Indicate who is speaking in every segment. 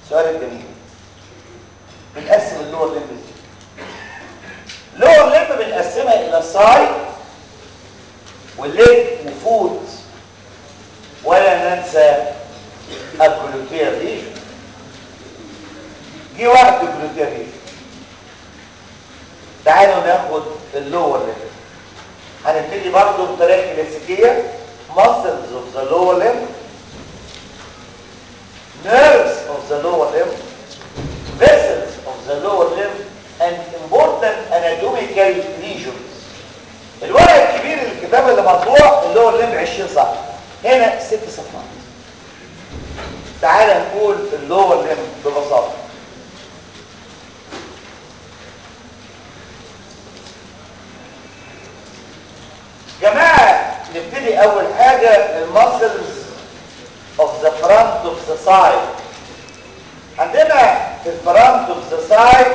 Speaker 1: سؤال الجميل بنقسم اللور ليمب ازاي اللور ليمب بنقسمها الى سايد والليج وفوت ولا ننسى الجلوتير ريجن جه وقت الجلوتير ريجن تعالوا ناخد اللور ليمب هنبتدي برضه بطريقه كلاسيكيه muscles of the lower limb nerves of the lower limb vessels of the lower limb and important anatomical regions الورق الكبير الكتاب اللي مطبوع اللور ليمب 20 صفحه هنا ست صفحات تعال نقول اللور ليمب ببساطه جماعة نبتدي أول حاجة المسلز of the front of the side عندنا في الفرونت of the side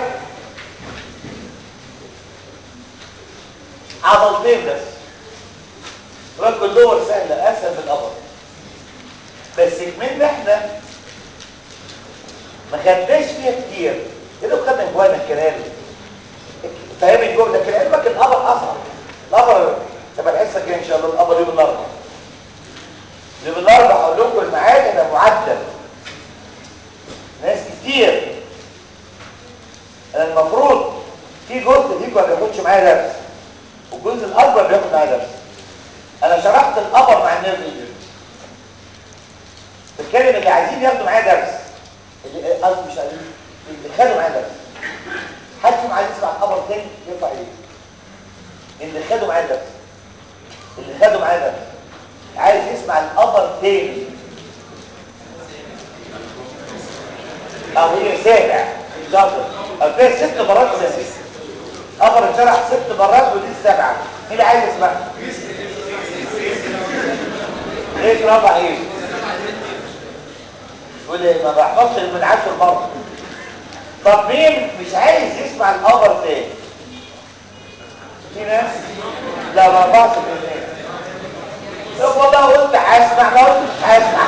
Speaker 1: عضلتين بس ركب اللور سهلة أسهل من الأبر بس كمان احنا ما خدناش فيها كتير كده خدنا جوانا الكلام فاهم الجمله لكن علمك الأبر أصعب الأبر تبقى الحصه كده ان شاء الله الأبر يوم الاربعاء يوم الاربعاء هقول لكم الميعاد انا معدل ناس كتير انا المفروض في جزء فيكم ما بياخدش معايا درس والجزء الاكبر بياخد معايا درس انا شرحت الابر مع النيرف انجري بتكلم اللي عايزين ياخدوا معايا درس اللي قصدي مش عايزين اللي خدوا معايا درس حد فيهم عايز يسمع الابر تاني يرفع ايديه اللي خدوا معايا درس اللي خدوا معايا درس عايز يسمع الابر تاني او هي سابع شاطر او فيها ست مرات سابع ابر اتشرح ست مرات ودي السابعه مين اللي عايز يسمعها ايه رابع ايه يقول لي ما بحفظش من عشر مرة طب مين مش عايز يسمع الابر تاني في ناس لا ما بعرفش الاثنين طب والله قلت هسمع ما قلتش هسمع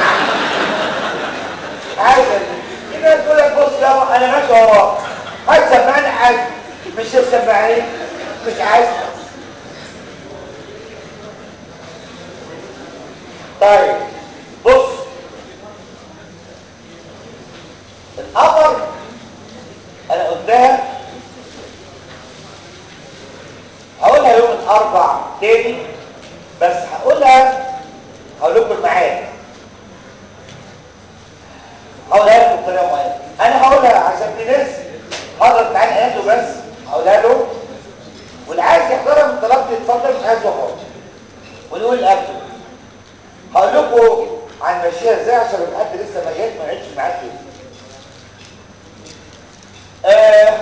Speaker 1: عايز في ناس تقول لك بص يابا انا ماشي وراك هتسمعني عايز مش هتسمعني مش عايز طيب بص الأمر أنا قلتها هقولها يوم الأربع تاني بس هقولها هقول لكم الميعاد هقولها لكم بطريقة معينة أنا هقولها عشان في ناس حضرت معانا قالته بس هقولها له واللي عايز يحضرها من طلبتي اتفضل مش عايز يحضر ونقول الأكل هقول لكم عن ماشيه ازاي عشان لو حد لسه ما جاش ما عدش معاك كده آه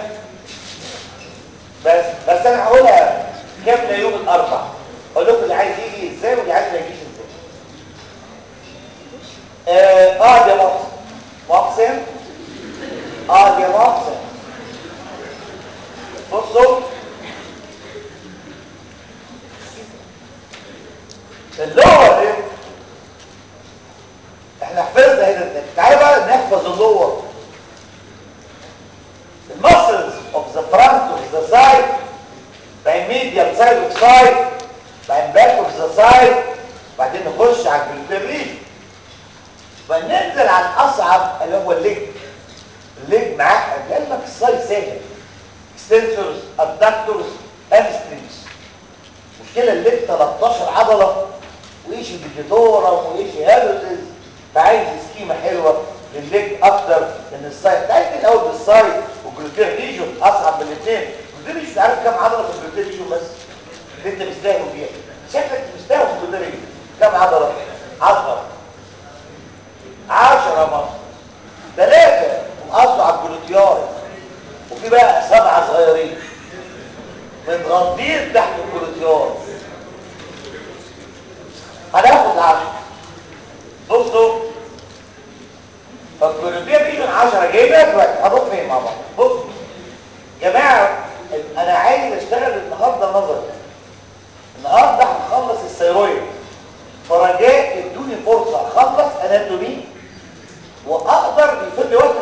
Speaker 1: بس بس انا هقولها كامله يوم الاربع اقول لكم اللي عايز يجي ازاي واللي عايز ما يجيش ازاي اه اقعد يا محسن محسن اقعد يا محسن بصوا اللور ايه احنا حفظنا هنا الدنيا تعالى بقى نحفظ اللور المسلز of the front of the side بعدين medial side of side بعدين back of the side بعدين نخش على الجلوتيرين فننزل على الاصعب اللي هو الليج الليج معاه لعلمك السايد سهل extensors abductors hamstrings مشكلة الليج 13 عضلة وايش الديجيتورم وايش هالوتز فعايز سكيمة حلوة للليج اكتر من السايد تعالى الاول بالسايد والجلوتير ريجون اصعب من الاثنين الجلوتير مش عارف كام عضلة في الجلوتير ريجون بس اللي انت مستاهل فيها شكلك مستاهل في الجلوتير ريجون كام عضلة؟ 10 10 مصر ثلاثة وقصوا على الجلوتيار وفي بقى سبعة صغيرين متغطين تحت الجلوتيار هناخد 10 بصوا فالجلوتيار ريجون 10 جايبها دلوقتي هنروح فين مع بعض بصوا يا جماعه انا عايز اشتغل النهارده نظري النهارده هنخلص الثيرويد فرجاء ادوني فرصه اخلص اناتومي واقدر يفضل وقت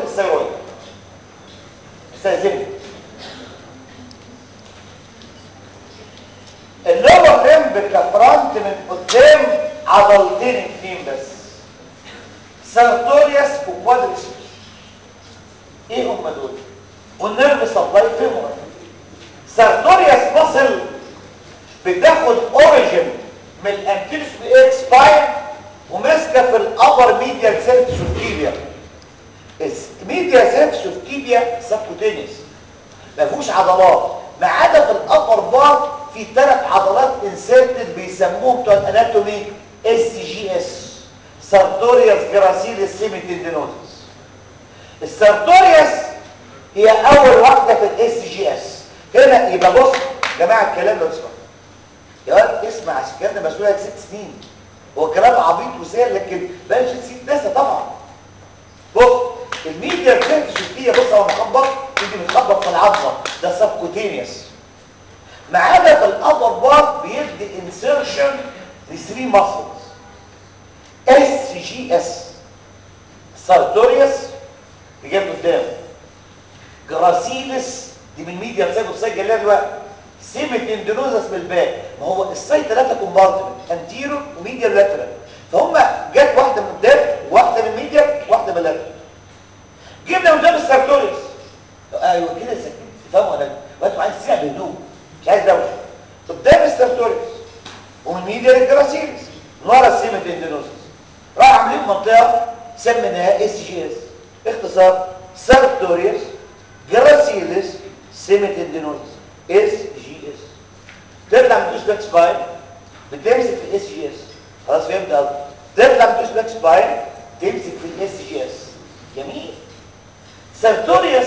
Speaker 1: كومبارتمنت قدام عضلتين اتنين بس سارتوريوس وكوادريسبس ايه هم دول والنيرف سبلاي فيمور سارتوريوس ماسل بتاخد اوريجن من الانتيريس بايك سباين وماسكه في الابر ميديال سيرفيس اوف تيبيا الميديال سيرفيس اوف تيبيا سبكوتينيوس ما فيهوش عضلات ما عدا في الابر بار في ثلاث عضلات انسيرتد بيسموهم بتوع الاناتومي اس جي اس سارتوريوس جراسيلس سيميتندينوزس السارتوريوس هي اول واحده في الاس جي اس هنا يبقى بص يا جماعه الكلام ده اسمع يا ولد اسمع عشان الكلام ده مسؤول ست سنين هو كلام عبيط وسهل لكن بلاش تسيب ناسا طبعا بص الميديا سيرفيس بص هو مخبط يجي متخبط في العظمه ده سبكوتينيوس ما عدا في الابر بارت بيدي انسيرشن ل 3 ماسلز اس جي اس سارتوريوس بجنب قدام جراسيلس دي من ميديا سايد اوف سايد جايه دلوقتي سيميتندينوزس من الباك ما هو السايد ثلاثه كومبارتمنت انتيرو وميديا لاترال فهم جت واحده من قدام واحده من ميديا واحده من لاترال جبنا قدام السارتوريوس ايوه كده سكت تفهموا ولا وانتوا عايز تسمع بهدوء مش عايز دوشه قدام السارتوريوس ومن ميديا للجراسيلس ورا السيميتندينوزس راح عاملين منطقه سميناها اس جي اس اختصار سارتوريوس جراسيلس سيميتندينوزس اس جي اس تطلع من توش باك سباين بتمسك في الاس جي اس خلاص فهمت قصدي تطلع من توش باك سباين تمسك في الاس جي اس جميل سارتوريوس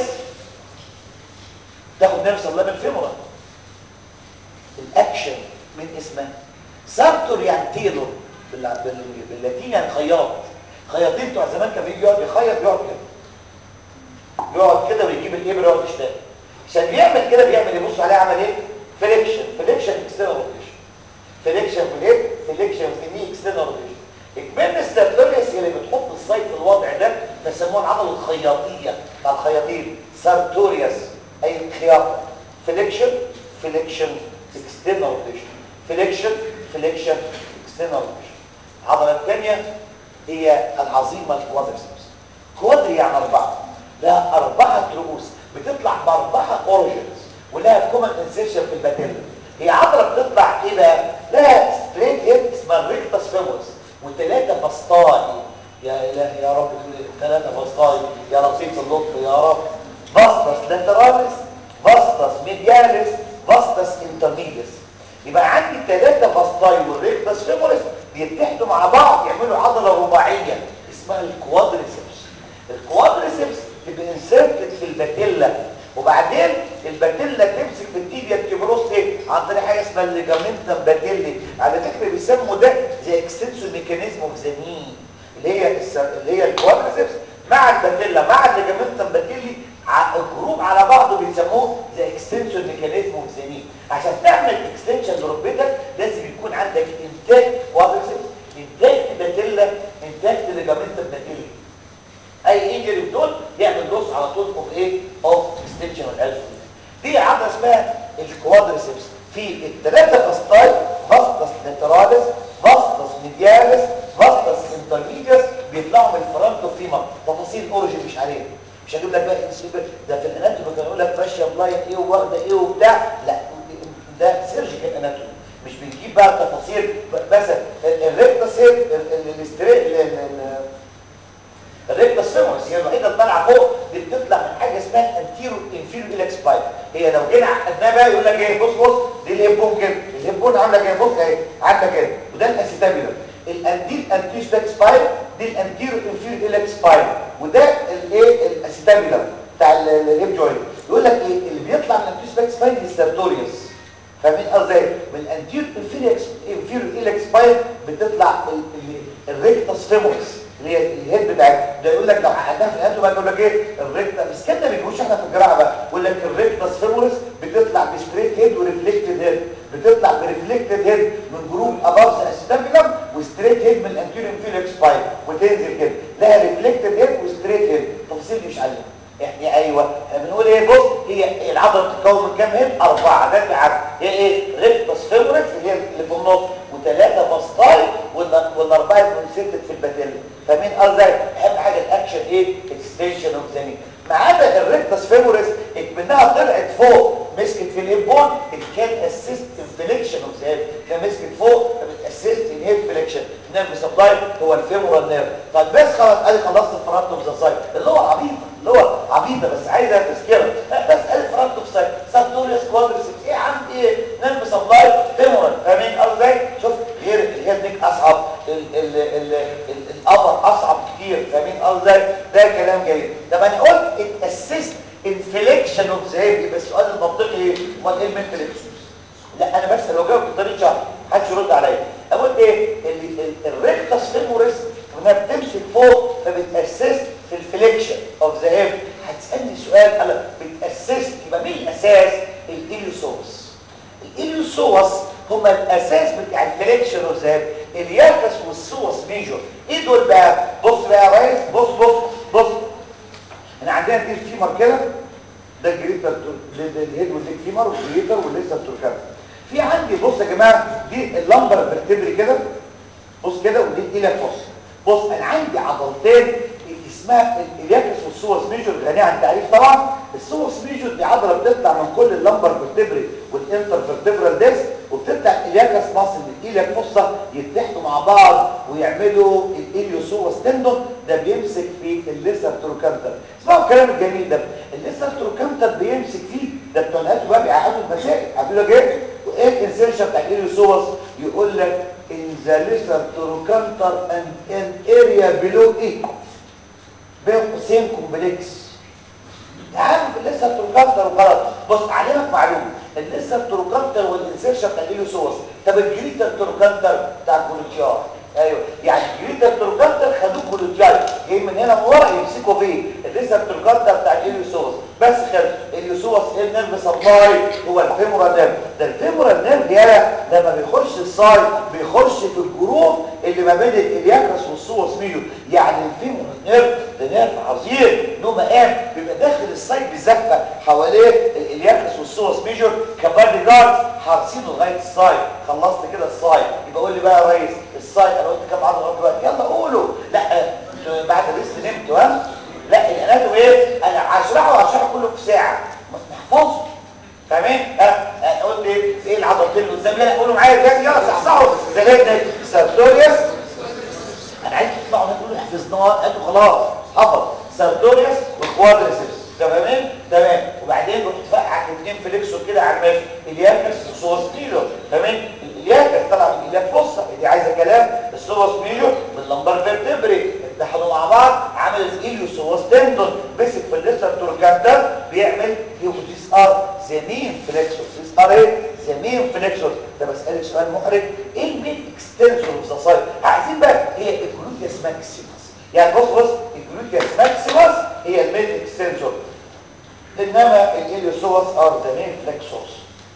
Speaker 1: تاخد نفس الله من الفيمورا الاكشن من اسمها سارتور يعني تيلور باللاتيني يعني خياط خياطين بتوع زمان كان بيجي يقعد يخيط بيقعد كده يقعد كده ويجيب الابره ويقعد يشتغل عشان بيعمل كده بيعمل يبص عليه عمل ايه فليكشن فليكشن اكسترنال روتيشن فليكشن في الايه فليكشن في الني اكسترنال روتيشن اكمال السيرتوريوس اللي بتحط السايت في الوضع ده بيسموه العضله الخياطيه بتاع الخياطين سارتوريوس اي خياطه فليكشن فليكشن اكسترنال روتيشن فليكشن فليكشن اكسترنال روتيشن العضله الثانيه هي العظيمه الكوادريسبس كوادري يعني اربعه لها اربعه رؤوس بتطلع باربعه اوريجنز ولها كومن انسيرشن في الباتيلا هي عضله بتطلع ايه بقى لها ستريت هيد اسمها الريكتاس فيمورس وثلاثه فسطاي يا الهي يا رب ثلاثه فسطاي يا لطيف اللطف يا رب فاستس لاتراليس فاستس ميدياليس فاستس انترميديس يبقى عندي ثلاثه فسطاي والريكتاس فيمورس بيتحدوا مع بعض يعملوا عضله رباعيه اسمها الكوادريسبس الكوادريسبس تبقى انسرتد في الباتيلا وبعدين الباتيلا تمسك في التيبيا التيبروس ايه عن طريق حاجه اسمها الليجامنتم باتيلي على فكره بيسموا ده زي اكستنسور ميكانيزم اوف ذا ني اللي هي اللي هي الكوادريسبس مع الباتيلا مع الليجامنتم باتيلي الجروب على بعضه بيسموه زي اكستنسور ميكانيزم اوف ذا ني عشان تعمل اكستنشن لركبتك لازم يكون عندك انتاج كوادريسبس انتاج باتيلا انتاج ليجامنتم باتيلي اي انجري في دول يعمل لوس على طول اوف ايه اوف اكستنشن والالف دي عضله اسمها الكوادريسبس في الثلاثه فاسطاي فاستس لاتراليس فاستس ميدياليس فاستس انترميديس بيطلعوا من الفرونتو فيما تفاصيل الاوريجين مش عليهم مش هجيب لك بقى ده في الاناتومي كان يقول لك ماشيه بلاين ايه وواخده ايه وبتاع لا ده سيرجيكال اناتومي مش بنجيب بقى تفاصيل مثلا الريكتس هيد الريكتس فيمورس هي الوحيده اللي طالعه فوق دي بتطلع من حاجه اسمها انتيرو انفيرو اليكس بايب هي لو جينا عقدناها بقى يقول لك ايه بص بص دي الهيبون كده الهيبون عامله كده بص اهي عامله كده وده الاسيتابيولار الانديل انتيش باك سبايب دي الانتيرو انفيرو اليكس بايب وده الايه الاسيتابيولار بتاع الهيب جوينت يقول لك ايه اللي بيطلع من الانتيش باك سبايب السيرتوريوس فاهمين قصدي من الانتيرو انفيرو اليكس بايب بتطلع الريكتس فيمورس اللي هي الهيد بتاعتها ده يقول لك لو حققناها في الهيد بقى يقول لك ايه الريكتا بس كده ما بيجوش احنا في الجراحه بقى يقول لك الريكتاس فيمورس بتطلع بستريت هيد وريفلكتد هيد بتطلع بريفلكتد هيد من جروب اباف ذا اسيتابيلم وستريت هيد من الانتيريور انفيريور سباين وتنزل كده لها ريفلكتد هيد وستريت هيد التفاصيل دي مش عليها احنا ايوه احنا بنقول ايه بص هي العضله بتتكون من كام هيد اربعه ده انت عارف هي ايه ريكتاس فيمورس اللي هي اللي في النص وثلاثه فاسطاي والاربعه كونسنتد في الباتيلا فاهمين قصدي اهم حاجه الاكشن ايه اكستنشن اوف ذا ما عدا الريكتس فيموريس اكمنها طلعت فوق مسكت في الهيبون كان اسيست انفليكشن اوف ذا كان مسكت فوق فبتاسيست ان هيد فليكشن نيرف سبلاي هو الفيمورال نيرف طب بس خلاص ادي خلصت الفرونت اوف ذا سايد اللي هو عبيطه اللي هو عبيطه بس عايزه تذكره بس ادي فرونت اوف سايد سابتوريوس كوادريسبس ايه عم ايه نيرف سبلاي فيمورال فاهمين قصدي شوف غير الهيد نيك اصعب الابر اصعب كتير فاهمين قصدي ده كلام جيد طب انا قلت الاسيست انفليكشن اوف ذا يبقى السؤال المنطقي ايه امال ايه المنفليكشن لا انا بس لو جاوبت بطريقه شرح محدش يرد عليا اقول ايه الريكتس فيموريس وانها بتمسك فوق فبتاسست في الفليكشن اوف ذا هيب هتسالني سؤال انا بتاسست يبقى مين الاساس الاليوسوس الاليوسوس هما الاساس بتاع الفليكشن اوف ذا هيب الياكس والسوس ميجور ايه دول بقى بص بقى يا ريس بص بص بص احنا عندنا دي فيمر كده ده الجريتر الهيد والليك فيمر والجريتر والليسر توركان في عندي بص يا جماعه دي اللمبر فيرتبري كده بص كده ودي ايلك بص بص انا عندي عضلتين اسمها الياكس والسوس ميجور غنيه عن تعريف طبعا السوس ميجور دي عضله بتطلع من كل اللمبر فيرتبري والانتر فيرتبرال ديس وبتطلع الالياكس ماسل الايلك فصه يتحدوا مع بعض ويعملوا الاليوسوس تندون ده بيمسك في الليسر تروكانتر اسمعوا الكلام الجميل ده الليسر تروكانتر بيمسك فيه ده التونهات بقى بيعقدوا المسائل عارفين لك ايه وايه الانسيرشن بتاع الاليوسوس يقول لك in the lesser trochanter and an area below it بين قوسين كومبلكس عارف الليسر تروكانتر وخلاص بص علمك معلومه الليسر تروكانتر والانسيرشن بتاع الاليوسوس طب الجريتر تروكانتر بتاع الكولوتيار ايوه يعني الجريتر تروكانتر خدوه كولوتيار جاي من هنا من ورا يمسكوا فيه الليسر تروكانتر بتاع الاليوسوس بس خد الاليوسوس ايه النيرف سبلاي هو الفيمورال نيرف ده الفيمورال نيرف يالا لما بيخش السايد بيخش في الجروف اللي ما بين الالياكس والسوس ميجو يعني الفيمورال نيرف ده نيرف عظيم له مقام بيبقى داخل السايد بزفه حواليه الالياكس والسوس ميجور كبادي جارد حارسينه لغايه السايد خلصت كده السايد يبقى قول لي بقى يا ريس السايد انا قلت كام عضله لغايه دلوقتي يلا قولوا لا بعد الريست نمت ها لا الاناتوم ايه انا هشرحه وهشرحه كله في ساعه نحفظه فاهمين ها انا قلت ايه ايه العضلتين اللي قدام لا قولوا معايا تاني يلا صحصحوا زلاتنا سارتوريوس انا عايز تطلعوا تقولوا حفظناه انتوا خلاص حفظ سارتوريوس والكوادريسبس تمام تمام وبعدين رحت فقع الاثنين فليكسور كده على الماشي الياكس وسوس ميلو تمام الياكس طلع من الياك فصه دي عايزه كلام السوس ميلو من اللمبر فيرتبري اتحدوا مع بعض عمل الايليو سوس تندون مسك في الليسر توركانتر بيعمل هيوبوتيس ار زمين فليكسور ديس ار ايه زمين فليكسور ده بسالك سؤال محرج ايه المين اكستنسور اوف ذا سايد عايزين بقى هي الجلوتيوس ماكسيموس يعني بص بص الجلوتيوس ماكسيموس هي المين اكستنسور انما الاليوسوس ار ذا مين فليكسورز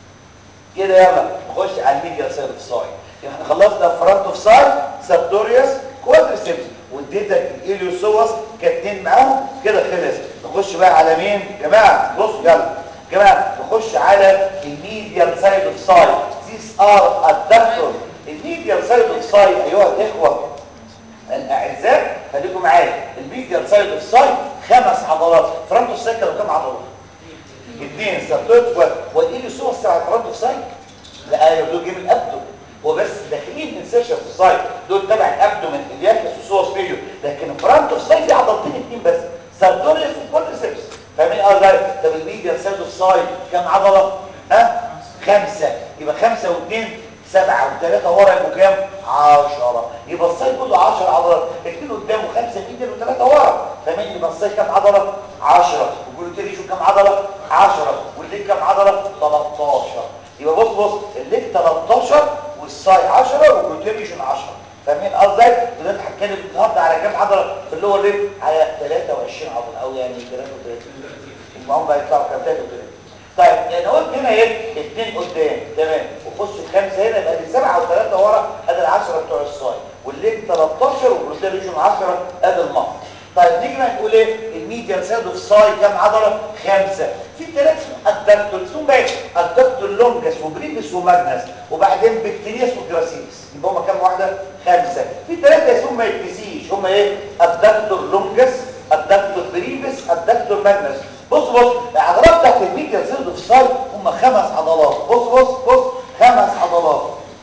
Speaker 1: كده يلا نخش على الميديا سايد اوف سايد يبقى احنا خلصنا فرونت اوف سايد سابتوريوس كوادريسبس واديتك الاليوسوس كاتنين معاهم كده خلص نخش بقى على مين يا جماعه بصوا يلا يا جماعه نخش على الميديال سايد اوف سايد these are adductors الميديال سايد اوف سايد ايها الاخوه الاعزاء خليكم معايا الميديال سايد اوف سايد خمس عضلات فرونت اوف سايد كانوا كام عضله اثنين سبتوت والاليوسوس بتاع الفرونت اوف سايد لا ايوه دول جيم الابدو هو بس داخلين انسيرشن في السايد دول تبع الابدومن الياكس والسوس فيجو لكن فرونت اوف سايد في عضلتين اثنين بس سارتوريوس وكوادريسبس فاهمين ازاي طب الميديال سايد اوف سايد كام عضله ها خمسه يبقى خمسه واثنين سبعة وثلاثة ورا يبقوا كام؟ عشرة يبقى السايد كله 10 عضلات اثنين قدام وخمسة ميديال وثلاثة ورا فاهمين يبقى السايد كام عضلة؟ 10 والجلوتيريشو كام عضلة؟ 10 والليج كام عضلة؟ 13 يبقى بص بص الليج 13 والسايد 10 والجلوتيريشو 10 فاهمين قصدي؟ دلوقتي هتكلم النهارده على كام عضلة في اللور ليج؟ على 23 عضلة او يعني 33 المهم بقى يطلعوا كام 33 طيب يعني قلت هنا ايه اثنين قدام تمام وخش الخمسه هنا يبقى دي سبعه وثلاثه ورا ادي ال10 بتوع الصايد والليج 13 والبروتيريشن 10 ادي المصر طيب نيجي بقى نقول ايه الميديال سايد اوف سايد كام عضله خمسه في ثلاث الدكتور ثم بقى الدكتور لونجس وبريفس وماجنس وبعدين بكتيرياس وجراسيلس يبقى هما كام واحده خمسه في ثلاثه اسمهم ما يتنسيش هما ايه الدكتور لونجس الدكتور بريفس الدكتور ماجنس بص بص العضلات بتاعت الميديا سيرد اوف سايد هما خمس عضلات بص بص بص خمس عضلات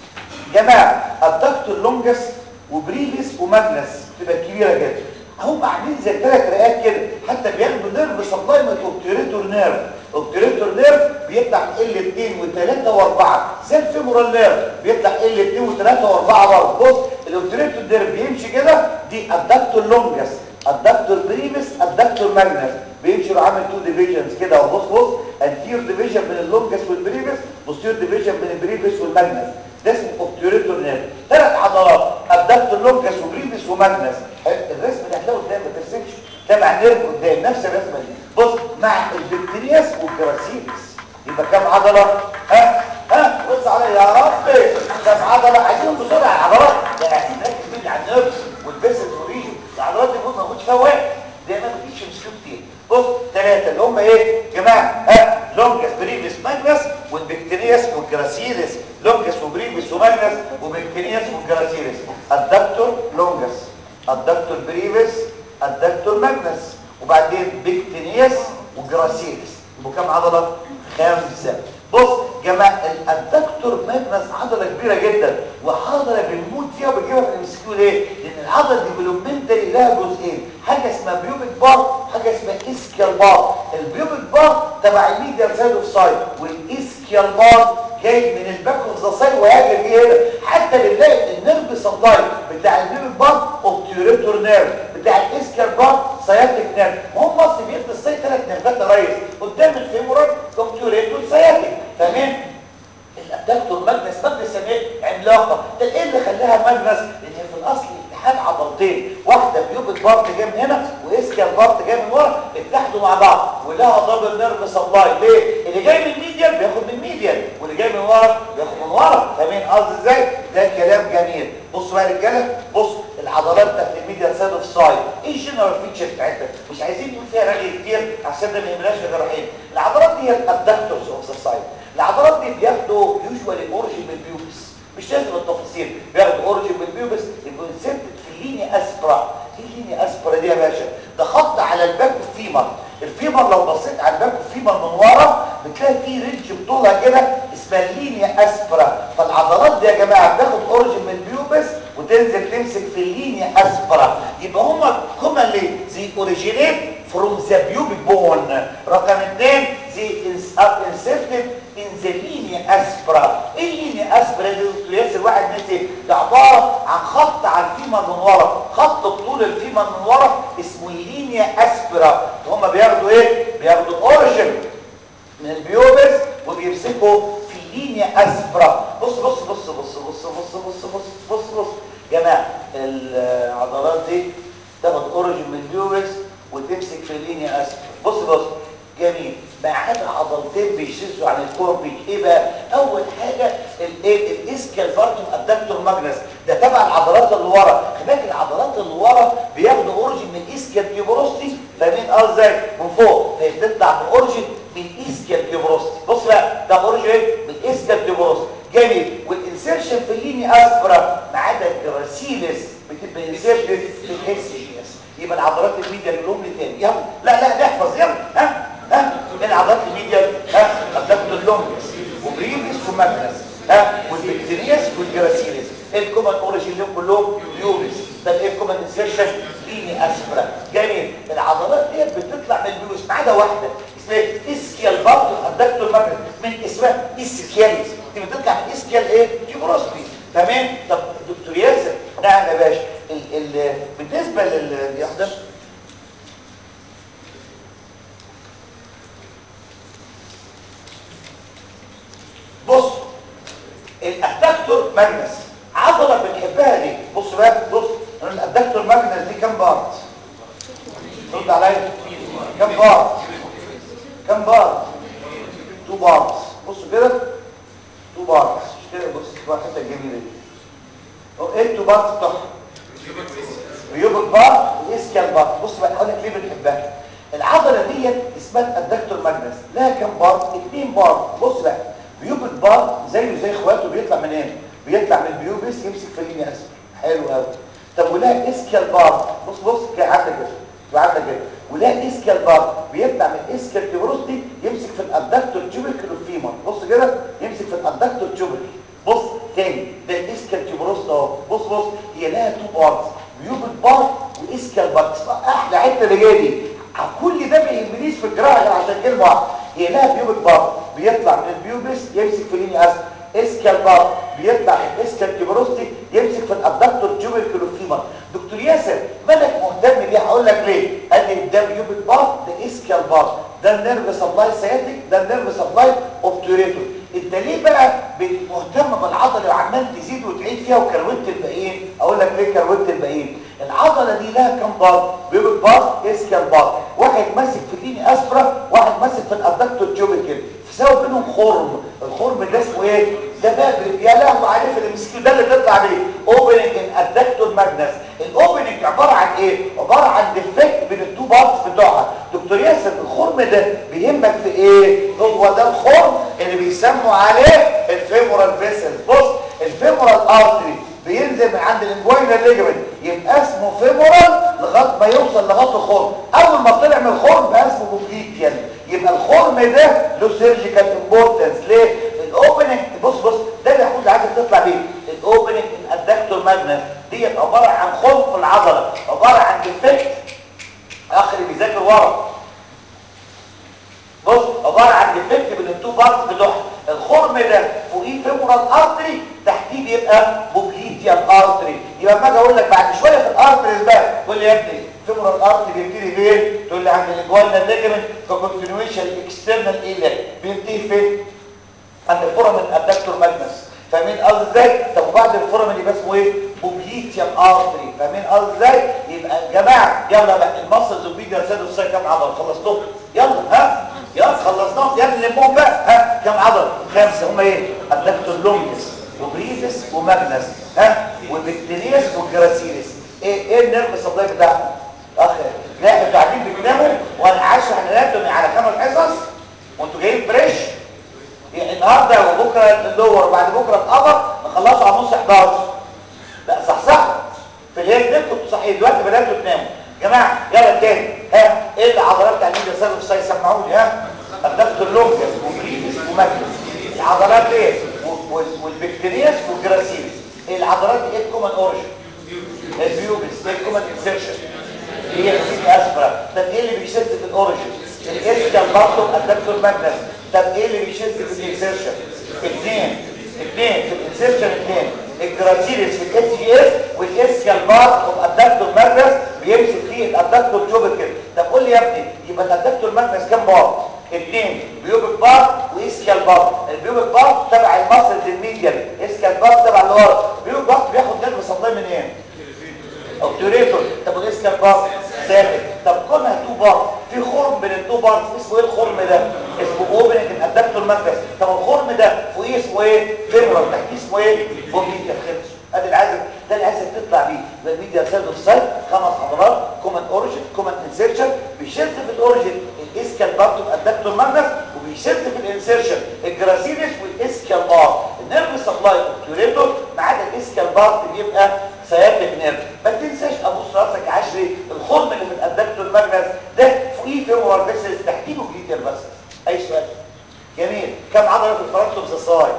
Speaker 1: جماعه الدكتور لونجس وبريفس وماجنس تبقى كبيره جدا هم عاملين زي ثلاث رئات كده حتى بياخدوا نيرف سبلاي من الاوبتيريتور نيرف الاوبتيريتور نيرف بيطلع ال 2 و3 و4 زي الفيمورال نيرف بيطلع ال 2 و3 و4 برضه بص الاوبتيريتور نيرف بيمشي كده دي الدكتور لونجس الدكتور بريفس الدكتور ماجنس بيمشي عامل تو ديفيجنز كده وبص بص انتير ديفيجن من اللونجس والبريفس بوستير ديفيجن من البريفس والماجنس ده اسمه اوبتيوريتور نيرف ثلاث عضلات الدكتور لونجس وبريفس وماجنس الرسم اللي هتلاقيه قدام ما ترسمش تابع نيرف قدام نفس الرسمه دي بص مع البكتيرياس والجراسيلس يبقى كام عضله ها ها بص عليا يا رب كام عضله عايزين بسرعه العضلات يعني عايزين نركز بيه على النيرفز والبيسل وريجن العضلات دي المفروض ما موجودش فيها واحد دي ما بتجيش مسكوت كتير بص ثلاثه اللي هم ايه جماعه ها لونجس بريفس ماجنس والبكتيرياس والجراسيلس لونجس وبريفس وماجنس وبكتيرياس والجراسيلس الدكتور لونجس الدكتور بريفس الدكتور ماجنس وبعدين بكتينياس وجراسيلس يبقوا كام عضله خمسه بص جماعه الدكتور ماجنس عضله كبيره جدا وعضله بنموت فيها وبنجيبها في المسكيو ليه لان العضله ديفلوبمنتالي لها جزئين حاجه اسمها بيوبيك بار حاجه اسمها اسكيال بار البيوبيك بار تبع الميديال سايد اوف سايد والاسكيال بار جاي من الباك اوف ذا سايد وهاجر جه هنا حتى بنلاقي النيرف سبلاي بتاع البيبي بار اوبتيوريتور نيرف بتاع الاسكال بار سياتيك نيرف وهم مصر بيدي السايد ثلاث نيرفات يا ريس قدام الفيمورال اوبتيوريتور سياتيك تمام الابدكتور ماجنس ماجنس يعني ايه عملاقه ده ايه اللي خلاها ماجنس لان هي في الاصل اتحاد عضلتين واحده بيوبك بارت جاي من هنا واسكال بارت جاي من ورا اتحدوا مع بعض ولها دبل نيرف سبلاي ليه اللي جاي من الميديال بياخد من الميديال واللي جاي من ورا بياخد من ورا فاهمين قصدي ازاي ده كلام جميل بصوا بقى يا رجاله بص العضلات بتاعت الميديال سايد اوف سايد ايه الجنرال فيتشر بتاعتها مش عايزين نقول فيها رغي كتير عشان ده ما يهمناش الجراحين العضلات دي هي الابدكتورز اوف ذا سايد العضلات دي بياخدوا يوجوالي اوريجين من البيوبس مش لازم التفاصيل بياخدوا اوريجين من البيوبس يبقوا انسرتد في اللينيا اسبرا ايه اللينيا اسبرا دي يا باشا ده خط على الباك والفيمر الفيمر لو بصيت على الباك والفيمر من ورا بتلاقي فيه ريدج بطولها كده اسمها اللينيا اسبرا فالعضلات دي يا جماعه بتاخد اوريجين من البيوبس وتنزل تمسك في اللينيا اسبرا يبقى هما كومنلي زي اوريجينيت فروم ذا بيوبيك بون رقم اثنين زي انسرتد ان ذا لينيا اسبرا ايه اللينيا اسبرا دي ياسر واحد نسي ده عباره عن خط على الفيمر من ورا خط بطول الفيمر من ورا اسمه اللينيا اسبرا هم بياخدوا ايه بياخدوا اوريجين من البيوبس وبيمسكوا في اللينيا اسبرا بص بص بص بص بص بص بص بص بص بص جماعه العضلات دي تاخد اوريجين من البيوبس وتمسك في اللينيا اسبرا بص بص جميل ما عدا عضلتين بيشذوا عن الكوربيج ايه بقى اول حاجه الايه الاسكال فارتوم ادكتور ماجنس ده تبع العضلات اللي ورا هناك العضلات اللي ورا بياخدوا اوريجين من اسكال كيبروستي فاهمين اه ازاي من فوق فهي بتطلع باوريجين من اسكال كيبروستي بص بقى ده اوريجين ايه من اسكال كيبروستي جميل والانسيرشن في الليني اسبرا ما عدا الجراسيلس بتبقى انسيرشن في الاكس جي اس يبقى العضلات الميديا لهم لي تاني يلا لا لا نحفظ يلا ها ها العضلات الميديا ها الدكتور لونجس وبريفيس وماجنس ها والبكتيرياس والجراسيلس الكومن اوريجين لهم كلهم يوبس ده ايه الكومن انسيرشن ليني اسبرا جميل العضلات ديت بتطلع من البيوس ما عدا واحده اسمها اسكيال بارت الدكتور ماجنس من اسمها اسكيال دي بتطلع من اسكيال ايه تيوبروسبي تمام طب دكتور ياسر نعم يا باشا ال ال بالنسبه لل يحضر بص الادكتور ماجنس عضله بنحبها ليه بص بقى بص الادكتور ماجنس دي كام بارت رد عليا كام بارت كام بارت تو بارت بصوا كده تو بارت كده بص بقى الحته الجميله دي ايه التو بارت بتوعها بيوبك بارت واسكال بارت بص بقى هقول لك ليه بنحبها العضله دي ديت اسمها الدكتور ماجنس لها كام بار اثنين بار بص بقى بيوبك بار زيه زي اخواته بيطلع من هنا بيطلع من البيوبس يمسك في اللينيا اسفل حلو قوي طب ولها اسكال بار بص بص كده عندك كده وعندك كده ولها اسكال بار بيطلع من اسكال تيبروستي يمسك في الادكتور تيوبيكل فيمر بص كده يمسك في الادكتور تيوبيكل بص تاني ده الاسكال تيبروست اهو بص بص هي لها تو بارتس بيوبك بار واسكال بار احلى حته اللي جايه دي كل ده ما يهمنيش في الجراحه غير عشان كلمه واحده هي لها بيوبك بار بيطلع من البيوبس يمسك في لينيا اسفل اسكال بار بيطلع من اسكال كيبروستي يمسك في الابدكتور جوبيكولو فيمر دكتور ياسر مالك مهتم بيه هقول لك ليه ادي ده بيوبك بار ده اسكال بار ده النيرف سبلاي سياتيك ده النيرف سبلاي اوبتوريتور انت ليه بقى مهتم بالعضله وعمال تزيد وتعيد فيها وكروت الباقيين اقول لك ليه كروت الباقيين العضله دي لها كام بار بيوبك بار اسكال بار واحد ماسك في ليني اسفرا واحد ماسك في الادكتور جوبيكل فساوي بينهم خرم الخرم ده اسمه ايه ده مغرب يا لهوي عليه في الامسكيو ده اللي تطلع بيه اوبننج ان ادكتور ماجنس الاوبننج عباره عن ايه عباره عن ديفكت بين التو بارتس بتوعها دكتور ياسر الخرم ده بيهمك في ايه هو ده الخرم اللي بيسموا عليه الفيمورال فيسلز بص الفيمورال ارتري بينزل من عند الانجوينال ليجمنت يبقى اسمه فيمورال لغايه ما يوصل لغايه الخرم اول ما طلع من الخرم بقى اسمه بوبليكيان يبقى الخرم ده له سيرجيكال امبورتنس ليه الاوبننج بص بص ده اللي هاخد عايزك تطلع بيه الاوبننج الادكتور ماجنس ديت عباره عن خرم في العضله عباره عن ديفكت اخر اللي بيذاكر ورا بص عباره عن ديفكت بين التو بارتس بتوعها الخرم ده فوقيه فيمورال ارتري تحتيه بيبقى بوبليتيال ارتري يبقى اما اجي اقول لك بعد شويه في الارتريز بقى تقول لي يا ابني فيمورال ارتري بيبتدي فين تقول لي عند الجوالنا ليجمنت ككونتينيويشن اكسترنال ايلك بينتهي فين عند الفورامين ادكتور ماجنس فاهمين قصدي ازاي طب وبعد الفورامين يبقى اسمه ايه بوبليتيال ارتري فاهمين قصدي ازاي يبقى يا جماعه يلا بقى المسلز والبيديا سادو ساي كام عضله خلصتهم يلا ها يلا خلصناهم يا ابني لمهم بقى ها كام عضله خمسه هم ايه الدكتور لونجس وبريفس وماجنس ها والبكتيريس والجراسيلس ايه ايه النيرف سبلاي بتاعهم اخ لا انتوا قاعدين بتناموا وانا هشرح اناتومي على خمس حصص وانتوا جايين فريش يعني النهارده وبكره اللور وبعد بكره القمر نخلصوا على نص 11 لا صح صح في الهيك ده كنتوا صحيح دلوقتي بداتوا تناموا يا جماعه يلا تاني ها ايه العضلات بتاع الميديا سيرفس ساي سمعوني ها الدكتور لونجس وبريفس وماجنس العضلات ايه والبكتيرياس والجراسيلس العضلات دي ايه الكومن اوريجن البيوبس ايه الكومن انسيرشن هي السيدي اسفرا طب ايه اللي بيشد في الاوريجن الاسكال برضه الدكتور ماجنس طب ايه اللي بيشد في الانسيرشن اثنين اثنين في الانسيرشن اثنين الجراسيلس في الاس جي اس والاسكال بار اوف الدكتور ماجنس بيمسك فيه الادكتور جوبيكل طب قول لي يا ابني يبقى الادكتور ماجنس كام بار اثنين بيوبك بار واسكال بار البيوبك بار تبع المسلز الميديال اسكال بار تبع اللي ورا البيوبك بار بياخد نيرف سبلاي من ايه اوبتوريتور طب والاسكال بار ثابت طب كونها تو بار في خرم بين التو بار اسمه ايه الخرم ده اسمه اوبننج الادكتور ماجنس طب الخرم ده فوقيه اسمه ايه فيمورال تحتيه اسمه ايه بوبليتيا خلص ادي اللي عايزك ده اللي عايزك تطلع بيه يبقى الميديا سيل اوف سايت خمس عضلات كومن اوريجن كومن انسيرشن بيشد في الاوريجن الاسكال بارت الادكتور ماجنس وبيشد في الانسيرشن الجراسيلس والاسكال بار النيرف سبلاي اوبتوريتور ما عدا الاسكال بارت بيبقى سياتيك نيرف ما تنساش ابص راسك عشري الخرم اللي في الادكتور ماجنس ده فوقيه فيمورال فيسلز تحتيه بوبليتيال فيسلز اي سؤال جميل كم عضله في الفرنت اوف ذا سايد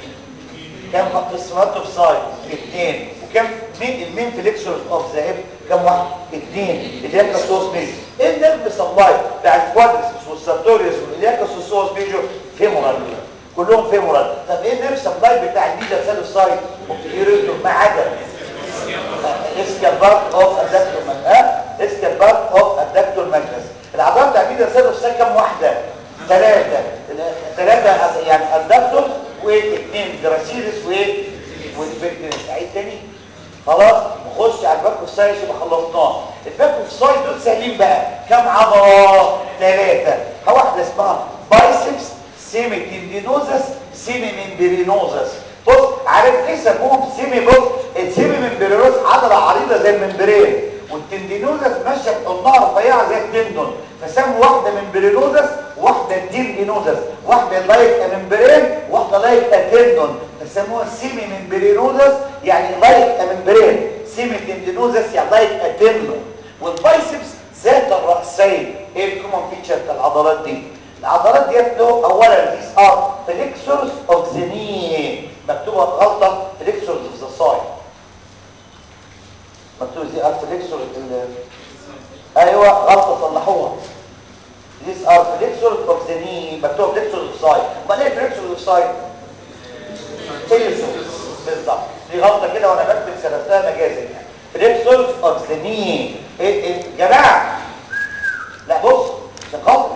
Speaker 1: كم في السمات اوف سايد اثنين وكم مين المين فليكسورز اوف ذا هيب كم واحد اثنين الياكاسوس ميجو ايه النيرف سبلاي بتاع الكوادريسس والسارتوريوس والياكاسوس ميجو فيمورال كلهم فيمورال طب ايه النيرف سبلاي بتاع الميديا سيل سايد اوبتيريتور ما عدا اسكال بارت اوف ادكتور ماجنس اسكال بارت اوف ادكتور ماجنس العضلات بتاع الميديا سيل سايد كم واحده ثلاثه ثلاثه يعني ادكتور واثنين جراسيلس وايه والبكتيريس عيد تاني خلاص نخش على الباك اوف سايد يبقى خلصناه الباك اوف سايد دول سهلين بقى كم عضله ثلاثه واحده اسمها بايسبس سيمي تندينوزس سيمي ممبرينوزس بص عارف ليه سموهم سيمي بص السيمي ممبرينوز عضله عريضه زي الممبرين والتندينوزس ماشيه بحضنها رفيعه زي التندون فسموا واحده من برينوزس واحده تندينوزس واحده لايك اممبرين واحده لايك اتندون فسموها سيمي من برينوزس يعني لايك اممبرين سيمي تندينوزس يعني لايك اتندون والبايسبس ذات الرأسين ايه الكومن فيتشر بتاع العضلات دي العضلات ديت له اولا these are flexors of the knee مكتوبه غلطه flexors of the side مكتوب دي ار flexors ال ايوه غلطه صلحوها these are flexors of the knee مكتوب flexors of the side امال ايه flexors of the side flexors بالظبط دي غلطه كده وانا بكتب سلفتها مجازا يعني flexors of the knee ايه ايه جماعه لا بص عشان خاطر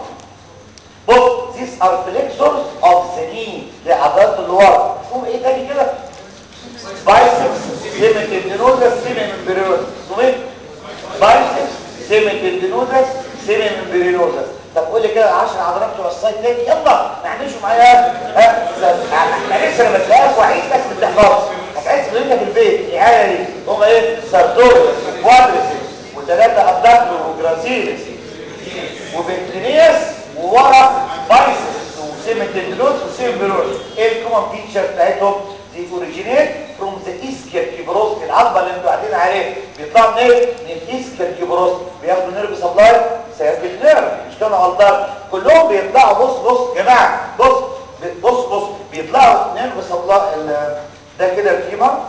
Speaker 1: بص these are flexors of the knee لعضلات اللي ورا اسمهم ايه تاني كده biceps semitendinosus semimembranosus اسمهم ايه biceps semitendinosus semimembranosus طب قول لي كده 10 عضلات بتوع السايد تاني يلا ما نعملش معايا ها احنا لسه لما تلاقيها وعيد بس ما تحفظش هتحس ان انت في البيت الاعاده دي هم ايه سارتوريوس وكوادريسيس وثلاثه ابداكتور وجراسيلس وبكتيرياس وورا بايسس وسيمتندلوس وسيمبروس ايه الكومن فيتشر بتاعتهم دي اوريجينيت فروم ذا اسكير كيبروس العظمه اللي انتوا قاعدين عليها بيطلعوا منين من الاسكير كيبروس بياخدوا نيرف سبلاي سيركت نيرف مش كانوا غلطان كلهم بيطلعوا بص بص يا جماعه بص بص بص بيطلعوا نيرف سبلاي ده كده الفيمر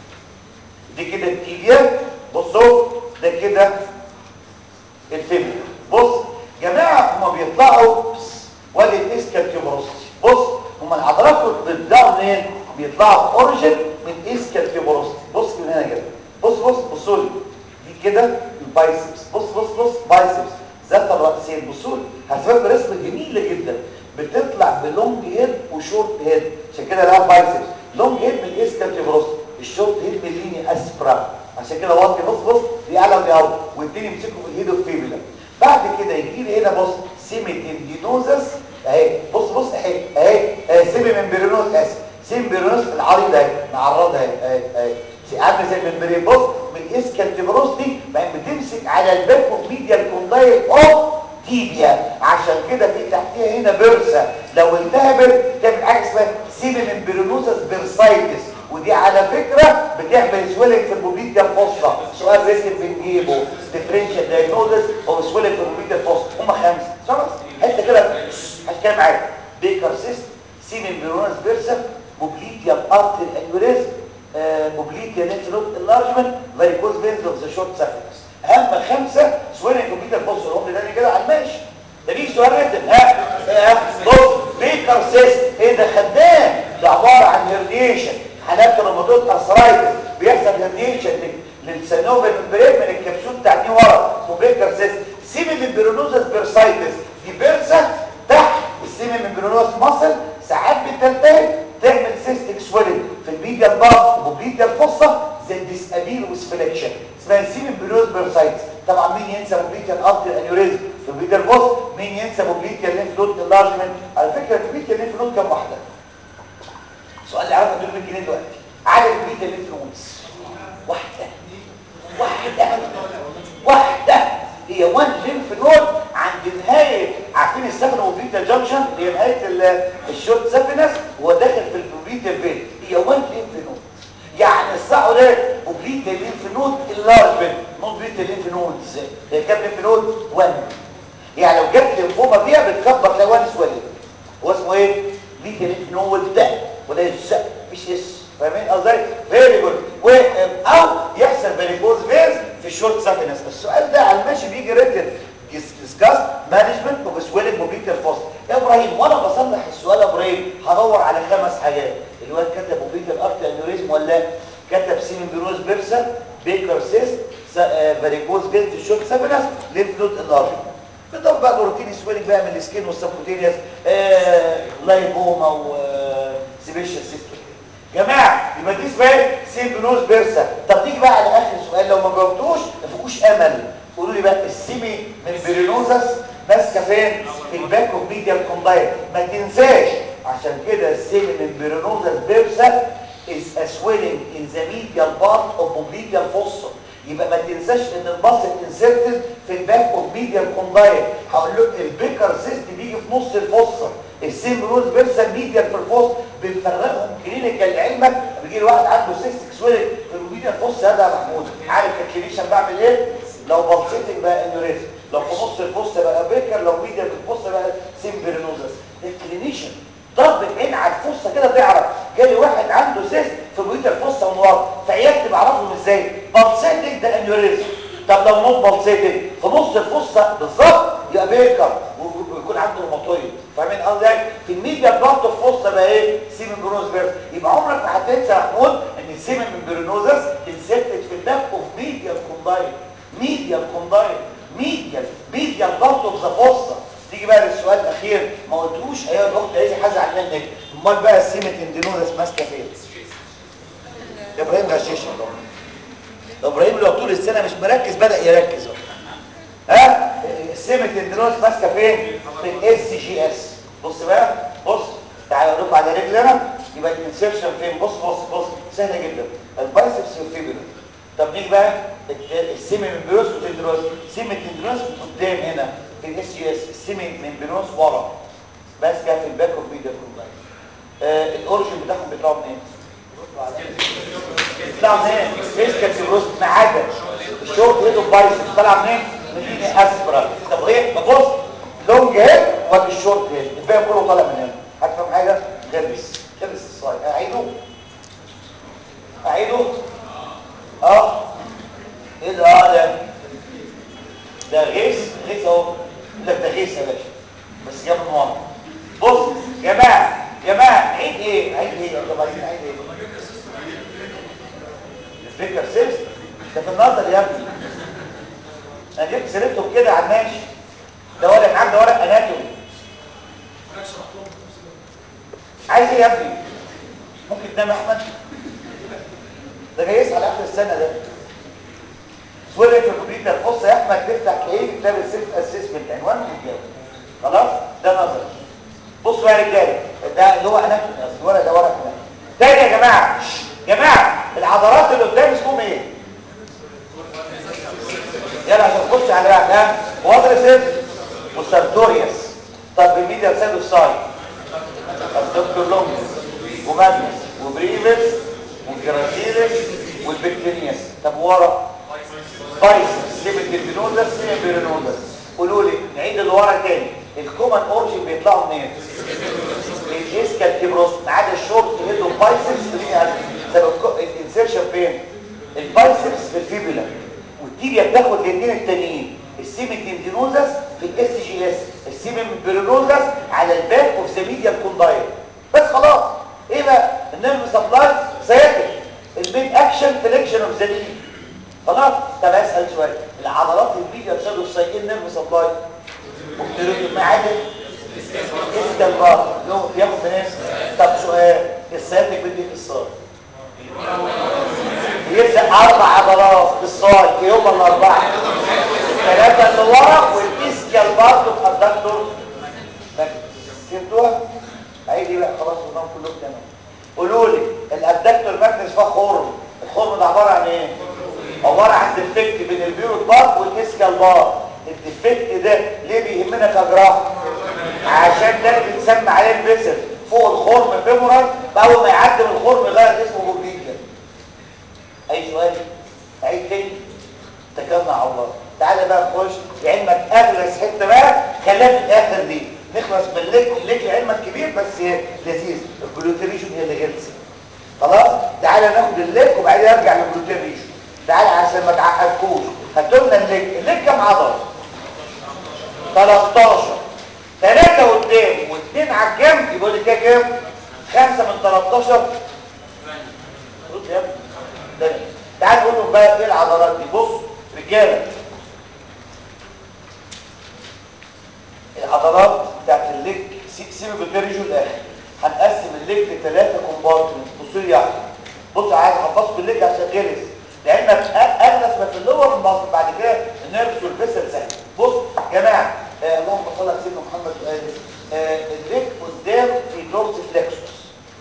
Speaker 1: دي كده التيبيا بصوا ده كده الفيمر بص جماعه هما بيطلعوا وادي الاسكال تيوبروستي بص هما العضلات بيطلعوا منين بيطلعوا اوريجين من اسكال تيوبروستي بص من هنا كده بص بص بصوا لي دي كده البايسبس بص بص بص بايسبس ذات الرأسين بصوا لي هتفهم رسمه جميله جدا بتطلع بلونج هيد وشورت هيد عشان كده لها بايسبس لونج هيد من الاسكال تيوبروستي الشورت هيد من ليني اسبرا عشان كده واطي بص بص دي اعلى ودي اوطى والاثنين يمسكوا في الهيد والفيبولا بعد كده يجي لي هنا بص سيميتندينوزس اهي بص بص اهي اهي سيمي ممبرينوس اسف سيمبرينوس العريض اهي معرضه اهي اهي اهي عامل زي الممبرين بص من الاسكال تيبروس دي بقى بتمسك على الباك اوف ميديال كوندايل اوف تيبيا عشان كده في تحتيها هنا بيرسا لو التهبت تعمل حاجه اسمها سيمي ممبرينوسس بيرسايتس ودي على فكرة بتعمل سويلنج في البوبيديا الفصة سؤال ريسك بنجيبه ديفرنشال دايجنوزس او سويلنج في البوبيديا الفصة هم خمسة خلاص حته كده هتكلم معاك بيكر سيست سيمين بيرونس بيرسا بوبليديا الارتر انيوريزم بوبليديا لينف نود انلارجمنت فاريكوز فينز اوف ذا شورت سيرفيس اهم خمسه سويلنج في البوبيديا الفصة هم ده كده على الماشي ده بيجي سؤال ريتم ها بص بيكر سيست ايه ده خدام ده عباره عن هيرديشن حالات الروماتويد ارثرايتس بيحصل هيرديشن للسينوفيل ممبرين من الكبسول بتاع دي ورا وبيكر سيست سيمي ممبرينوزس بيرسايتس دي بيرسا تحت السيمي ممبرينوزس ماسل ساعات بتلتهب تعمل سيستيك سويلنج في الميديا الباص وبوبليديا الفصه زي الديسابيل وسفليكشن اسمها السيمي ممبرينوزس بيرسايتس طبعا مين ينسى بوبليديا الارتر انيوريزم في الميديا الفص مين ينسى بوبليديا الليمف نود انلارجمنت على فكره البوبليديا الليمف نود كام واحده سؤال اللي عارفه 300 جنيه دلوقتي عدد البيتا اللي انت نودز واحده واحده واحده هي وان ليمف نود عند نهايه عارفين السفن وبيتا جانكشن اللي هي نهايه الشورت سفنس وهو داخل في البوبيتا البيت هي وان ليمف نود يعني الصح ده بوبيتا ليمف نود اللارجمنت نود بيتا ليمف نودز هي كام ليمف نود 1 يعني لو جبت ليمفوما فيها بتكبر تلاقي وان سويلنج هو اسمه ايه بيتا ليمف نود ده ولا يسق مش اس فاهمين قصدي فيري جود او يحصل فيريكوز فيرز في الشورت سافينس السؤال ده على الماشي بيجي ريتن ديسكاس مانجمنت اوف سويلنج بوبيتر فوست يا ابراهيم وانا بصلح السؤال يا ابراهيم هدور على خمس حاجات الواد كتب بوبيتر ارت انيوريزم ولا كتب سيمبروز بيرسا بيكر سيست فيريكوز فيرز في الشورت سافينس ليمف نود انلارجمنت بيضرب بقى الروتين سويلنج بقى من السكين والسبكوتينيوس آه لايبوما وسيبيشال سيستم جماعه يبقى دي اسمها سيمبنوز بيرسا طب نيجي بقى على اخر سؤال لو ما جاوبتوش ما فيكوش امل قولوا لي بقى السيمي من برينوزس ماسكه فين في الباك اوف ميديال كومباين ما تنساش عشان كده السيمي من برينوزس بيرسا is a swelling in the medial part of popliteal fossa يبقى ما تنساش ان الباص انسرتد في الباك اوف ميديال كوندايل هقول له البيكر سيست بيجي في نص الفصه السيم روز بيرسا ميديال في الفص بنفرقهم كلينيكال لعلمك بيجي لي واحد عنده سيستك سويلك في الميديال فص هذا يا محمود عارف الكلينيشن بعمل ايه لو بلسيتنج بقى انيوريزم لو في نص الفص بقى بيكر لو ميديال في الفص بقى سيمبرينوزس الكلينيشن ضرب عين على الفصه كده تعرف جالي واحد عنده سيست في بيوت الفصه من ورا فعيادتي بعرفهم ازاي بلسيتنج ده انيوريزم طب لو نوت بلسيتنج في نص الفصه بالظبط يبقى بيكر ويكون عنده روماتويد فاهمين قصدي في الميديا بلانت في الفصه بقى ايه سيمن برونوز بيرس يبقى عمرك ما هتنسى يا محمود ان السيمن من برونوزس انسكتد في الباك اوف ميديا كوندايل ميديا كوندايل ميديا ميديا بلانت اوف ذا فصه تيجي بقى للسؤال الاخير ما قلتوش ايوه الاخت عايزه حاجه منك امال بقى السيمن اندينوزس ماسكه فين ابراهيم غشيش ابراهيم لو طول السنه مش مركز بدا يركز اهو ها السيمت اندروس ماسكه فين في الاس جي اس بص بقى بص تعالى اقول لكم على رجلي انا يبقى الانسيرشن فين بص بص بص سهله جدا البايسبس والفيبولا طب نيجي بقى السيمي ممبروس والتندروس سيمي تندروس قدام هنا في الاس جي اس السيمي ممبروس ورا ماسكه في الباك اوف ميديا كومباين آه الاوريجن بتاعهم بيطلعوا منين بيطلعوا منين فيسكال ما عدا الشورت هيد اوف بايسبس طالع منين مدينة اسبرا طب هي بص لونج هيد وادي الشورت هيد الباقي كله طالع من هنا هتفهم حاجه غرس غرس الصايع اعيده اعيده اه ايه ده اه ده ده غيث غيث اهو يقول لك ده غيث يا باشا بس جاب من ورا بص يا جماعه جماعه عيد ايه عيد ايه يا طب عايزين عيد ايه الفكر سيست ده في النظر يا ابني انا جبت سيرتهم كده على الماشي ده ورق معاك ده ورق اناتومي عايز ايه يا ابني ممكن تنام احمد ده جايز على اخر السنه ده سويلك في الكمبيوتر بص يا احمد تفتح تلاقيه كتاب السيلف اسسمنت عنوان وتجاوب خلاص ده نظري بصوا بقى يا رجاله ده اللي هو اناتومي اصل الورق ده ورق اناتومي تاني يا جماعه جماعه العضلات اللي قدام اسمهم ايه يلا عشان نخش على بقى ها كوادريسيبس وسارتوريوس طب الميديا سادو ساي الدكتور لونجس وماجنس وبريفس والجراتيرس والبكتيريس طب ورا بايس سيمنتينوزس سيمبيرينوزس قولوا لي نعيد اللي ورا تاني الكومن اورجن بيطلعوا منين الاسكال تيبروس ما عدا الشورت هيد والبايسبس طب الانسيرشن فين البايسبس في الفيبولا والتيبيا بتاخد الاثنين التانيين السيمنتينوزس في الاس جي اس السيمنبرينوزس على الباك اوف ذا ميديال كوندايل بس خلاص ايه بقى النيرف سبلاي سيكل المين اكشن فليكشن اوف ذا ني خلاص طب اسال سؤال العضلات الميديال سيل اوف سايكل نيرف سبلاي وبترد معادن اسكال بار لو بياخد منين طب سؤال السياتيك بدي اتصال يبدأ أربع عضلات بالصاج يوم الأربعة الثلاثة اللي ورا والإسكال برضه في الدكتور فهمتوها؟ عيدي بقى خلاص ونام كلهم تمام قولوا لي الابدكتور ماجنس فيها خرم الخرم ده عبارة عن ايه؟ عبارة عن ديفكت بين البيوت بار والإسكال بار الديفكت ده ليه بيهمنا كجراح؟ عشان ده اللي بنسمي عليه الفيسل فوق الخرم فيمورال اول ما يعدي من الخرم يغير اسمه بوبليكا اي سؤال عيد تاني تكلنا على الله تعالى بقى نخش لعلمك اغلس حته بقى خليها في الاخر دي نخلص من الليك الليك لعلمك كبير بس لذيذ الجلوتريشن هي اللي غلسه خلاص تعالى ناخد الليك وبعدين ارجع للجلوتريشن تعالى عشان ما تعقدكوش هاتوا لنا الليك الليك كام عضله 13 ثلاثة قدام واثنين على الجنب يبقى لي كده كام؟ خمسة من 13 رد يا ابني ده تعال نقول لهم بقى ايه العضلات دي بص رجاله العضلات بتاعت الليج سيبك بالتريجو الاخر هنقسم الليج لثلاثه كومبارتمنت بصوا لي يعني بص عايز احفظكم الليج عشان غلس لان اغلس ما في اللور المصر بعد كده النيرفس والفيسل سهل بص يا جماعه آه اللهم صل على سيدنا محمد وآله آه الليج قدام في دورس فليكسوس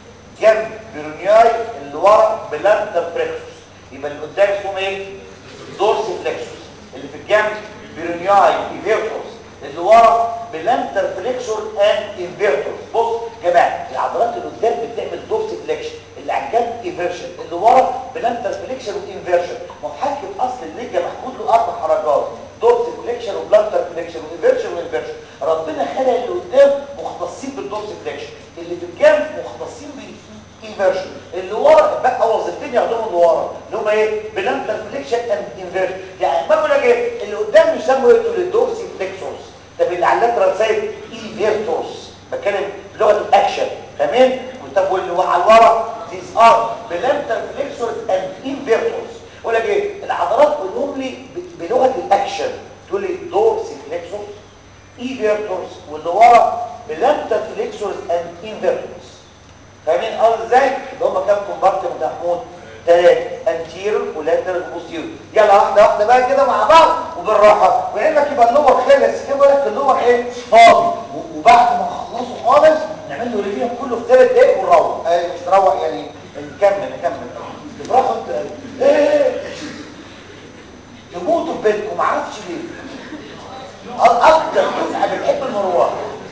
Speaker 1: جنب برونياي اللي ورا بلانتر بريكسوس يبقى اللي قدام اسمهم ايه دورسي فليكسورز اللي في الجنب بيرونياي ايفيرتورز اللي ورا بلانتر فليكسور اند انفيرتورز بص يا جماعه العضلات اللي قدام بتعمل دورسي فليكشن اللي على الجنب ايفيرشن اللي ورا بلانتر فليكشن وانفيرشن محكم اصل الليجا محمود له اربع حركات دورسي فليكشن وبلانتر فليكشن وانفيرشن وانفيرشن ربنا خلق اللي قدام مختصين بالدورسي فليكشن اللي في الجنب مختصين بالانفيرشن اللي ورا بقى وظيفتين ياخدوهم اللي ورا اللي هم ايه بلانتر فليكشن اند انفيرشن يعني ما بقول لك ايه اللي قدام يسموا ايه دول الدورسي فليكسورز طب اللي على اللاترال سايد ايفيرتورز بتكلم بلغه الاكشن تمام طب واللي على ورا these are بلانتر فليكسورز اند انفيرتورز اقول لك ايه العضلات قولهم لي بلغه الاكشن تقول لي دورسي فليكسورز ايفيرتورز واللي ورا بلانتر فليكسورز اند انفيرتورز فاهمين قصدي ازاي اللي هم كام كومبارتمنت يا محمود ثلاثه انتيرور ولاترال وبوستيرور يلا واحده واحده بقى كده مع بعض وبالراحه وعلمك يبقى اللور خلص كده بقول لك اللور ايه فاضي وبعد ما نخلصه خالص نعمل له ريفيو كله في ثلاث دقايق ونروح ايه مش نروح يعني نكمل نكمل تفرحوا انت ايه تموتوا في بيتكم معرفش ليه اكتر دفعه بتحب المروح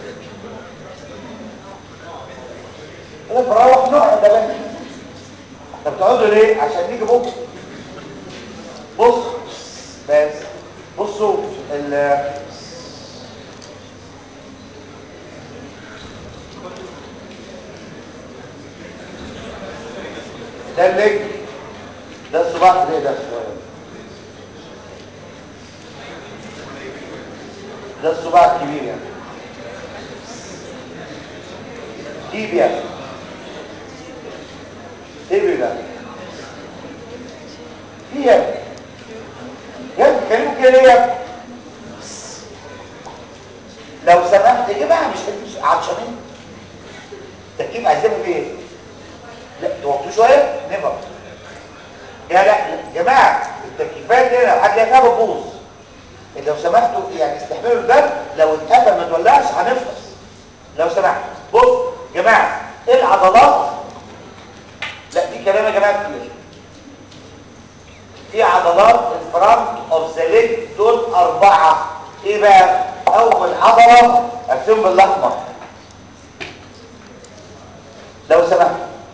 Speaker 1: انا بروح نقعد يا باشا طب بتقعدوا ليه عشان نيجي بكره بص بس بصوا ال ده الليج ده الصباح ده ده ده الصباع الكبير يعني تيبيا تيبيا فيها يا بتكلموا كده ليه لو سمحت يا جماعه مش مش عطشانين التركيب عايزينه في ايه لا توقفوا شويه نفر يا لا يا جماعه التكييفات دي لو حد فيها بتبوظ لو سمحتوا يعني استحملوا البرد لو اتقفل ما تولعش هنفطس لو سمحت بص يا جماعه ايه العضلات لا دي كلام يا جماعه كتير في عضلات الفرونت اوف ذا ليج دول اربعه ايه بقى اول عضله ارسم بالاحمر لو سمحت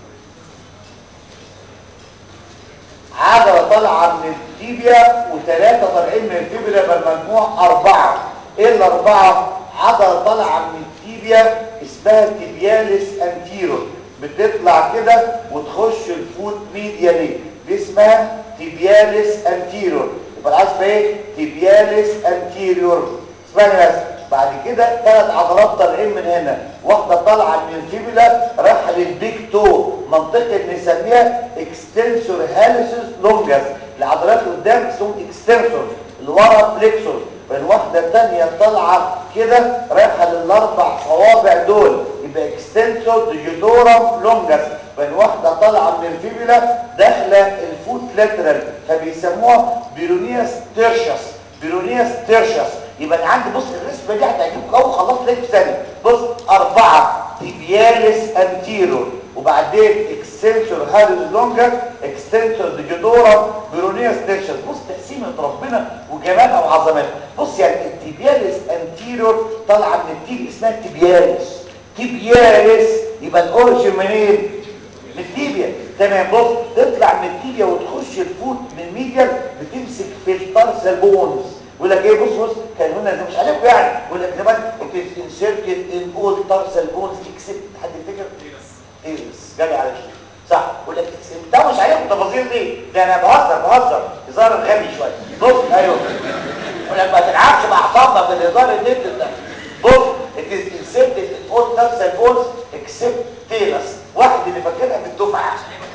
Speaker 1: عضله طالعه من التيبيا وثلاثه طالعين من الفيبرا بالمجموع اربعه ايه الاربعه عضله طالعه من التيبيا اسمها تيبياليس انتيرور بتطلع كده وتخش الفوت ميديالي دي اسمها تيبياليس انتيرور يبقى العصب ايه تيبياليس انتيرور اسمعني بس بعد كده ثلاث عضلات طالعين من هنا واحده طالعه من الفيبولا رايحه للبيك تو منطقه بنسميها اكستنسور هاليسوس لونجاس العضلات اللي قدام اسمهم اكستنسور اللي ورا فليكسور والواحده الثانيه طالعه كده رايحه للاربع صوابع دول يبقى اكستنسور ديجيتورم لونجاس والواحده طالعه من الفيبولا داخله الفوت لاترال فبيسموها بيرونياس تيرشس بيرونياس تيرشس يبقى انا عندي بص الرسمه دي هتعجبك قوي خلصت لك في ثانيه بص اربعه تيبياليس انتيرور وبعدين اكستنسور هاريز لونجر اكستنسور ديجيتورا بيرونياس تيرشس بص تقسيمه ربنا وجمالها وعظمتها بص يعني التيبياليس انتيرور طالعه من التيب اسمها تيبياليس تيبياليس يبقى الاوريجين منين من التيبيا تمام بص تطلع من التيبيا وتخش الفوت من ميديال بتمسك في التارسال بونز يقول لك ايه بص بص كان هنا ده مش عليكم يعني يقول لك زمان it is inserted in all tarsal bones except حد يفتكر ايه بس جالي على شيء صح يقول لك ده مش عليكم التفاصيل دي ده انا بهزر بهزر هزار غبي شويه بص ايوه يقول لك ما تلعبش مع اعصابنا بالهزار النت ده بص it is inserted in all tarsal bones except talus واحد اللي فاكرها في الدفعه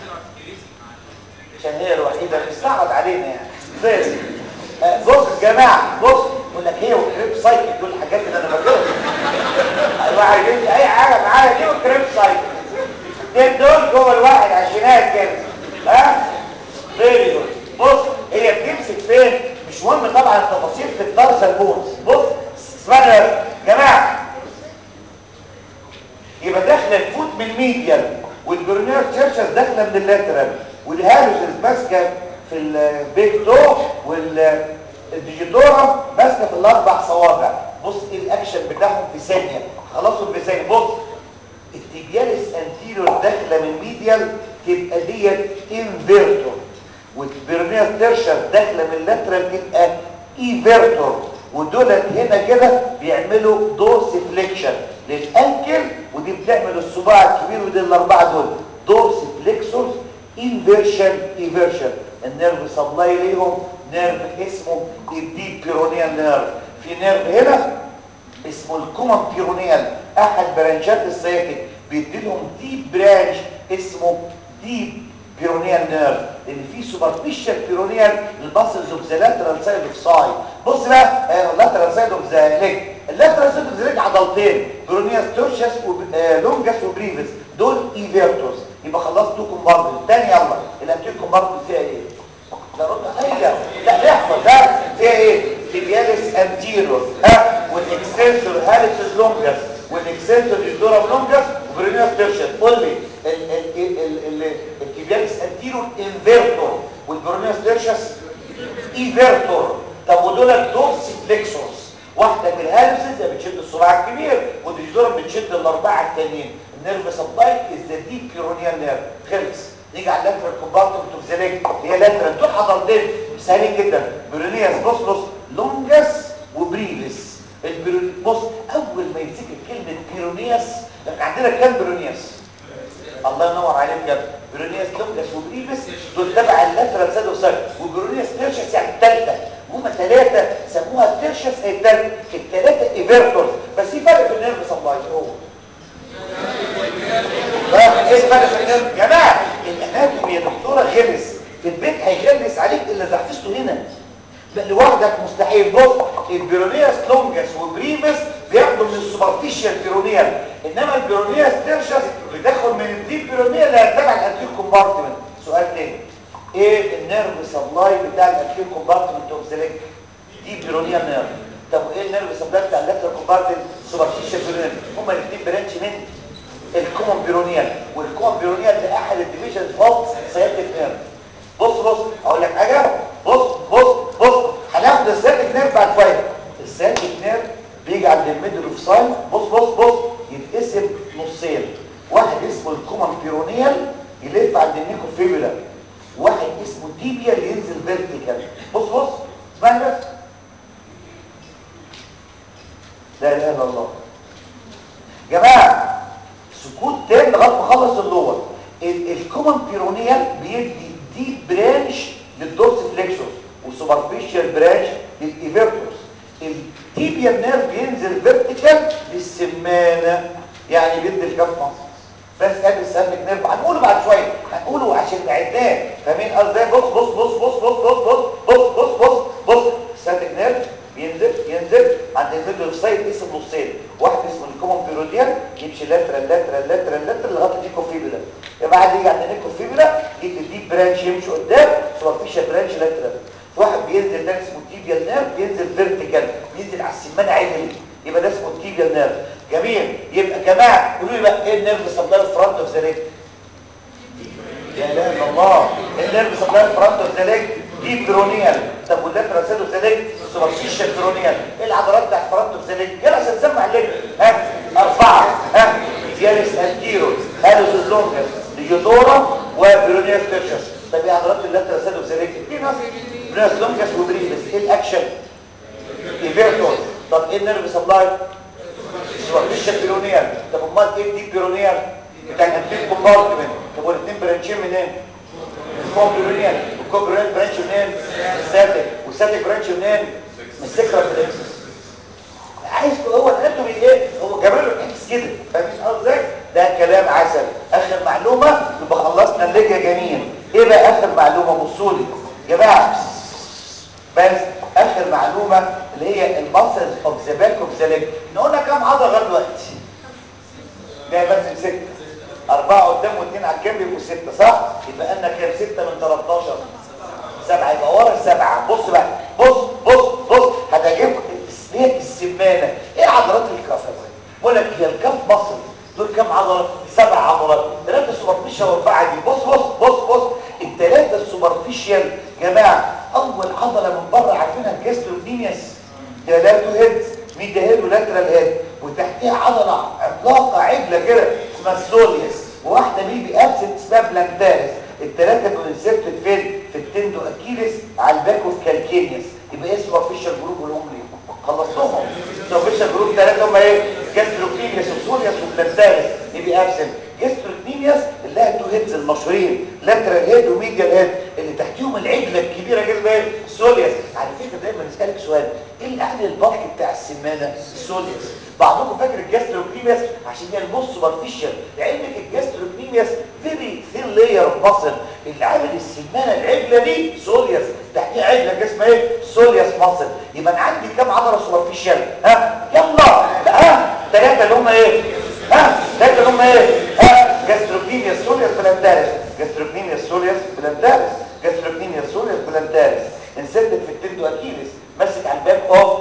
Speaker 1: عشان هي الوحيده اللي استعرض علينا يعني بس بص يا جماعه بص يقول لك هي والكريب سايكل دول الحاجات اللي انا فاكرها الواحد يجي اي حاجه معايا دي والكريب سايكل الاثنين دول جوه الواحد عشرينات كده ها فيري جود بص هي بتمسك فين مش مهم طبعا التفاصيل في التارسال بونز بص اسمعنا يا جماعه يبقى داخله الفوت من الميديال والبرنير تشيرشز داخله من اللاترال والهالوسز ماسكه في البيك تو والديجيتورا ماسكه في الاربع صوابع بص ايه الاكشن بتاعهم في ثانيه خلصوا في ثانيه بص التيبياليس انتيريور داخله من ميديال تبقى ديت انفيرتور والبيرنيال تيرشر داخله من اللاترال تبقى ايفيرتور ودولت هنا كده بيعملوا دورس فليكشن للانكل ودي بتعمل الصباع الكبير ودي الاربعه دول دورس فليكسورز انفيرشن ايفيرشن النيرف سبلاي ليهم نيرف اسمه الديب بيرونيال نيرف في نيرف هنا اسمه الكومن بيرونيال احد برانشات السياتيك بيدي لهم ديب برانش اسمه ديب بيرونيال نيرف لان في سوبرفيشال بيرونيال للباسلز اوف ذا لاترال سايد اوف ساي بص بقى اللاترال سايد اوف ذا ليج اللاترال سايد اوف ذا ليج عضلتين بيرونياس تورشس ولونجاس وبريفس دول ايفيرتوس يبقى خلصت تو كومبارتمنت تاني يلا الانتير كومبارتمنت فيها ايه لا رد عليا لا نحفظ ده فيها ايه تيبياليس انتيرور ها والاكستنسور هاليس لونجاس والاكستنسور يدورا لونجاس وبرينياس تيرشس قول لي التيبياليس انتيرور انفيرتور والبرينياس تيرشس ايفيرتور طب ودول دورسي فليكسورز واحده من الهالسز بتشد الصباع الكبير والديجدورا بتشد الاربعه التانيين النيرف سبلاي از ذا ديب بيرونيال نيرف خلص نيجي على اللاترال كومبارتمنت اوف ذا ليج هي لاترال دول عضلتين سهلين جدا بيرونياس بص بص لونجاس وبريفس البيرون بص اول ما يمسك كلمه بيرونياس عندنا كام بيرونياس الله ينور عليك يا ابني بيرونياس لونجاس وبريفس دول تبع اللاترال سادو سايد وبيرونياس تيرشس يعني الثالثه هما ثلاثه سموها التيرشس هي الثالثه الثلاثه ايفيرتورز بس في فرق في النيرف سبلاي هو ايه الفرق في النيرف يا جماعه الاناتومي يا دكتوره غلس في البيت هيغلس عليك الا اذا حفظته هنا لوحدك مستحيل بص البيرونياس لونجاس وبريفس بياخدوا من السوبرفيشال بيرونيال انما البيرونياس تيرشس بتاخد من الديب بيرونيال اللي تبع الانتير كومبارتمنت سؤال تاني ايه النيرف سبلاي بتاع الانتير كومبارتمنت اوف ذا ليج دي بيرونيال نيرف طب وايه النيرف سبلاي بتاع اللاترال كومبارتمنت سوبرفيشال بيرونيال هما الاثنين برانش من الكومن بيرونيال والكومن بيرونيال ده احد الديفيجنز اوف سياتيك نيرف بص بص اقول لك حاجه بص بص بص هناخد السياتيك نيرف بعد شويه السياتيك نيرف بيجي عند الميدل اوف ساين بص بص بص يتقسم نصين واحد اسمه الكومن بيرونيال يلف عند النيكو فيبولا واحد اسمه تيبيال ينزل فيرتيكال بص بص اسمعني بس لا اله الا الله جماعه سكوت تام لغايه ما اخلص اللور الكومن بيرونيال بيدي ديب برانش للدورس فليكسوس وسوبرفيشال برانش للايفيرتوس التيبيال نيرف بينزل فيرتيكال للسمانه يعني بيدي الكف مصر بس قبل السلك نيرف هنقوله بعد شويه هنقوله عشان نعداه فاهمين قصدي بص بص بص بص بص بص بص بص بص بص بص السلك نيرف ينزل ينزل عند الميدل سايد اسم نصين واحد اسمه الكومون بيروديان يمشي لاترال لاترال لاترال لاترال لغايه الديكو فيبولا يبقى بعد يجي عند الديكو فيبولا يجي الديب برانش يمشي قدام سوبرفيشال برانش لاترال واحد بينزل ده اسمه تيبيال نيرف بينزل فيرتيكال بينزل على السمانه عدل يبقى ده اسمه التيبيال نيرف جميل يبقى جماعه قولوا لي بقى ايه النيرف سبلاي فرونت اوف ذا ليج لا اله الا الله النيرف سبلاي فرونت اوف ذا ليج دي برونيال طب واللاترال سيد اوف ذا ليج سوبرفيشال برونيال ايه العضلات بتاعت فرونت اوف ذا ليج يلا عشان نسمع الليج ها اربعه ها دياليس انتيرو هالوس لونجس ديجيتورا وبرونيال تيرشس طب ايه عضلات اللاترال سيد اوف ذا ليج في ناس برونيال لونجس وبريفس ايه الاكشن ايفيرتون طب ايه النيرف سبلاي سوبرفيشال بيرونيال طب امال ايه الديب بيرونيال بتاع الانتير كومبارتمنت طب والاثنين برانشين منين الكوم بيرونيال والكوم بيرونيال برانش منين الساتيك والساتيك برانش منين من السكرة برانشز عايز هو الاناتومي ايه هو جاب له الحكس كده فاهمين قصدي ده كلام عسل اخر معلومه يبقى خلصنا الليج يا جميل ايه بقى اخر معلومه بصوا لي يا جماعه بس اخر معلومه اللي هي المسلز اوف ذا باك اوف ذا ليج قلنا كام عضله لغايه دلوقتي ده بس سته اربعه قدام واثنين على الجنب يبقوا سته صح يبقى لنا كام سته من 13 سبعه يبقى ورا السبعه بص بقى بص بص بص هتعجبكم هي السمانه ايه عضلات الكف بقول لك هي الكف مصر دول كام عضله سبع عضلات ثلاثه سوبرفيشال واربعه دي بص بص بص بص الثلاثه السوبرفيشال جماعه اول عضله من بره عارفينها الجاستروكنيمياس ده لا تو هيد ميديا هيد ولاترال هيد وتحتها عضله عملاقه عجله كده اسمها السوليس وواحده بيبي ابسنت اسمها بلانتاريس الثلاثه دول انسرتد فين في التندو اكيليس على الباك اوف كالكينياس يبقى اسمه اوفيشال جروب والهم ليه خلصتهم اوفيشال جروب ثلاثه هم ايه جاستروكنيمياس وسوليس وبلانتاريس يبقى ابسنت جاستروكنيمياس اللي هي التو هيدز المشهورين لاترال هيد وميديال هيد اللي تحتيهم العجله الكبيره كده ايه السوليس على فكره دايما نسالك سؤال ايه الاهل البلك بتاع السمانه السوليس بعضكم فاكر الجاستروكنيمياس عشان هي الموست سوبرفيشال لعلمك الجاستروكنيمياس فيري ثين لاير اوف ماسل اللي عامل السمانه العجله دي سوليس تحتيها عجله اسمها ايه سوليس ماسل يبقى انا عندي كام عضله سوبرفيشال ها يلا لا ها ثلاثه اللي هم ايه ها ثلاثه اللي هم ايه ها جاستروكنيمياس سوليس بلانتاريس جاستروكنيمياس سوليس بلانتاريس جاستروكنيمياس سوليس بلانتاريس انسدت في التندو اكيليس ماسك على الباك اوف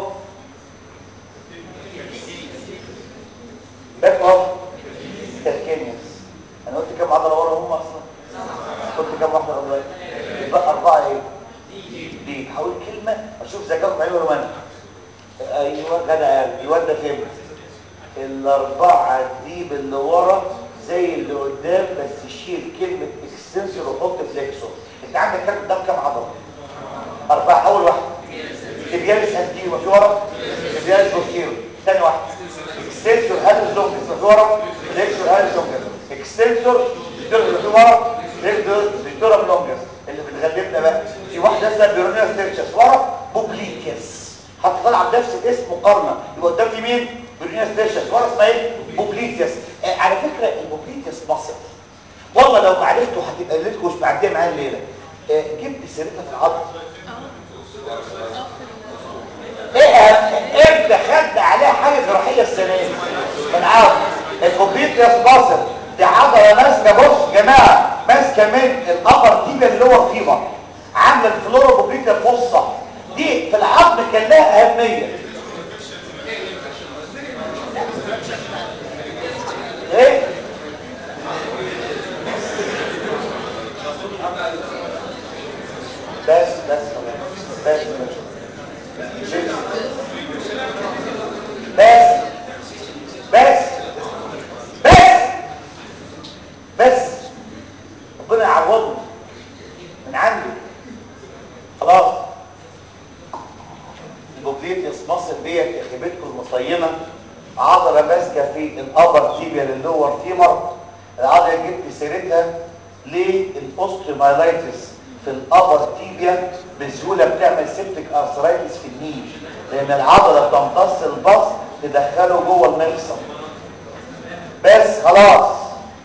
Speaker 1: باك اوف كالكينيوس انا قلت كام عضله ورا هم اصلا قلت كام واحده والله يبقى اربعه ايه دي هقول كلمه اشوف ذكائهم ايوه ولا منع ايوه جدع يعني الواد ده فين الاربعه دي اللي ورا زي اللي قدام بس شيل كلمه اكستنسور وحط فليكسور انت عندك كام قدام كام عضله اربعه اول واحده تبيالس انتيرو ما في ورا تبيالس بوستيرو ثاني واحده اكستنسور هالوس لونجس ما في ورا فليكسور هالوس لونجس اكستنسور اللي في ورا فليكسور لونجس اللي بتغلبنا بقى في واحده اسمها بيرونيا ستيرشس ورا بوبليكيس هتطلع بنفس الاسم مقارنه يبقى قدام في مين بيرونيا ستيرشس ورا اسمها ايه بوبليكيس آه على فكره البوبليكيس مصر والله لو معرفته هتبقى ليلتكم مش معديه معايا الليله آه جبت سيرتها في العظم ايه امتى خدنا عليها حاجه جراحيه السنه دي من عاوز البوبليكيس مصر دي عضله ماسكه بص يا جماعه ماسكه من الابر تيبيا اللي هو الفيمر عامله الفلورا بوبليكا الفصه دي في العظم كان لها اهميه ايه بس بس بس بس بس بس بس ربنا يعوضنا من عنده خلاص البوبليتيس مصر ديت خيبتكم المصينه عضله ماسكه في الابر تيبيا للور فيمر العضله جبت سيرتها للاوستيومايلايتس في الابر تيبيا بسهوله بتعمل سيبتيك ارثرايتس في النيل لان العضله بتمتص البص تدخله جوه المفصل بس خلاص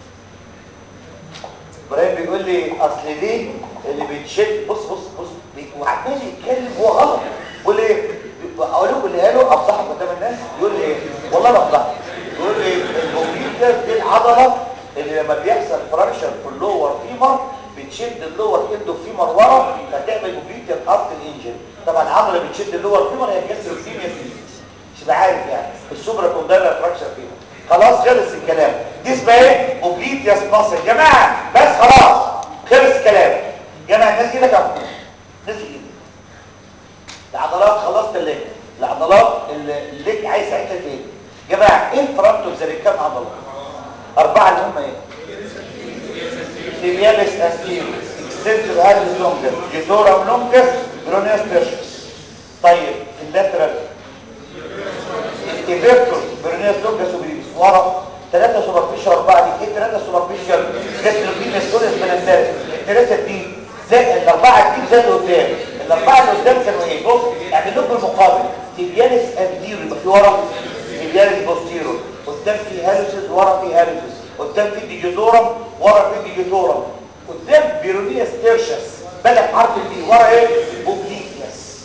Speaker 1: ابراهيم بيقول لي اصل ليه اللي بيتشد بص بص بص وعمال يتكلم هو غلط بيقول لي اقول لكم اللي قاله افضحك قدام الناس يقول لي ايه والله بفضحك يقول لي البوبليكا دي العضله اللي لما بيحصل فرانشر في اللور فيمر بتشد اللور اندو فيمر ورا فتعمل بوبليكا ارت الانجن طبعا العضله اللي بتشد اللور فيمر هي كسر الفيميا مش عارف يعني السوبرا كوندايلر فراكشر فيمر خلاص خلص الكلام دي اسمها ايه اوبليتياس ماسل يا جماعه بس خلاص خلص الكلام جماعه الناس كده كام ناس كده العضلات خلصت الليج العضلات الليج عايز ساعتها ايه يا جماعه ايه الفرونتو زي كام عضله اربعه اللي هم ايه تيبياليس انتيريوس اكستنسور هالس لونجس جيتورا لونجس برونيوس تيرشس طيب في اللاترال ايفيرتور برونيوس لونجس وبريس ورا ثلاثة سوبرفيشال أربعة دي إيه ثلاثة سوبرفيشال جاستروبين سكولس بلانتاريس الثلاثة دي زي الأربعة دي زي اللي قدام الأربعة اللي قدام كانوا إيه بص اعمل لكم المقابل تيبياليس أنديرو يبقى في ورا تيبياليس بوستيرو قدام في هالوسز ورا في هالوسز قدام في ديجيتورم ورا في ديجيتورم قدام بيرونيوس تيرشس بدأ حرف البي ورا إيه بوبليكياس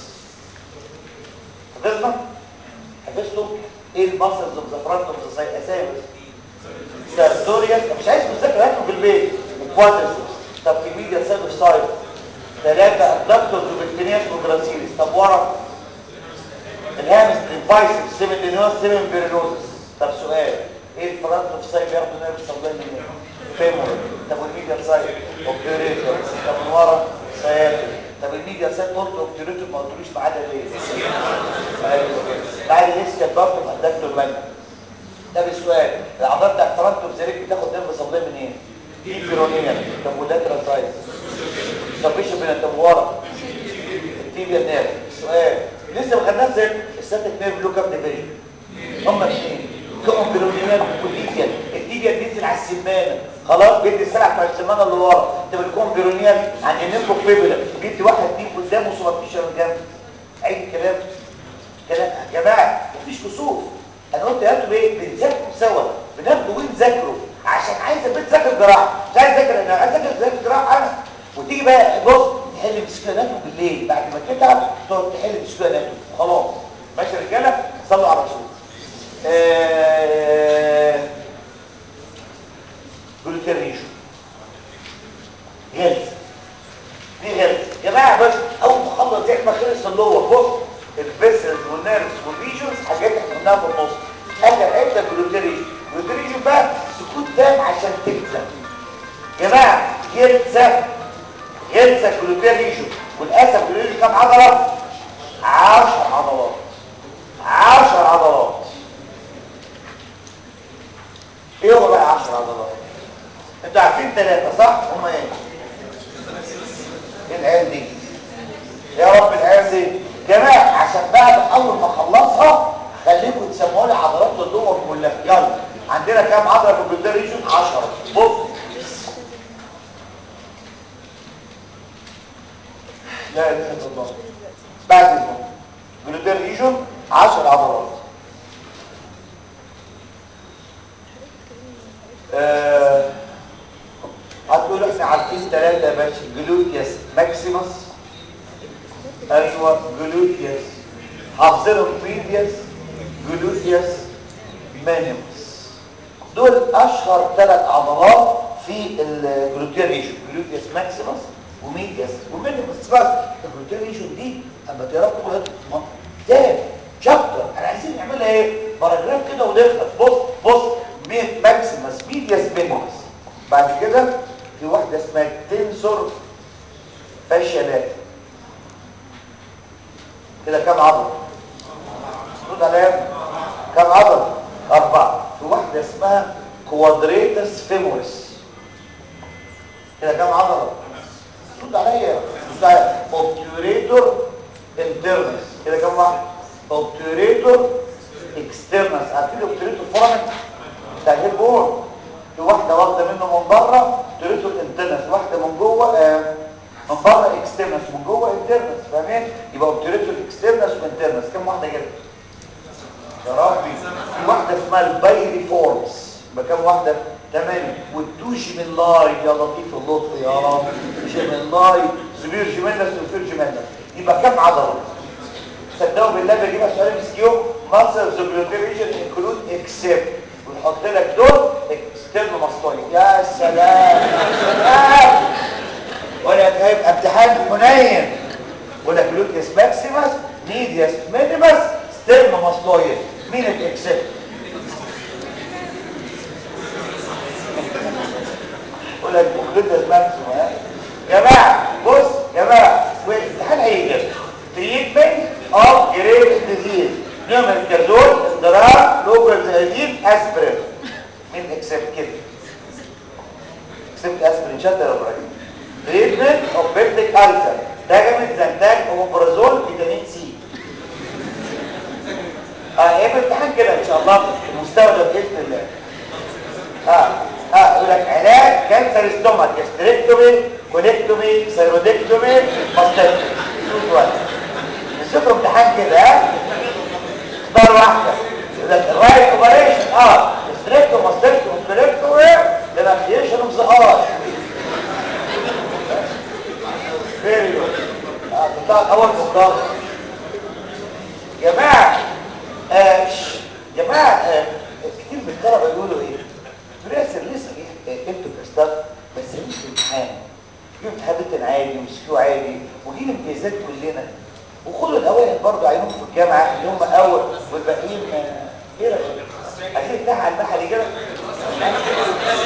Speaker 1: حفظنا حفظتوا ايه المسلز اوف ذا فرونت اوف ذا سايد اسامي سارتوريا مش عايز تذاكر هاتوا في البيت الكوادرس طب في ميديا سايد اوف سايد ثلاثه ادكتورز وبكتينياس وجراسيلس طب ورا الهامسترين بايسبس سيمندينوس سيمن بيرينوزس طب سؤال ايه الفرونت اوف سايد بياخدوا نيرف سبلاي منين فيمور طب والميديا سايد اوبيريتور طب من ورا سياتيك طب الميديا سايت قلت اوبتيريتور ما قلتلوش ما عدا ليه ايوه كده بعد لسه برضه ما الدكتور مالك ده بالسؤال العضلات بتاعت فرنتو بزريك بتاخد نرف صليه من ايه دي بيرونيا طب ولاترال سايز طب مش بين طب ورا التيبيا نيرف سؤال لسه ما خدناش زي الساتيك نيرف لو كام ديفيجن هم اثنين كم بيرونيا والتيبيا التيبيا بينزل على السمانه خلاص بيدي السلع بتاع السمانه اللي ورا انت بتكون بيرونيا عند النيرف فيبولا جبت واحد دي قدامه وصورتيش من جنب عيد الكلام كلام يا جماعه مفيش كسوف انا قلت يا انتوا ايه بنذاكروا سوا بناخده ونذاكره عشان عايز البيت ذاكر جراحه مش عايز اذاكر انا عايز اذاكر ذاكر جراحه انا وتيجي بقى بص تحل مسكيناته بالليل بعد ما تتعب تقعد تحل مسكيناته خلاص ماشي يا رجاله صلوا على الرسول آه... جلوتيريشن غلس دي غلس يا جماعه بس اول ما اخلص زي ما خلص اللور بص الفيسلز والنيرفز والفيجنز حاجات احنا قلناها في النص اخر حته جلوتيريشن جلوتيريشن بقى سكوت تام عشان تلزم يا جماعه غلسه غلسه جلوتيريشن والاسف جلوتيريشن كام عضله 10 عضلات 10 عضلات ايه هو بقى 10 عضلات انتوا عارفين ثلاثه صح هم ايه ايه العيال دي يا رب العيال دي جماعه عشان بعد اول ما اخلصها خليكم تسمعوا لي عضلات الدور كلها يلا عندنا كام عضله في الجلديه ريجون 10 بص لا اله الا الله بعد اذنك جلديه ريجون 10 عضلات آه هتقولوا احنا عارفين ثلاثه يا باشا جلوتيوس ماكسيموس ايوه جلوتيوس حافظينهم ميديوس جلوتيوس مانيموس دول اشهر ثلاث عضلات في الجلوتيال ريشن جلوتيوس ماكسيموس وميديوس ومانيموس بس الجلوتيال ريشن دي اما تقرا كده كتاب شابتر انا عايزين نعملها ايه باراجراف كده ونخلص بص بص ماكسيموس ميديوس مانيموس بعد كده في واحده اسمها تنسور فاشيالات كده كام عضله رد عليا كام عضله اربعه في واحده اسمها كوادريتس فيموريس كده كام عضله رد عليا رد عليا اوبتوريتور انترنس كده كام واحد اوبتوريتور اكسترنس عارفين اوبتوريتور فورامن بتاع الهيد بون في واحده واخده منه من بره اوبتوريتور انترنس واحده من جوه آه من بره اكسترنس من جوه انترنس فاهمين يبقى اوبتوريتور اكسترنس وانترنس كام واحده كده يا ربي في واحده اسمها البايري فورمز يبقى كام واحده ثمانيه والتوشي من لاي يا لطيف اللطف يا رب توشي من لاي سبير جيمينس وسبير جيمينس يبقى كام عضله صدقوا بالله بجيبها سؤال ام كيو ماسل زوبلوتيريشن انكلود اكسبت ويحط لك دول اكسترنال ماستويد يا سلام سلام ولا هيبقى امتحان حنين ولا جلوتيوس ماكسيمس ميديوس مينيمس ستيرنو ماستويد مين الاكسبت ولا جلوتيوس ماكسيمس يا جماعه بص يا جماعه والامتحان هيجي تريتمنت اوف جريف ديزيز نيوميركازول اندرار لوكال زايدين اسبرين مين اكسبت كده اكسبت اسبرين شاطر يا ابراهيم تريتمنت اوف بيبتيك ألسر داجمنت زنتاج اومبرازول فيتامين سي اه ايه الامتحان كده ان شاء الله المستوى ده باذن الله اه اه يقول لك علاج كانسر ستومك استريكتومي كونكتومي سيرودكتومي ماستكتومي شوف واحد نشوف امتحان كده ها اختار واحده يقول لك الرايت اوبريشن اه استريكتومي ماستكتومي كونكتومي ريلاكسيشن اوف ذا ار فيري جود بتاع اول مقدار جماعه آه جماعه آه كتير من الطلبه يقولوا ايه ياسر لسه انتوا كاستاف بس مش امتحان في امتحان بتن عادي ومسكيو عادي وجيب امتيازات كلنا وخدوا الاوائل برضه عينهم في الجامعه اللي هم اول والباقيين ايه رايك عايزين نفتح على المحل كده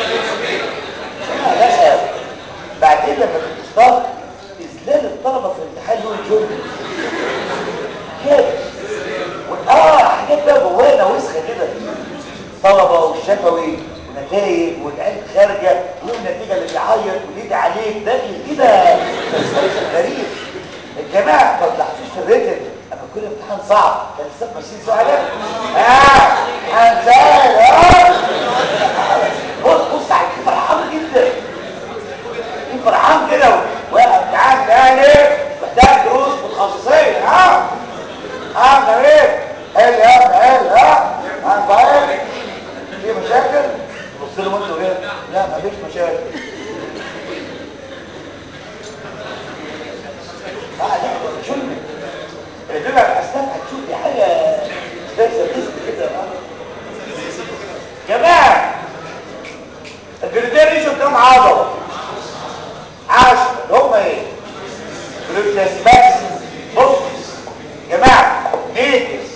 Speaker 1: لا لا بعدين لما تستاف اذلال الطلبه في طلبه والشفوي ونتائج والعيال خارجه والنتيجه اللي بيعيط واللي عليك داخل كده تسلسل غريب الجماعه ما طلعتوش في الريتم اما كل امتحان صعب كان لسه ماشيين سؤال اه هنسال اه بص بص على فرحان جدا فرحان كده وامتحان تاني محتاج دروس متخصصيه اه اه جميل حلو يا ابني حلو اه اه فاهم في مشاكل بص له انت وهي لا مفيش مشاكل اه لا شو اللي بيبقى الاسنان هتشوف دي حاجه زي سادست كده اه جماعه الجلديه ريشو كام عضله عشرة اللي هم ايه جلوتياس ماكس بص يا جماعه ميديس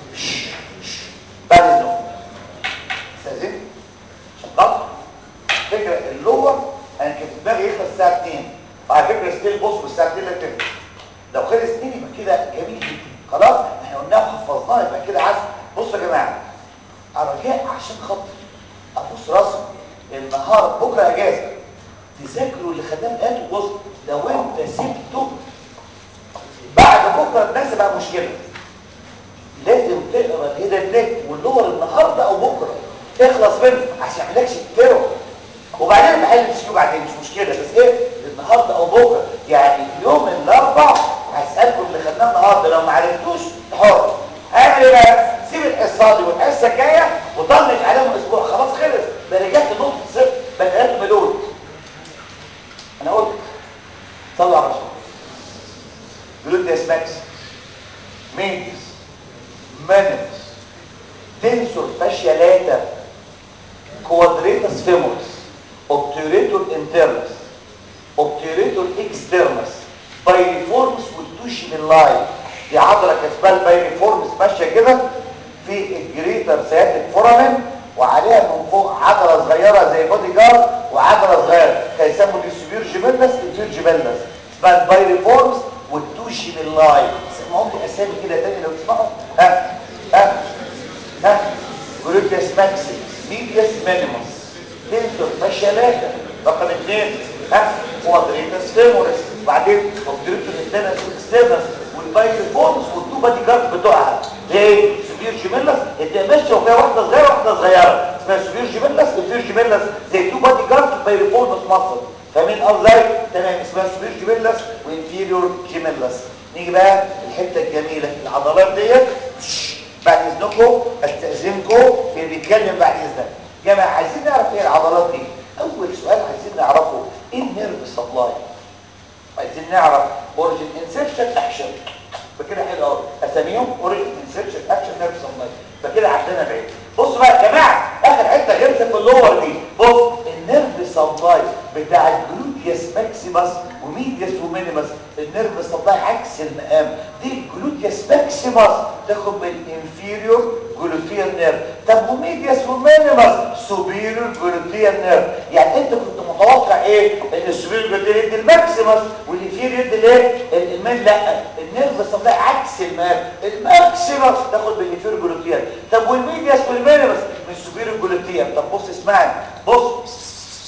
Speaker 1: بعد النوم استاذن شطط فكره اللور انا كان في دماغي يخلص الساعه 2 وعلى فكره ستيل بص بالساعه 2 لا تفرق لو خلص 2 يبقى كده جميل جدا خلاص احنا قلناها وحفظناها يبقى كده عسل بصوا يا جماعه الرجاء عشان خاطر ابص راسي النهار بكره اجازه تذاكروا اللي خدناه من قلب بص لو انت سبته بعد بكره الناس بقى مشكله لازم تقرا الهيدن نيك واللور النهارده او بكره اخلص منه عشان ما يعملكش تيرو وبعدين بحل تشكيله بعدين مش مشكله بس ايه النهارده او بكره يعني يوم الاربع هسالكم اللي خدناه النهارده لو ما عرفتوش حر اعمل ايه بقى سيب الحصه دي والحصه الجايه وطنش عليهم اسبوع خلاص خلص ده رجعت نقطه صفر بقى مليون انا قلت طلع رسول جلوديس ماكس ميديس مانيمس تنسور فاشيالاتا كوادريتس فيمورس اوبتيوريتور انترنس اوبتيوريتور اكسترنس بايريفورمس والتوشي من لاين دي عضله كسبها البايريفورمس ماشيه كده في الجريتر سياتيك فورامين وعليها من فوق عضله صغيره زي بودي جارد وعضله صغيره فيسموا دي سوبير جيميلس انفير جيميلس اسمها البايريفورمس والتوشي من لاين سمعهم باسامي كده تاني لو تسمعوا ها ها ها جلوتياس ماكسيمس ميدياس مينيموس تنسور فاشيالاتا رقم اثنين ها كوادريتاس فيمورس وبعدين اوبتريتور انترنس واكسترنس والبايريفورمس والتو بادي جارد بتوعها ايه سوبير جيميلس انت ماشيه وفيها واحده صغيره واحده صغيره اسمها سوبير جيميلس انفير جيميلس زي تو بادي جارد البايريفورمس مصر فاهمين قصدي تمام اسمها سوبير جيميلس وانفيريور جيميلس نيجي بقى الحته الجميله العضلات ديت بعد اذنكم استاذنكم في اللي بيتكلم بعد اذنك جماعه عايزين نعرف ايه العضلات دي اول سؤال عايزين نعرفه ايه النيرف سبلاي عايزين نعرف اوريجين انسيرشن اكشن بكده حلو قوي اساميهم اوريجين انسيرشن اكشن نيرف سبلاي فكده عندنا بعيد بصوا بقى يا جماعه اخر حته غير في اللور دي بص النيرف سبلاي بتاع الجلوتيوس ماكسيمس وميديوس ومينيمس النيرف سبلاي عكس المقام دي الجلوتيوس ماكسيمس تاخد من الانفيريور جلوتيال نيرف طب وميديوس ومينيمس سوبيريور جلوتيال نيرف يعني انت كنت متوقع ايه ان السوبيريور جلوتيال يدي الماكسيمس والانفيريور يدي الايه المين لا النيرف سبلاي عكس المقام الماكسيمس تاخد من الانفيريور جلوتيال طب والميديوس والمينيمس من السوبيريور جلوتيال طب بص اسمعني بص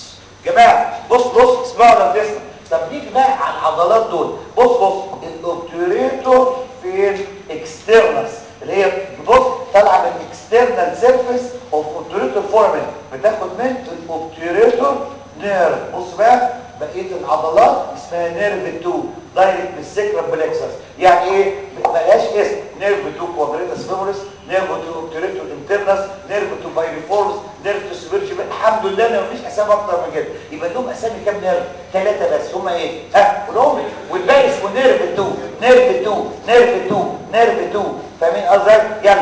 Speaker 1: جماعه بص بص اسمعوا لو تسمع طب نيجي بقى على العضلات دول بص بص الاوبتوريتور فين اكسترنس اللي هي بص طالعه من اكسترنال سيرفيس اوف اوبتوريتور فورمن بتاخد من الاوبتوريتور نيرف بص بقى بقيه العضلات اسمها نيرف 2 دايركت بالسكرم بلكسس يعني ايه ملهاش اسم نيرف 2 كوادريتس فيمورس نيرف 2 اوبتوريتور انترنس نيرف 2 بايريفورمس نيرف 2 سبيرجي الحمد لله انا مفيش اسامي اكتر من كده يبقى لهم اسامي كام نيرف ثلاثه بس هم ايه ها قولهم والباقي اسمه نيرف 2 نيرف 2 نيرف 2 نيرف 2 فاهمين قصدي يلا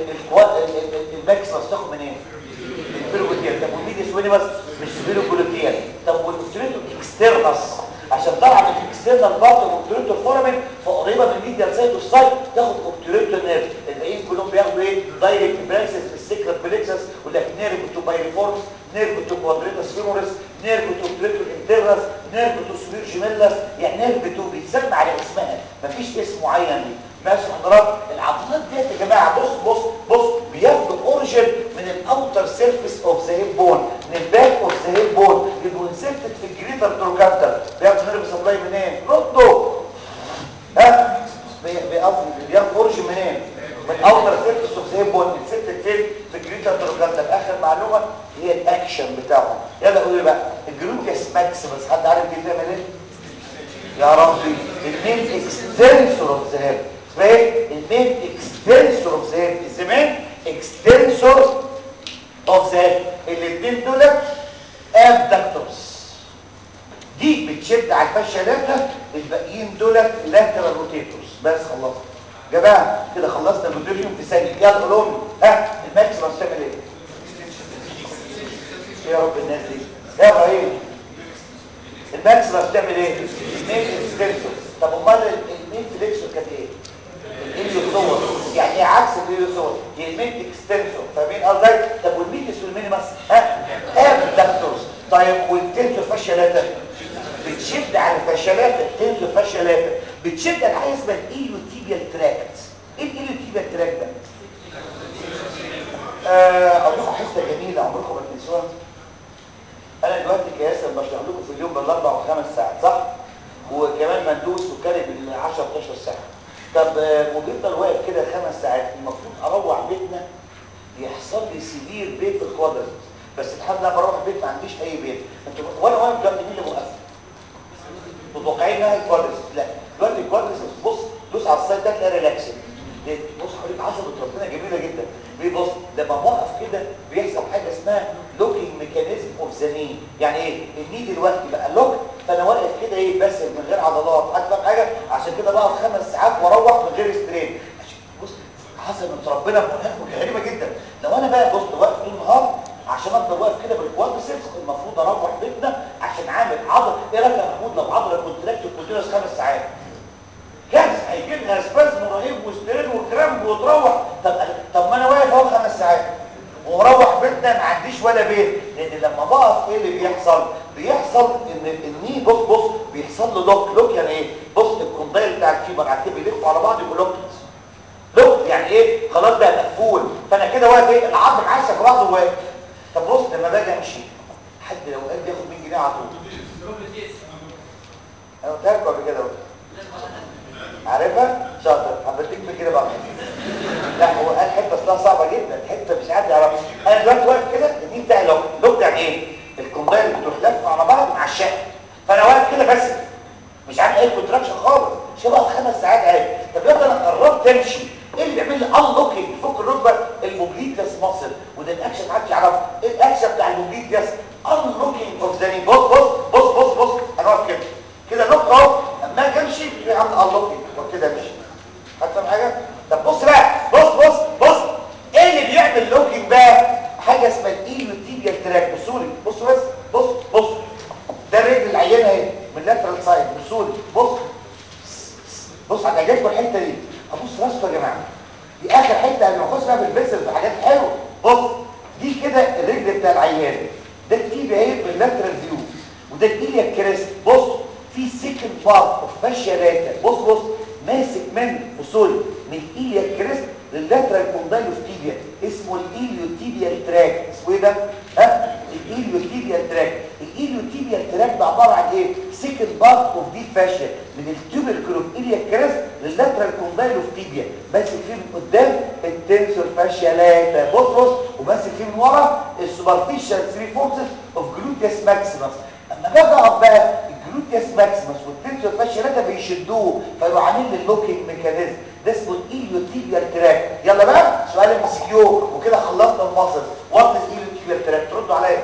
Speaker 1: الماكسيمس تاخد من ايه البيروجلوتيال طب والميديس وينيمس مش بيروجلوتيال طب والاوبتوريتور اكسترنس عشان طالعه من الاكسترنال بارت اوبتوريتور فورامين فقريبه من الميديال سايد اوف سايد تاخد اوبتوريتور نيرف الباقيين كلهم بياخدوا ايه دايركت برانسز في السكرت بليكسس ولك نيرف تو بايريفورمس نيرف تو كوادريتس فيمورس نيرف تو اوبتوريتور انترنس نيرف تو سوبير جيميلاس يعني نيرف تو بيتسمى على اسمها مفيش اسم معين ليه ماشي حضرات العضلات ديت يا جماعه بص بص بص بياخدوا اوريجن من الاوتر سيرفيس اوف ذا هيب بون من الباك اوف ذا هيب بون يبقوا انسرتد في الجريتر تروكانتر بياخدوا نيرف سبلاي منين ردوا ها بياخدوا بياخدوا اوريجن منين من اوتر سيرفيس اوف ذا هيب بون انسرتد فين في الجريتر تروكانتر اخر معلومه هي الاكشن بتاعهم يلا قولوا لي بقى الجلوتيوس ماكسيمس حد عارف دي بتعمل ايه يا ربي المين اكستنسور اوف ذا هيب اسمها ايه المين اكستنسور اوف ذا هيب الزمان اكستنسور اوف ذا هيب الاثنين دول ابدكتورز دي بتشد على الفشه لاتة الباقيين دول لاترال روتيتورز بس خلصنا جماعه كده خلصنا الروتيشن في ثانيه يلا قولوا لي ها الماكسيمم بتعمل ايه يا رب الناس دي يا ابراهيم الماكسيمم بتعمل ايه المين اكستنسور طب امال المين فليكسور كانت ايه الاليوسور يعني ايه عكس الاليوسور هي المين اكستنسور فاهمين قصدي طب والميديس والمينيمس ها ابدكتورز طيب والتنسور فاشيالاتا بتشد على الفاشيالات التنسور فاشيالاتا بتشد على حاجه اسمها الايليوتيبيال تراكت ايه الايليوتيبيال تراكت ده اقول لكم حته جميله عمركم ما تنسوها انا دلوقتي كياسر بشرح لكم في اليوم بالاربع وخمس ساعات صح وكمان مندوس وكاري بال 10 12 ساعه طب وبيفضل واقف كده خمس ساعات المفروض اروح بيتنا يحصل لي سيفير بيت في الكوادرز بس الحمد لله بروح بيت ما عنديش اي بيت انتوا وانا واقف دلوقتي مين اللي موقف متوقعين انها الكوادرز لا دلوقتي الكوادرز بص دوس على السايد ده تلاقي ريلاكسنج بص حضرتك عصبة ربنا جميلة جدا بيبص لما بوقف كده بيحصل حاجة اسمها لوكينج ميكانيزم اوف ذا ني يعني ايه الني دلوقتي بقى لوك فانا واقف كده ايه بس من غير عضلات اكتر حاجة عشان كده بقف خمس ساعات واروح من غير سترين بص عصبة ربنا غريبة جدا لو انا بقى بص واقف طول النهار عشان افضل واقف كده بالكوادرسبس المفروض اروح بيتنا عشان اعمل عضله ايه رايك يا محمود لو عضله كونتراكت كونتينوس خمس ساعات كارثه هيجي لها سبازم رهيب وسترين وكرامب وتروح طب طب ما انا واقف اهو خمس ساعات ومروح بيتنا ما عنديش ولا بيت لان لما بقف ايه اللي بيحصل بيحصل ان الني بص بص بيحصل له لوك لوك يعني ايه بص الكوندايل بتاع الفيبر على كده بيلفوا على بعض يبقوا لوك لوك يعني ايه خلاص ده مقفول فانا كده واقف ايه العظم عايشه في بعضه واقف طب بص لما باجي امشي حد لو قال بياخد 100 جنيه على طول انا قلت لكم قبل كده عارفها شاطر حبيتك كده بقى لا هو قال حته اصلها صعبه جدا حته مش عارف يعرفها انا دلوقتي واقف كده دي بتاعي لوك لوك يعني ايه الكومبايل بتروح لفه على بعض مع الشقه فانا واقف كده بس مش عامل اي كونتراكشن خالص شبه خمس ساعات عادي طب دلوقتي انا قربت امشي ايه اللي بيعمل لي انلوكينج فوق الركبه الموبليتس ماسل وده الاكشن محدش يعرفه ايه الاكشن بتاع الموبليتس انلوكينج اوف ذا بص بص بص بص بص انا واقف كده كده لوك اهو اما اجي امشي في عند انلوكينج وكده امشي هتفهم حاجه طب بص بقى بص بص بص ايه اللي بيعمل لوكينج بقى حاجه اسمها الايلوتيبيال تراك بصوا لي بص بس بص بص ده الرجل العيانه اهي من اللاترال سايد بصوا لي بص بص هتعجبكم الحته دي ابص راسكم يا جماعه دي اخر حته اللي بنخش بقى بالبسل بحاجات حلوه بص دي كده الرجل بتاع العيان ده التيبي اهي باللاترال فيو وده الايليا كريست بص في سكند بارت اوف فاشيا راتا بص بص ماسك من بصوا من الايليا كريست لللاترال كوندايل اوف تيبيا اسمه الايليوتيبيال تراك اسمه ايه ده ها الايليوتيبيال تراك الايليوتيبيال تراك ده عباره عن ايه سكند بارت اوف دي فاشيا من التوبركل اوف ايليا كريست لللاترال كوندايل اوف تيبيا ماسك فيه من قدام التنسور فاشيا لاتا بص بص وماسك فيه من ورا السوبرفيشال 3 فورسز اوف جلوتيوس ماكسيمس اما باجي اقف بقى الجلوتيوس ماكسيمس والتنسور فاشيا لاتا بيشدوه فيروح عامل لي اللوكينج ميكانيزم ده اسمه الايليوتيبيال تراك يلا بقى سؤال ام سي كيو وكده خلصنا المصل وات از الايليوتيبيال تراك تردوا عليا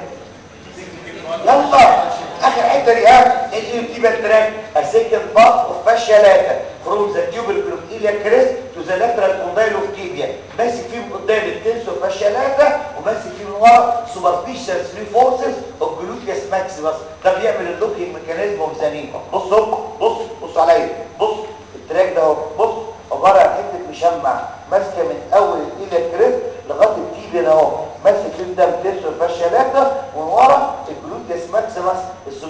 Speaker 1: يلا اخر حته دي ها الايليوتيبيال تراك a second part of fascia lata from the tubercle of iliac crest to the lateral condyle of tibia ماسك فيه من قدام التنسور fascia lata وماسك فيه من ورا superficial three forces of gluteus maximus ده بيعمل اللوكينج ميكانيزم اوف ذا بصوا بص بص عليا بص التراك ده اهو بص عباره عن حته مشمع ماسكه من اول الايلياك كريست لغايه التيبيا اهو ماسك فيه ده التنسور fascia lata ومن ورا الجلوتيوس ماكسيمس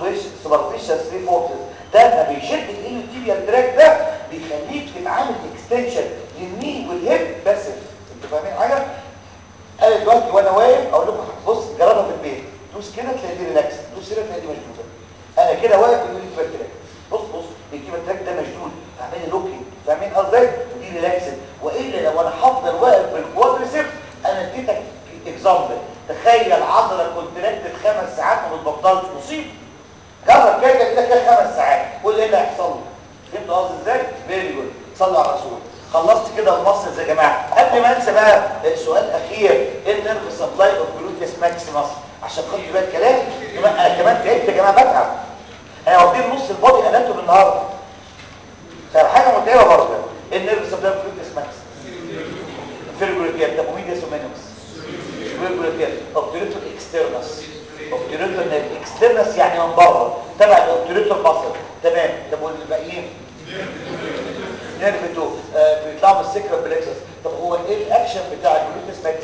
Speaker 1: السوبرفيشال 3 فورسز ده لما بيشد الايليوتيبيال تراك ده بيخليك تبقى عامل اكستنشن للني والهيب بس انتوا فاهمين حاجه انا دلوقتي وانا واقف اقول لكم بص جربها في البيت دوس كده تلاقي دي ريلاكس دوس كده تلاقي دي مشدوده انا كده واقف بيقول لي تراك بص بص بيجيب التراك ده مشدود اعمل لوكينج فاهمين قصدي ودي ريلاكسد والا لو انا هفضل واقف بالكوادريسبس انا اديتك اكزامبل تخيل عضله كونتراكتد خمس ساعات ما بتبطلش مصيبه جرب كده كده كده خمس ساعات قول ايه اللي هيحصل لك فهمت قصدي ازاي فيري جود صلوا على الرسول خلصت كده المصل يا جماعه قبل ما انسى بقى سؤال اخير ايه النيرف سبلاي اوف جلوتيس ماكسيمس عشان خدت بالك الكلام كمان انا كمان تعبت يا جماعه بتعب انا واخدين نص البادي اناتوم النهارده طب حاجه متعبه برضه ايه النيرف سبلاي اوف جلوتيس ماكسيمس فيرجوليتير طب ومين سومينوس فيرجوليتير اوبتيريتور اكسترنس اوبتيريتور اكسترنس يعني من بره تبع الاوبتيريتور مصر تمام طب والباقيين نيرف 2 آه بيطلعوا من السكر بلكسس طب هو ايه الاكشن بتاع الجلوتس ماكس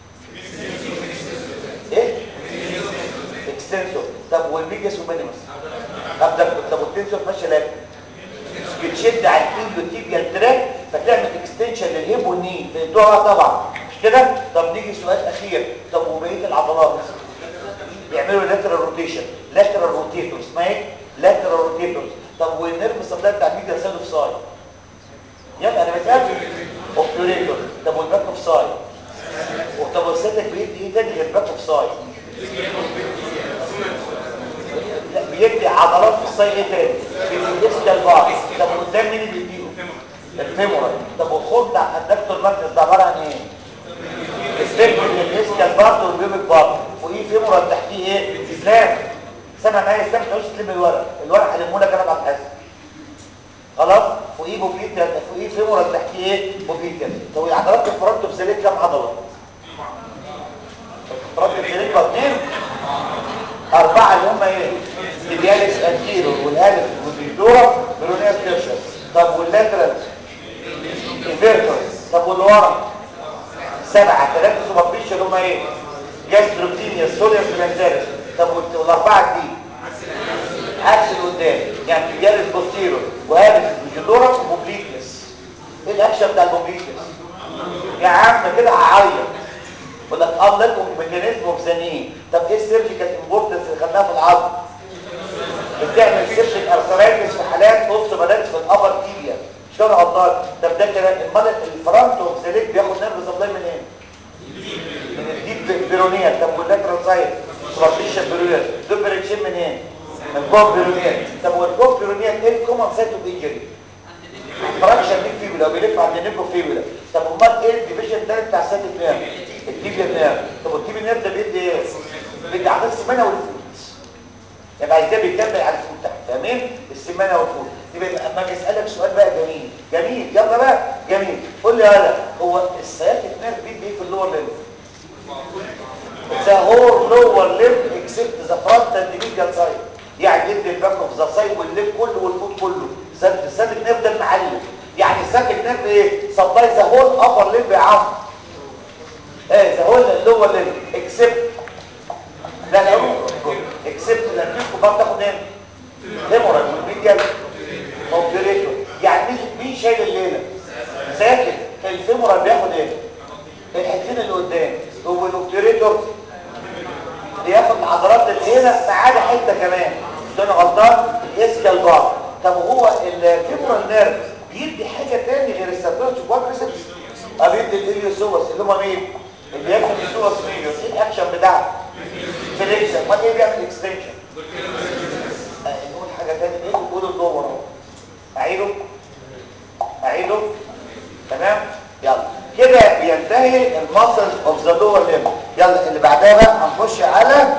Speaker 1: ايه اكستنسور طب والميدياس ومينيمس طب ده طب والتنسور ماشي لك بتشد على الايليوتيبيال تراك فتعمل اكستنشن للهيب والني فهمتوها طبعا مش كده طب نيجي سؤال اخير طب وبقيه العضلات بيعملوا لاترال روتيشن لاترال روتيتورز اسمها ايه لاترال روتيتورز طب والنيرف سبلاي بتاع الميديا سيل اوف سايد يلا انا بسال اوبتوريتور طب والباك اوف سايد وطب وسيلتك بيدي ايه تاني غير باك اوف سايد لا بيدي عضلات في السايد ايه تاني بيدي اسكال بار طب قدام مين اللي بيديه الفيمورال طب والخوف بتاع الدكتور ماركس ده عباره عن ايه السيركل الاسكال بارت والبيبك بارت فوقيه فيمورال تحتيه ايه اسلام سامع معايا اسلام تقولش تلم الورق الورق هلمه لك انا بعد الحصه خلاص فوقيه بوبليتر فوقيه فيمورال تحتيه ايه بوبليتر طب عضلات الفرونت بسلك كام عضله الفرونت بسلك اثنين اربعه اللي هم ايه الدياليس انتيرو والهالف والبيدورا برونيا ستيرشر طب واللاترال انفيرتور طب والورا سبعه ثلاثه سوبرفيشال اللي هم ايه جاستروبتينيا سوليوس بلانتاريس طب والاربعه دي عكس قدام يعني جالس بوستيرو وهالس وجدورا وبوبليكلس ايه الاكشن بتاع البوبليكلس يا عم كده هعيط يقول لك اه لكم ميكانيزم اوف زنين طب ايه السيرجيكال امبورتنس اللي خدناها في العظم بتعمل سيرجيك ارثرايتس في حالات اوست بالانس في الابر تيبيا مش كده غلطان طب ده كده المال الفرونت اوف ذا ليج بياخد نيرف سبلاي من ايه من الديب بيرونيال طب واللاترال سايد سوبرفيشال بيرونيال دول بريتشين من ايه من الكوب بيرونيال طب والكوب بيرونيال ايه الكومن سايت اوف انجري فراكشن دي فيبولا بيلف عند النيبو فيبولا طب امال ايه الديفيجن الثاني بتاع الساتيك نيرف التيبيا نيرف طب التيبيا نيرف ده بيدي ايه بيدي عضلات السمانه والفوت يبقى بعد كده بيكمل على الفوت تحت فاهمين السمانه والفوت يبقى اما اجي اسالك سؤال بقى جميل جميل يلا بقى جميل قول لي يلا هو الساتيك نيرف بيدي ايه في اللور ليمب the whole lower limb except the front and the medial side يعني يدي الباك اوف ذا سايد والليب كله والفوت كله الساتيك نيرف ده المعلم يعني الساتيك نيرف ايه سبلاي ذا هول ابر ليمب يا عم ايه ذا هول لور ليمب اكسبت لا لا اكسبت الانتيكو بقى بتاخد ايه هيمورال والميديال اوبتوريتور يعني مين مين شايل الليله ساكن الفيمورال بياخد ايه الحتتين اللي قدام هو الاوبتوريتور بياخد العضلات اللي هنا ما عدا حته كمان مش انا غلطان الاسكال بار طب هو الفيمورال نيرف بيدي حاجه تاني غير السيركلوس كوادريسبس اه بيدي الاليوسوس اللي هم مين اللي ياخد السوس ميجوس ايه الاكشن بتاعه فليكشن امال ايه بيعمل اكستنشن نقول حاجه تاني ايه نقول الدور اهو اعيده اعيده تمام يلا كده بينتهي المسل اوف ذا لور ليمب يلا اللي بعدها بقى هنخش على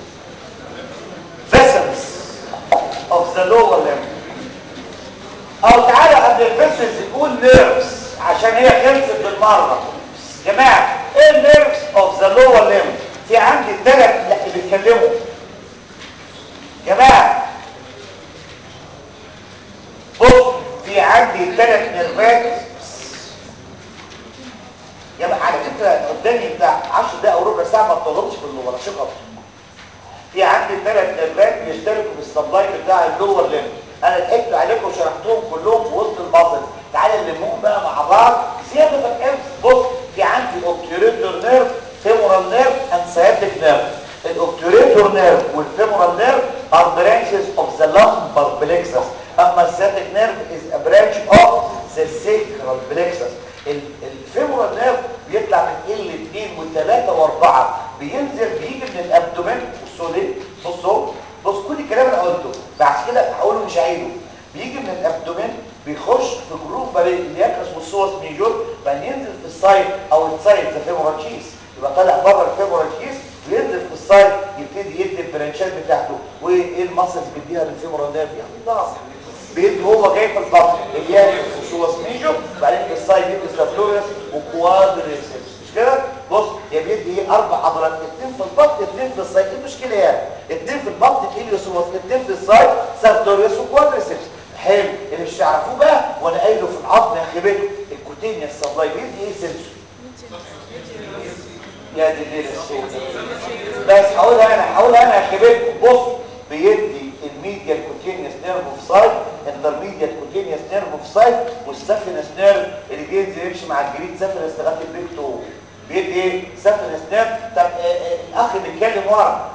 Speaker 1: vessels of the lower limb او تعالى قبل الفيسلز نقول نيرفز عشان هي خلصت بالمره جماعه ايه النيرفز اوف ذا لور ليمب في عندي ثلاث لا بيتكلموا جماعه بص في عندي ثلاث نيرفات يا على فكره قدامي بتاع 10 دقايق او ربع ساعه ما تطولش في اللور عشان خاطر في عندي ثلاث نيرفات بيشتركوا في السبلاي بتاع اللور ليمب انا ضحكت عليكم وشرحتهم كلهم في وسط المصل تعالى نلمهم بقى مع بعض زياده في الحفظ بص في عندي اوبتيوريتور نيرف فيمورال نيرف اند سياتيك نيرف الاوبتيوريتور نيرف والفيمورال نيرف are branches of the lumbar plexus اما السياتيك نيرف is a branch of the sacral plexus الفيمورال نيرف بيطلع من ال 2 و3 و4 بينزل بيجي من الابدومين بصوا ليه بصوا بص كل الكلام اللي قلته بعد كده هقوله مش عايزه بيجي من الابدومين بيخش في جروب بالي الياكس والسوس ميجور بعدين ينزل في السايد او السايد ذا فيمورال شيس يبقى طالع بره الفيمورال شيس وينزل في السايد يبتدي يدي البرانشات بتاعته وايه المسلز بيديها للفيمورال نيرف يا الله بيدي هو جاي في البطن الياكس والسوس ميجور بعدين في السايد يدي ستافلوريس وكوادريسبس مش كده بص يا بيدي ايه اربع عضلات اثنين في البطن اثنين في السايد ايه المشكله يعني اثنين في البطن اليوسوس اثنين في السايد سارتوريوس وكوادريسبس حلو اللي مش تعرفوه بقى وانا قايله في العظم يا خيبته الكوتينيا السبلاي بيدي ايه سنسور يا دي الليله السوداء بس هقولها انا هقولها انا يا خيبتكم بص بيدي الميديال كوتينيوس نيرف اوف سايد انترميديال كوتينيوس نيرف اوف سايد والسافينس نيرف اللي بينزل يمشي مع الجريد سافينس لغايه البيك تو بيدي ايه سافينس نيرف طب آه آه الاخ بيتكلم ورا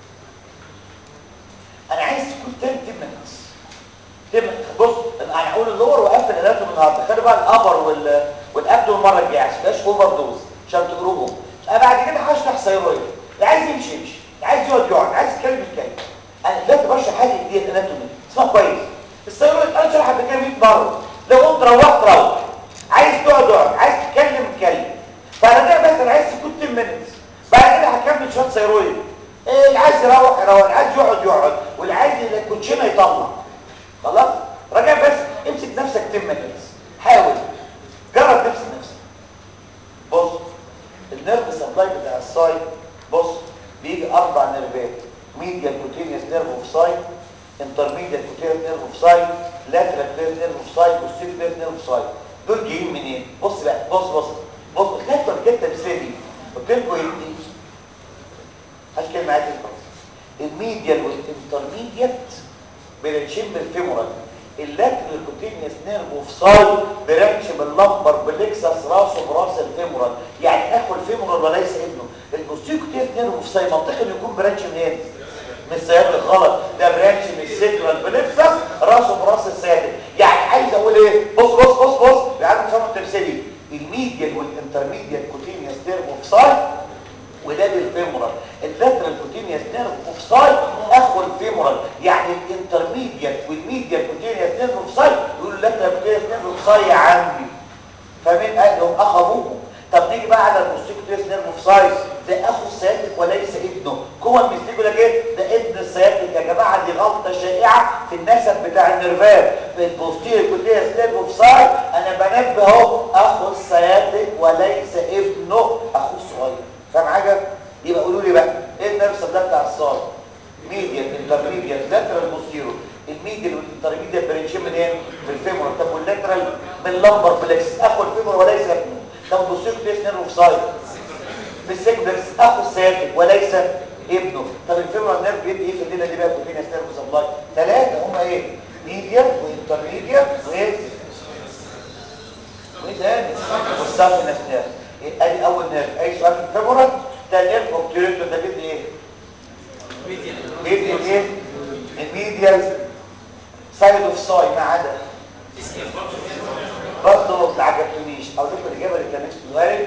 Speaker 1: انا عايز تكون تاني تمنس تم بص انا هقول اللور وقفل الاناتوم النهارده خلي بقى الابر وال والابدو المره الجايه عشان مبقاش اوفر دوز عشان تقروهم انا بعد كده هشرح سيرويد اللي عايز يمشي يمشي اللي عايز يقعد يقعد عايز يتكلم يتكلم انا دلوقتي بشرح حاجه جديده اناتومي اسمها كويس السيرويد انا شرحها قبل كده 100 مره لو قمت روحت روح عايز تقعد اقعد عايز تتكلم اتكلم فانا ده بس انا عايز تكون 10 مينتس بعد كده هكمل شويه سيرويد إيه اللي عايز يروح يروح اللي عايز يقعد يقعد واللي عايز الكوتشينه يطلع خلاص راجع بس امسك نفسك تم كويس حاول جرب نفس نفسك بص النيرف سبلاي بتاع السايد بص بيجي اربع نيرفات ميديال كوتينيوس نيرف اوف سايد انترميديال كوتينيوس نيرف اوف سايد لاترال كوتينيوس نيرف اوف سايد وستيف نيرف اوف سايد دول جايين منين بص بقى بص بص بص قلت لكم كده تمثيلي قلت لكم ايه هشكل معاك الميديال والانترميديال بنشم الفيمورال اللاترال كوتينيوس نيرف اوف سايد برانش باللمبر بلكسس راسه براس الفيمورال يعني اخو الفيمورال وليس ابنه البوستيكوتيف نيرف اوف سايد منطقي انه يكون برانش منين من السيادة غلط ده برانش من السيكرال بلكسس راسه براس السادس يعني عايز اقول ايه بص بص بص بص يعني فهموا التمثيلي الميديال والانترميديال كوتينيوس نيرف اوف سايد وده الفيمورال اللاترال كوتينيوس نيرف اوف سايد اخو الفيمورال يعني الانترميديال والميديال كوتينيوس نيرف اوف سايد يقولوا اللاترال كوتينيوس نيرف اوف سايد يا عمي فمين قال لهم اخ ابوهم طب نيجي بقى على البوستيكوتيوس نيرف اوف سايد ده اخو السياتيك وليس ابنه كوما الميستيكو ده ايه ده ابن السياتيك يا جماعه دي غلطه شائعه في النسب بتاع النيرفات في البوستيكوتيوس نيرف اوف سايد انا بنبه اهو اخو السياتيك وليس ابنه اخوه الصغير فاهم حاجه يبقى قولوا لي بقى ايه النفس ده بتاع الصاد ميديال انترميديال لاترال بوستيرو الميديال والانترميديال برينشين من ايه في الفيمور طب واللاترال من اللمبر بلكس اخو الفيمور وليس ابنه طب البوستيرو تيس نيرف سايد في السيكبلكس اخو السياتيك وليس ابنه طب الفيمور نيرف بيدي ايه في الليله دي بقى كوتينيس نيرف سبلاي ثلاثه هم ايه ميديال وانترميديال وايه وايه تاني والسافينس نيرف ادي اول نيرف اي سؤال في الفيمورال ده نيرف اوبتيوريتور ده بيدي ايه بيدي ايه الميديال سايد اوف ساي ما عدا برضه ما عجبتنيش اقول لكم الاجابه اللي كانت سؤال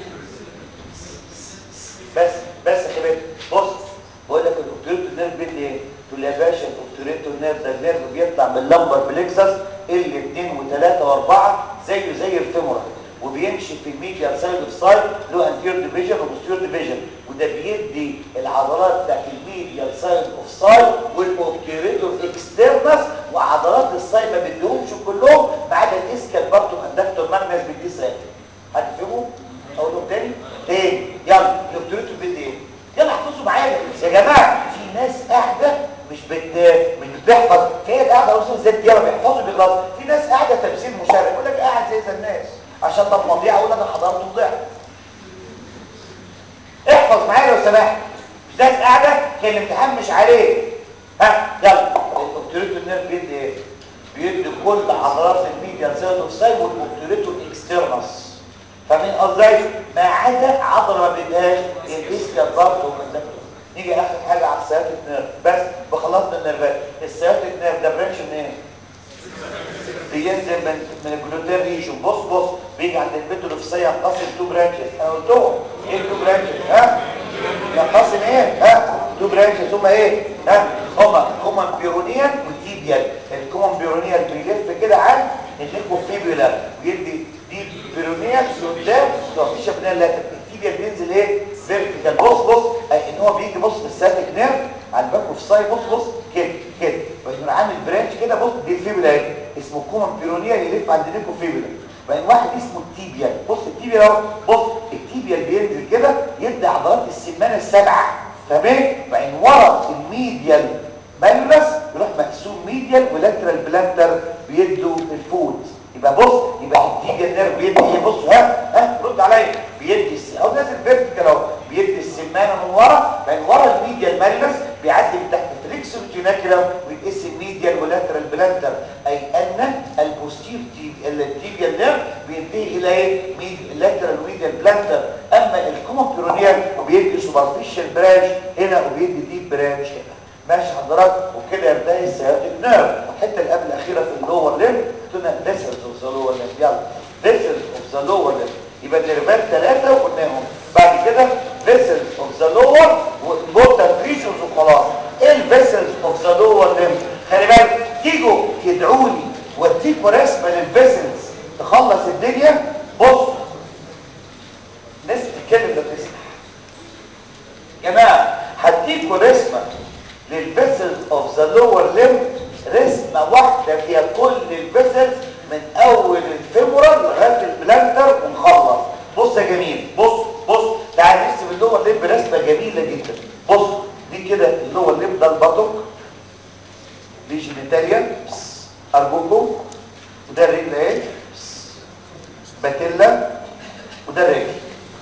Speaker 1: بس بس يا شباب بص بقول لك الاوبتيوريتور نيرف بيدي ايه تقول يا باشا الاوبتيوريتور نيرف ده النيرف بيطلع من اللمبر بلكسس ال 2 و3 و4 زيه زي الفيمورال وبيمشي في الميديال سايد اوف سايد له انتير ديفيجن وبوستير ديفيجن وده بيدي العضلات بتاعت الميديال سايد اوف سايد والاوبتيريتور اكسترنس وعضلات السايد ما بيديهمش كلهم ما عدا الاسكال بارتوم اندكتور ماجنس بيديه سايد حد فهمه اقولهم تاني تاني يلا الاوبتيريتور بيدي ايه يلا احفظوا معايا يا جماعه في ناس قاعده مش بت مش بتحفظ هي قاعده اصلا زي الديره بيحفظوا بيخلصوا في ناس قاعده تمثيل مشارك يقول لك قاعد زي زي الناس عشان طب مضيع اقول انا حضرت وضعت احفظ معايا لو سمحت مش ناس قاعده كان الامتحان مش عليه ها يلا الاوبتيريتور نيرف بيدي ايه بيدي كل عضلات الميديال سايد اوف سايد والاوبتوريتور اكسترنس فاهمين قصدي ما عدا عضله ما بيدهاش الاسكال بارت والمنتكل نيجي اخر حاجه على السياتيك نيرف بس بخلصنا النيرفات السياتيك نيرف ده برانش من ايه بينزل من من الجلوتين ريجون بص بص بيجي عند الميدولوفسيه ينقسم تو برانشز انا قلتهم ايه تو برانشز ها ينقسم ايه ها تو برانشز هما ايه ها هما كومن بيرونيال وتيبيال الكومن بيرونيال بيلف كده عن النيكوفيبولا ويدي دي بيرونيال قدام لو في شبنيه لا التيبيال بينزل ايه فيرتيكال بص بص ان هو بيجي بص بالساتيك نيرف على الباك اوف سايد بص بص كده كده ويقوم عامل برانش كده بص دي الفيبولا اهي اسمه كومن بيرونيال يلف عند النيكوفيبولا بقى واحد اسمه التيبيال بص التيبيال اهو بص التيبيال بينزل كده يدي عضلات السمانه السبعه تمام بعدين ورا الميديال مالولس يروح مقسوم ميديال ولاترال بلانتر بيدوا الفوت يبقى بص يبقى التيبيال نيرف بيدي ايه بص ها ها رد عليا بيدي الس... او نازل فيرتيكال اهو بيدي السمانه من ورا بعدين ورا الميديال مالولس بيعدي من تحت الفليكس روتيناكولم ويتقسم ميديال ولاترال بلانتر اي ان البوستير التيبيال نيرف بينتهي الى ايه ميد لاترال وميديال بلانتر اما الكومون بيرونيال وبيدي سوبرفيشال برانش هنا وبيدي ديب برانش هنا ماشي حضرتك وكده ينتهي السياتيك نيرف الحته اللي قبل الاخيره في اللور ليم قلنا فيسلز اوف ذا لور ليم يلا فيسلز اوف ذا لور ليم يبقى النيرفات ثلاثه وقلناهم بعد كده فيسلز اوف ذا لور وامبورتنت ريجنز وخلاص ايه الفيسلز اوف ذا لور ليم خلي بالك تيجوا تدعوا لي واديكوا رسمه للفيسلز تخلص الدنيا بص ناس بتتكلم لا تسمع جماعه هديكوا رسمه للفيسلز اوف ذا لور ليم رسمه واحده فيها كل الفيسلز من اول الفيمورال لغايه البلانتر ونخلص بص يا جميل بص بص تعال نرسم اللور ليم برسمه جميله جدا بص دي كده اللور ليم ده البطق دي جينيتاليا ارجوكم وده الرجل اهي باتيلا وده الرجل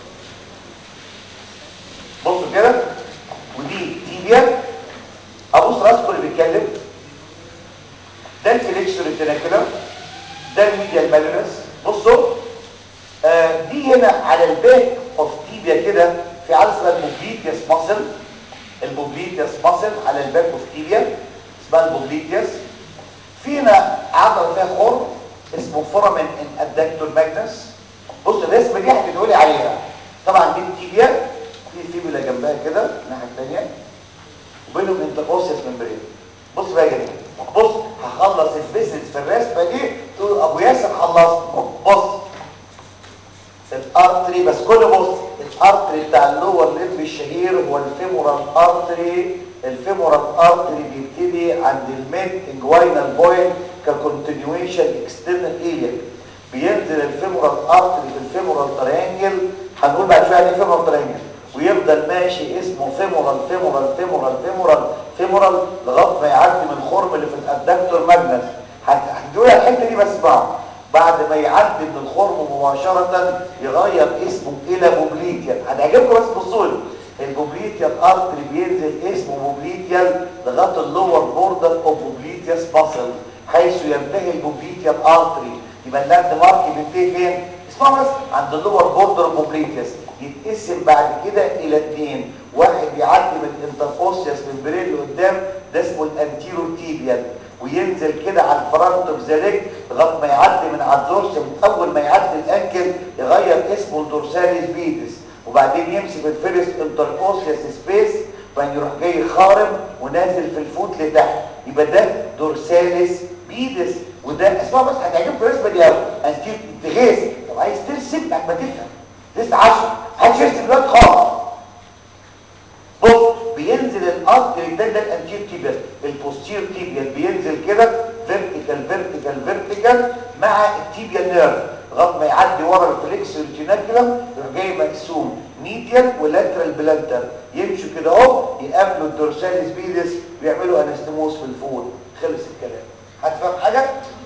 Speaker 1: بصوا كده ودي تيبيا ابص راسكم اللي بيتكلم ده الفليكس ريتيناكولم ده الميديال مالولس بصوا آه دي هنا على الباك اوف تيبيا كده في عضله اسمها البوبليتياس ماسل البوبليتياس ماسل على الباك اوف تيبيا اسمها البوبليتياس في هنا عضله فيها خرم اسمه فورامين ان ادكتور ماجنس بص الرسمه دي هتقولي عليها طبعا دي التيبيا في فيبولا جنبها كده الناحيه الثانيه وبينهم انتركوسيس ممبرين بص بقى يا جماعه بص هخلص البيزنس في الرسمه دي تقول ابو ياسر خلصت بص الارتري بس كل بص الارتري بتاع اللور ليمب الشهير هو الفيمورال ارتري الفيمورال ارتري بيبتدي عند الميد انجوينال بوينت ككونتينيويشن اكسترنال ايليا بينزل الفيمورال ارتري في الفيمورال تريانجل هنقول بعد شويه يعني ايه فيمورال تريانجل ويفضل ماشي اسمه فيمورال فيمورال فيمورال فيمورال فيمورال لغايه ما يعدي من الخرم اللي في الادكتور ماجنس هتقول الحته دي بس اسمعوا بعد ما يعدي من الخرم مباشره يغير اسمه الى بوبليتيال هتعجبكم بس بصوا لي البوبليتيال ارتري بينزل اسمه بوبليتيال لغايه اللور بوردر اوف بوبليتياس ماسل حيث ينتهي البوبليتيال ارتري يبقى اللاند مارك بينتهي فين اسمعوا بس عند اللور بوردر اوف بوبليتياس يتقسم بعد كده الى اثنين واحد يعدي من الانترفوسياس ممبرين اللي قدام ده اسمه الانتيرو تيبيال وينزل كده على الفرونت اوف ذا ليج لغايه ما يعدي من على الدورسم اول ما يعدي الانكل يغير اسمه لدورساليس بيدس وبعدين يمسك الفيرست انتركوسياس سبيس وبعدين يروح جاي خارم ونازل في الفوت لتحت يبقى ده دورساليس بيدس وده اسمها بس هتعجبكم الرسمه دي قوي انتير تغيث طب عايز ترسم بعد ما تفهم لسه 10 محدش يرسم دلوقتي خالص بص بينزل الارتري ده ده الانتير تيبيال البوستير تيبيال بينزل كده فيرتيكال فيرتيكال فيرتيكال مع التيبيال نيرف لغايه ما يعدي ورا الفليكس ريتيناكولم يروح جاي مقسوم ميديال ولاترال بلانتر يمشوا كده اهو يقابلوا الدورساليس بيدس ويعملوا انستموس في الفود خلص الكلام هتفهم حاجه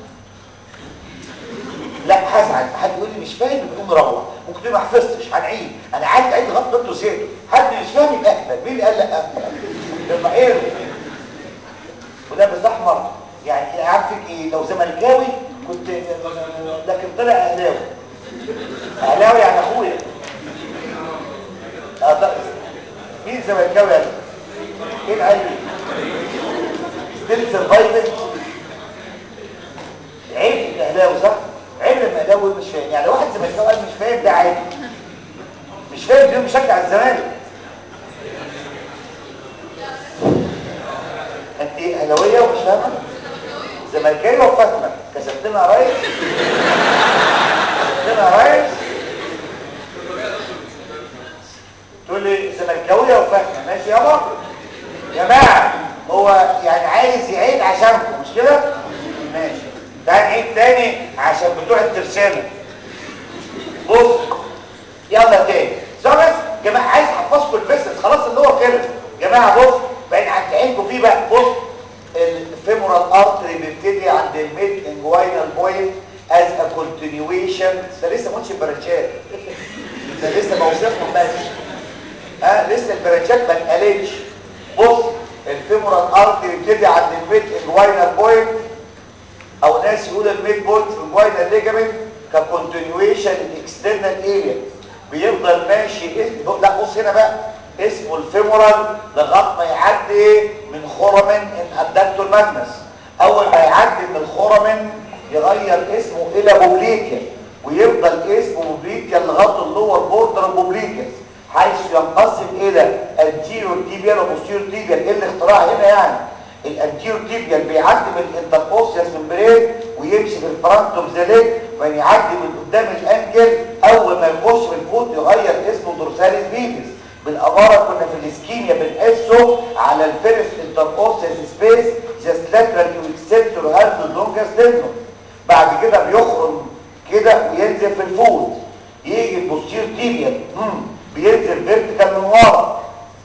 Speaker 1: لا هزعل حد يقول لي مش فاهم يقوم مروح ممكن تقول ما حفظتش هنعيد انا قعدت اعيد لغايه ما انتوا زهقتوا حد مش فاهم يبقى اهبل مين اللي قال لا لما ايه ولابس احمر يعني عارفك ايه لو زمن زملكاوي يعني ايه العيب ستيل سرفايفنج عيب الاهلاوي صح عيب لما الاهلاوي مش فاهم يعني واحد زملكاوي قال مش فاهم ده عيب مش فاهم دي بيشجع الزمالك انت اهلاويه ومش فاهمه زملكاويه وفاهمه كسبتنا يا ريس كسبتنا يا ريس تقول لي زملكاويه وفاهمه ماشي يابا يا جماعه هو يعني عايز يعيد عشانكم مش كده ماشي تعال نعيد تاني عشان بتوع الترسانه بص يلا تاني سامس يا جماعه عايز احفظكم الفيسس خلاص اللي هو كده يا جماعه بص بقينا هتعينكم فيه بقى بص الفيمورال ارتري بيبتدي عند الميد انجوينال بوينت از ا كونتينيويشن ده لسه ما قلتش البرانشات ده لسه بوصفهم بس ها لسه البرانشات ما اتقالتش بص الفيمورال ارتري بيبتدي عند الميد انجوينال بوينت او ناس يقول الميد بوينت في الجوينال ليجامنت ككونتينيويشن الاكسترنال اريا بيفضل ماشي اسم لا بص هنا بقى اسمه الفيمورال لغايه ما يعدي من خرمن ان ادكتور ماجنس اول ما يعدي من الخرمن يغير اسمه الى بوبليكيا ويفضل اسمه بوبليكيا لغايه اللور بوردر بوبليكيا حيث ينقسم الى انتيريور تيبيال وبوستيريور تيبيال ايه الاختراع هنا يعني الانتيريور تيبيال بيعدي من الانتربوسيوس ممبرين ويمشي في الفرونت اوف ذا ليج وبعدين يعدي من قدام الانجل اول ما يخش في الفوت يغير اسمه دورساليس فيتس بالاماره كنا في الاسكيميا بنقيسه على الفيرست انتربوسيوس سبيس جاست لاترال تو اكسنتور هاز لونجست لينو بعد كده بيخرم كده وينزل في الفوت يجي البوستير تيبيال بينزل فيرتيكال من ورا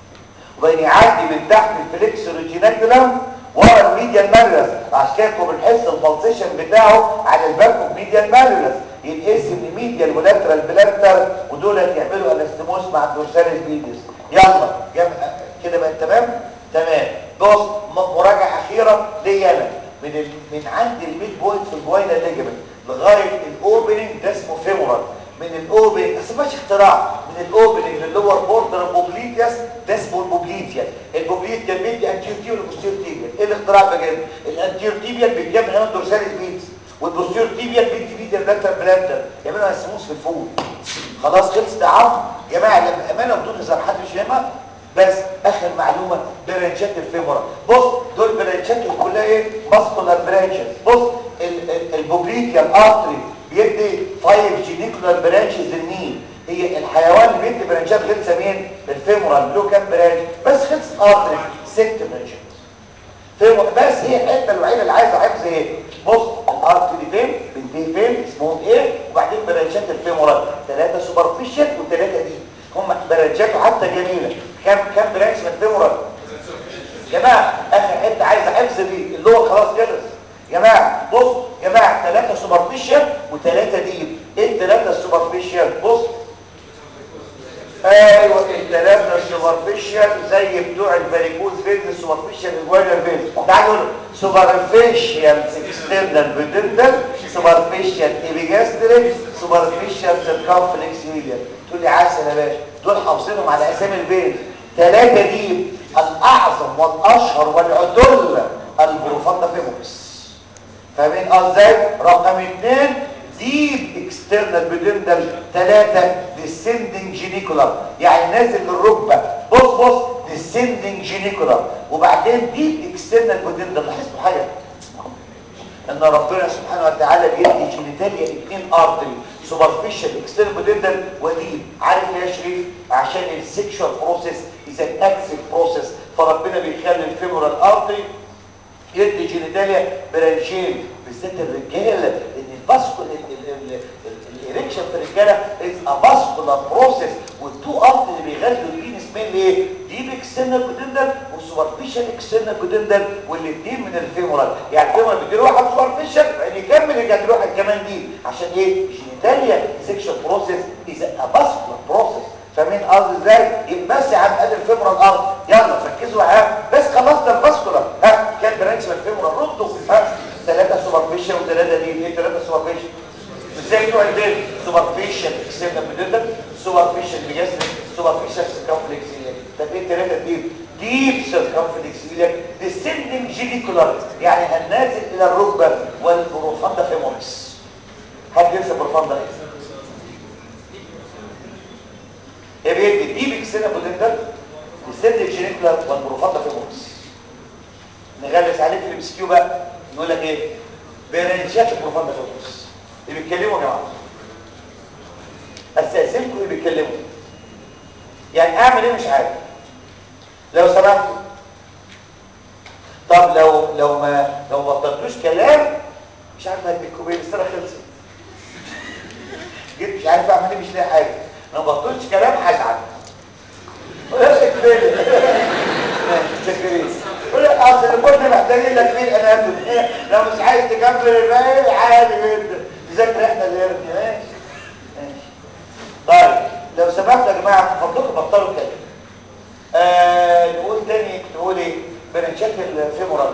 Speaker 1: وبين يعدي من تحت الفليكس روتيناكولم ورا الميديال مالولس عشان كده بنحس البلسيشن بتاعه على الباك اوف ميديال مالولس ينقسم لميديال ولاترال بلانتر ودول يعملوا انستموس مع الدورساليس بيدس يلا كده بقى تمام تمام بص مراجعه اخيره ليا انا من ال... من عند الميد بوينت في الجوينا ليجمنت لغايه الاوبننج ده اسمه فيمورال من الاوبننج اصل ماشي اختراع من الاوبننج للور بوردر البوبليتياس ده اسمه البوبليتيا البوبليتيا بيدي انتيوتيو والبوستير تيبيال ايه الاختراع بجد الانتيور تيبيال بيتجمع هنا الدورساليس بيدس والبوستير تيبيال بيدي ميديال بلانتر بلانتر يعملوا اسموس في الفول خلاص خلص ده عم يا جماعه لما امانه بدون هزار حد مش فاهمها بس اخر معلومه برانشات الفيمورا بص دول برانشاتهم كلها ايه ماسكولار برانشز بص البوبليكيال ارتري بيدي 5 جينيكولار برانشز للنيل هي الحيوان اللي بيدي برانشات غلسه مين الفيمورال له كام برانش بس خلص ارتري ست برانشات فيمور بس هي الحته الوحيده اللي عايزه حفظ ايه بص الارتري فين بنتهي فين اسمهم ايه وبعدين برانشات الفيمورال ثلاثه سوبرفيشال وثلاثه دي هم برانشاته حتى جميله كام كام برانش من الفيمورال يا جماعه اخر حته عايزه حفظ دي اللي هو خلاص خلص يا جماعه بص يا جماعه ثلاثه سوبرفيشال وثلاثه ديب ايه الثلاثه السوبرفيشال بص ايوه الثلاثه السوبرفيشال زي بتوع الفاريكوز فيز السوبرفيشال الجوينال فيز تعالوا سوبرفيشال اكسترنال بيدنتال سوبرفيشال ايبيجاستريك سوبرفيشال سيركمفلكس ميديا تقول لي عسل يا باشا دول حافظينهم على اسامي الفيز ثلاثه دي الاعظم والاشهر والعدل البروفاندا فيموكس فاهمين ازاي رقم اثنين ديب اكسترنال بيدندل ثلاثة ديسندنج جينيكولار يعني نازل للركبة بص بص ديسندنج جينيكولار وبعدين ديب اكسترنال بيدندل لاحظتوا حاجة ان ربنا سبحانه وتعالى بيدي جينيتاليا اثنين ارتري سوبرفيشال اكسترنال بيدندل وديب عارف ليه يا شريف عشان السكشوال بروسيس از ان اكسيف بروسيس فربنا بيخلي الفيمورال ارتري يدي جينيتاليا برانشين بالذات الرجاله ان الفاسكول الاريكشن في الرجاله از ا فاسكولار بروسيس والتو ارت اللي بيغذوا البينس مين ايه ديب اكسترنال بودندل وسوبرفيشال اكسترنال بودندل والاثنين من الفيمورال يعني الفيمورال بيديله واحد سوبرفيشال يعني يكمل يجي واحد كمان دي عشان ايه جينيتاليا سيكشوال بروسيس از ا فاسكولار بروسيس فاهمين قصدي ازاي بس يا عم ادي الفيمورال ارض يلا ركزوا ها بس خلصنا الفاسكولار ها كام برانش من الفيمورال ردوا ها ثلاثه سوبرفيشال وثلاثه دي ايه ثلاثه سوبرفيشال ازاي بتوع البيت سوبرفيشال اكسترنال بيدندل سوبرفيشال بيجاستريك سوبرفيشال سيركمفلكس طب ايه الثلاثه ديب سيركمفلكس إليك descending جينيكولار يعني النازل إلى الركبة والبروفاندا فيموريس حد ينسى بروفاندا ايه بيدي ديب اكسينا بوتنتال descending جينيكولار والبروفاندا فيموريس نغلس عليك في الام كيو بقى نقول لك ايه برانشات البروفاندا فيموريس اللي بيتكلموا يا جماعه استاذنكم اللي بيتكلموا يعني اعمل ايه مش عارف لو سمحتوا طب لو لو ما لو ما بطلتوش كلام مش عارف هديكم ايه السنه خلصت جيت مش عارف اعمل ايه مش لاقي حاجه لو ما بطلتش كلام هزعل اقفل شكرين يقول لك اصل كنا محتاجين لك مين انا لو مش عايز تكمل الباقي عادي جدا تذاكر احنا اللي ماشي ماشي طيب لو سمحتوا يا جماعه من فضلكم بطلوا كده آه نقول تاني نقول ايه برنشات الفيمورال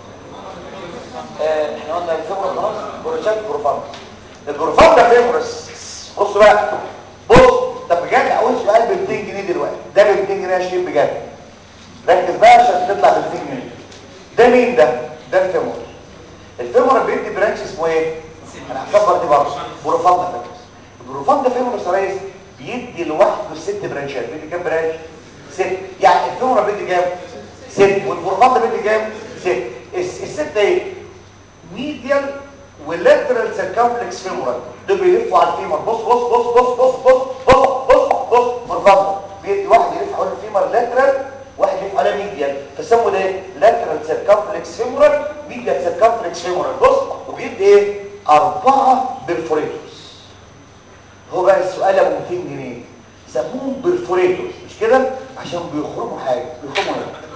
Speaker 1: آه احنا قلنا الفيمورال خلاص برنشات البروفاندا البروفاندا فيمورس بصوا بقى بص طب بجد اول سؤال ب 200 جنيه دلوقتي ده ب 200 جنيه اشتري بجد ركز بقى عشان تطلع ب 200 جنيه ده مين ده ده الفيمور الفيمور بيدي برانش اسمه ايه انا هصبر دي برضه بروفاندا فيمورس البروفاندا فيمورس يا ريس بيدي لوحده ست برانشات بيدي كام برانش ست يعني الفيمور بيدي كام ست والبروفاندا بيدي كام ست الست ايه ميديال واللاترال سيركمفلكس فيمورال دول بيلفوا على الفيمر بص بص بص بص بص بص بص بص بص بروفاندا بيدي واحد يلف حول الفيمر لاترال واحد يلف على ميديال فسموا ده لاترال سيركمفلكس فيمورال ميديال سيركمفلكس فيمورال بص وبيدي ايه اربعه بيرفوريتورز هو بقى السؤال ابو 200 جنيه سموهم بيرفوريتورز مش كده عشان بيخرموا حاجه بيخرموا ايه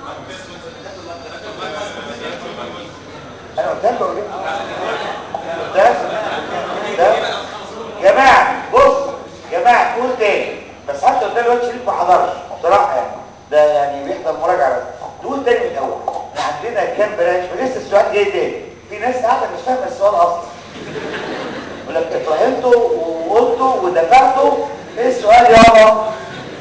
Speaker 1: انا قلت لكم ولا ايه ده جماعه بص جماعه قول تاني بس حتى قلت له شريك ما حضرش بصراحه يعني ده يعني بيحضر مراجعه بس تقول تاني من الاول احنا عندنا كام برانش ولسه السؤال جاي تاني في ناس قاعده مش فاهمه السؤال اصلا يقول لك اتفهمتوا وقلتوا ودفعتوا ايه السؤال يابا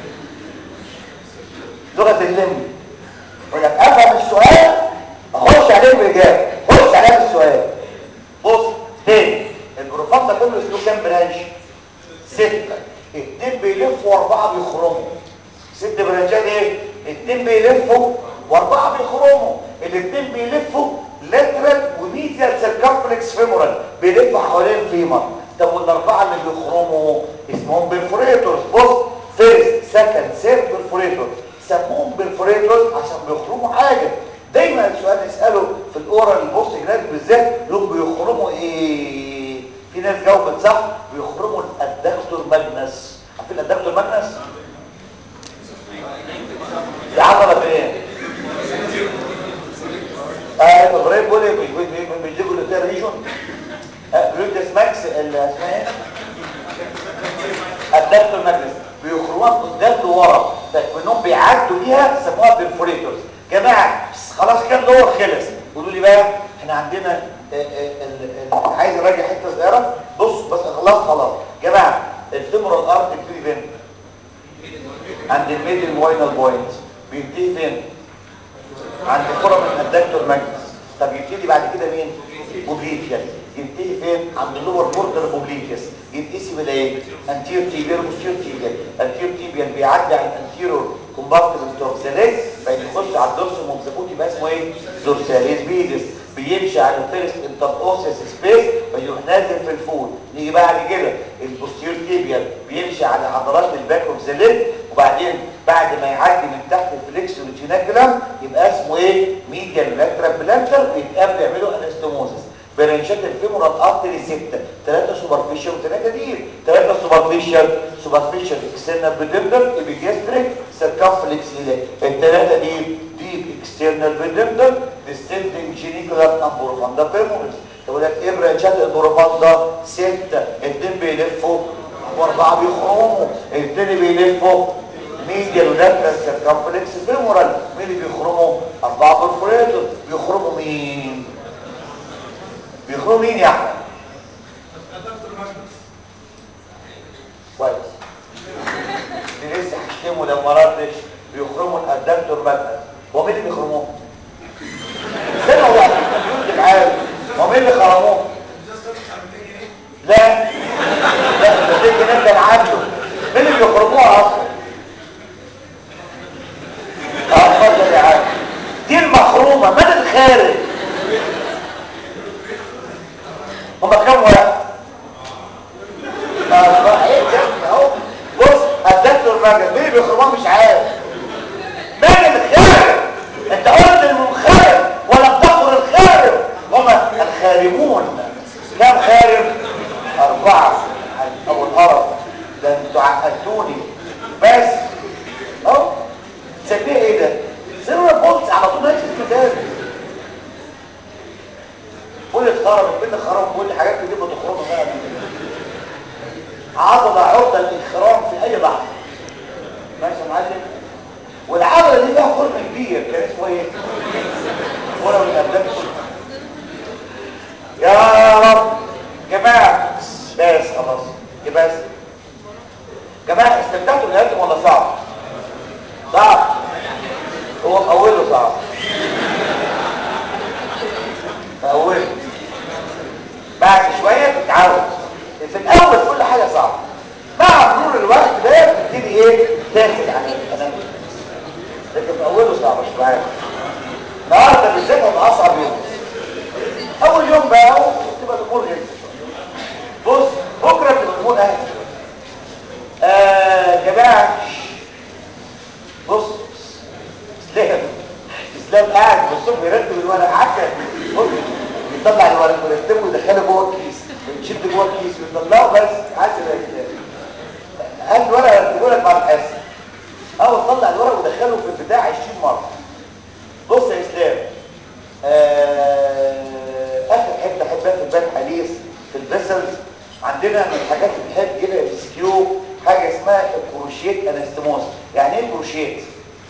Speaker 1: لغه اللم يقول لك افهم السؤال اخش عليه بالاجابه خش عليها بالسؤال بص تاني البروفاندا كله له كام برانش ستة اتنين بيلفوا واربعة بيخرموا ست برانشات ايه اتنين بيلفوا واربعة بيخرموا الاتنين بيلفوا لاترال وميديال سيركمفلكس فيمورال بيلفوا حوالين الفيمر طب والاربعة اللي بيخرموا اسمهم بيرفوريتورز بص فيرست سكند سيرد بيرفوريتورز سموهم بيرفوريتورز عشان بيخرموا حاجة دايما السؤال نسأله في الاورال البوست جراد بالذات يقول بيخرموا ايه في ناس جاوبت صح بيخرموا الادكتور ماجنس عارفين الادكتور ماجنس دي عضله فين اه ابراهيم بيقول ايه بيجيبوا اللي ريجون جلوتس ماكس اسمها ايه الدكتور ماجنس بيخرموها قدام لورا فكانهم بيعدوا بيها سموها بيرفوريتورز جماعه خلاص كان دور خلص قولوا لي بقى احنا عندنا ال ال ال عايز اراجع حته صغيره بص بس خلاص خلاص جماعه الفيمورال ارت بتبتدي فين عند الميدل واينال بوينت بينتهي فين عند فورم الادكتور ماجنس طب يبتدي بعد كده مين بوبليكيا ينتهي فين عند اللور بوردر بوبليكيس يتقسم الى ايه انتير تيبير وستير تيبير انتير تيبير بيعدي على الانتيرور كومبارتمنت اوف ذا ليج فيخش على الدورسال موبزاكوت يبقى اسمه ايه دورساليس بيدس بيمشي على الفيرست انتر اوسيس سبيس ويروح نازل في الفول نيجي بعد كده البوستير تيبير بيمشي على عضلات الباك اوف ذا ليج وبعدين بعد ما يعدي من تحت الفليكس والجيناكولم يبقى اسمه ايه ميديال لاترال بلانتر ويتقابلوا يعملوا انستوموزس برانشات الفيمورال ارتري ستة ثلاثة سوبرفيشال وثلاثة دير ثلاثة سوبرفيشال سوبرفيشال اكسترنال بيدمبل ايبيجاستريك سيركمفلكس الى الثلاثة دير ديب اكسترنال بيدمبل ديستنتنج جينيكولار امبوروفاندا فيمورس يقول لك ايه برانشات البوروفاندا ستة اثنين بيلفوا واربعة بيخرموا اثنين بيلفوا ميديال ولاترال سيركمفلكس فيمورال مين اللي بيخرموا اربعة بورفوريتور بيخرموا مين بيخرجوا مين يا احمد كويس دي لسه هشتمه لو ما ردش بيخرموا الادكتور ماجنس صعب في اوله بعد شويه تتعود في الاول كل حاجه صعبه مع مرور الوقت ده بتبتدي ايه تاخد عليه انا لكن في اوله صعبه شويه النهارده بالذات هيبقى اصعب يوم اول يوم بقى تبقى الامور غير بص بكره تبقى الامور اهدى آه جماعه بص اسلام اسلام قاعد والصبح يرتب الورق عكا بص يطلع الورق ويرتبه ويدخله جوه الكيس يشد جوه الكيس ويطلعه بس عسل يا اسلام هات الورق يرتبه لك بعد الحصه او تطلع الورق ودخله في البتاع 20 مره بص يا اسلام آه اخر حته احبها في الباب حديث في الفيسلز عندنا من الحاجات اللي بنحب نجيبها ام اس كيو حاجه اسمها الكروشيت انستموس يعني ايه كروشيت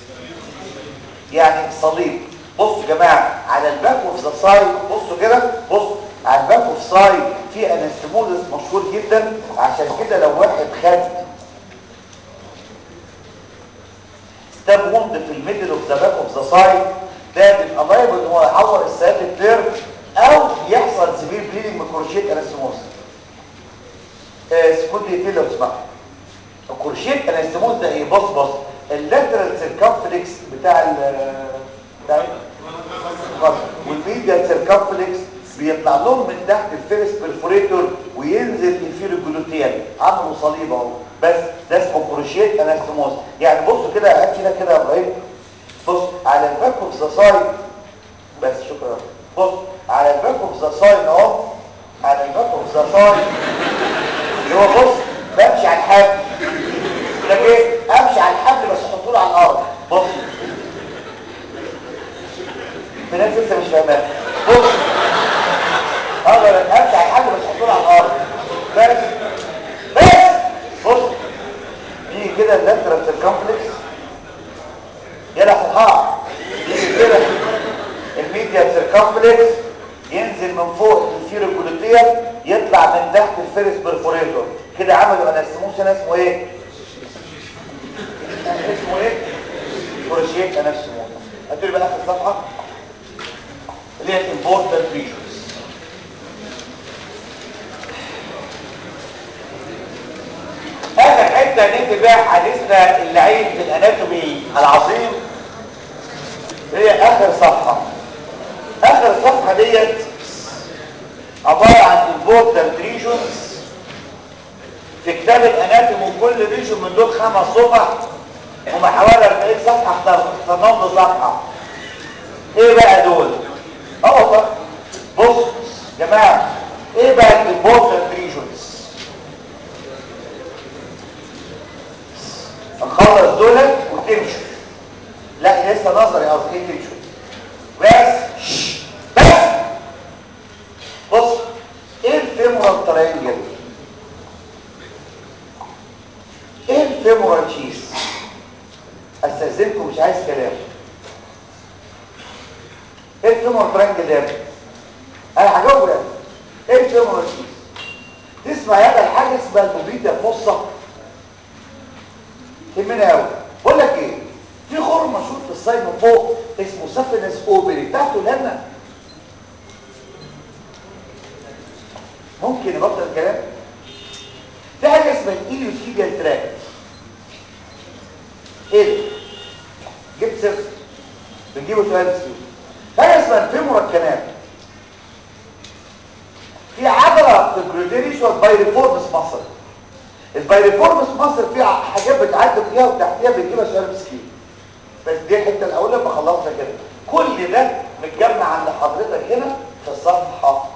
Speaker 1: يعني صليب بصوا يا جماعه على الباك اوف ذا سايد بصوا كده بصوا على الباك اوف سايد في انستموزس مشهور جدا عشان كده لو واحد خد ستاب ووند في الميدل اوف ذا باك اوف ذا سايد ده بيبقى لايبل ان هو يعور السياتيك نيرف او يحصل سبير بليدنج من كروشيت انستموز سكوت لي لو تسمع الكروشيت انستموز ده ايه بص بص اللاترال سيركمفلكس بتاع ال بتاع والميديال سيركمفلكس بيطلع لهم من تحت الفيرس برفوريتور وينزل الفيرو جلوتيال عملوا صليب اهو بس ده اسمه كروشيت انستموز يعني بصوا كده هات كده كده يا ابراهيم بص على الباك اوف ذا سايد بس شكرا بص على الباك اوف ذا سايد اهو على الباك اوف ذا سايد اللي هو بص بمشي على الحبل يقول لك ايه امشي على الحبل بس احطه له على الارض بص في ناس لسه مش فاهمها بص اقدر امشي على الحبل بس احطه له على الارض بس بس بص دي كده اللاترال سيركمفلكس يلا صحاح يجي كده الميديا سيركمفلكس ينزل من فوق الفيرو جلوتيال يطلع من تحت الفيرس برفوريتور كده عملوا انستموس هنا اسمه ايه اسمه ايه كروشيت انستموس هاتوا لي بقى اخر صفحه اللي هي الامبورتنت فيجرز اخر حته نكتب بقى حديثنا اللعين في الاناتومي العظيم هي اخر صفحه اخر صفحه ديت عباره عن important regions في كتاب الاناتومي كل ريجن من دول خمس صفح هم حوالي 40 صفحه اخترناهم لصفحه ايه بقى دول اه والله بص يا جماعه ايه بقى الامبورتنت ريجنز نخلص دولت وتمشوا لا لسه نظري قصدي ايه تمشوا بس شش. بس بص ايه الفيمورال ترينجل ايه الفيمورال تشيز استاذنكم مش عايز كلام ايه الفيمورال ترينجل ده انا هجاوب يعني ايه الفيمورال تشيز تسمع هذا الحاجه اسمها البوبيتا فصه يهمنا قوي بقول لك ايه في خرم مشهور في الصيد من فوق اسمه سافينس اوبري بتاعته لنا ممكن نبطل الكلام في حاجه اسمها الايليوتيبيال تراك ايه ده جبت صفر بنجيبه سؤال بسيط حاجه اسمها الفيمورال كانال في عضله في الجلوتيريس والبايريفورمس مصر البايريفورمس مصر فيها حاجات بتعدي فيها وتحتيها بتجيبها سؤال بسكين بس دي الحته الاولى بخلصها كده كل ده متجمع عند حضرتك هنا في الصفحه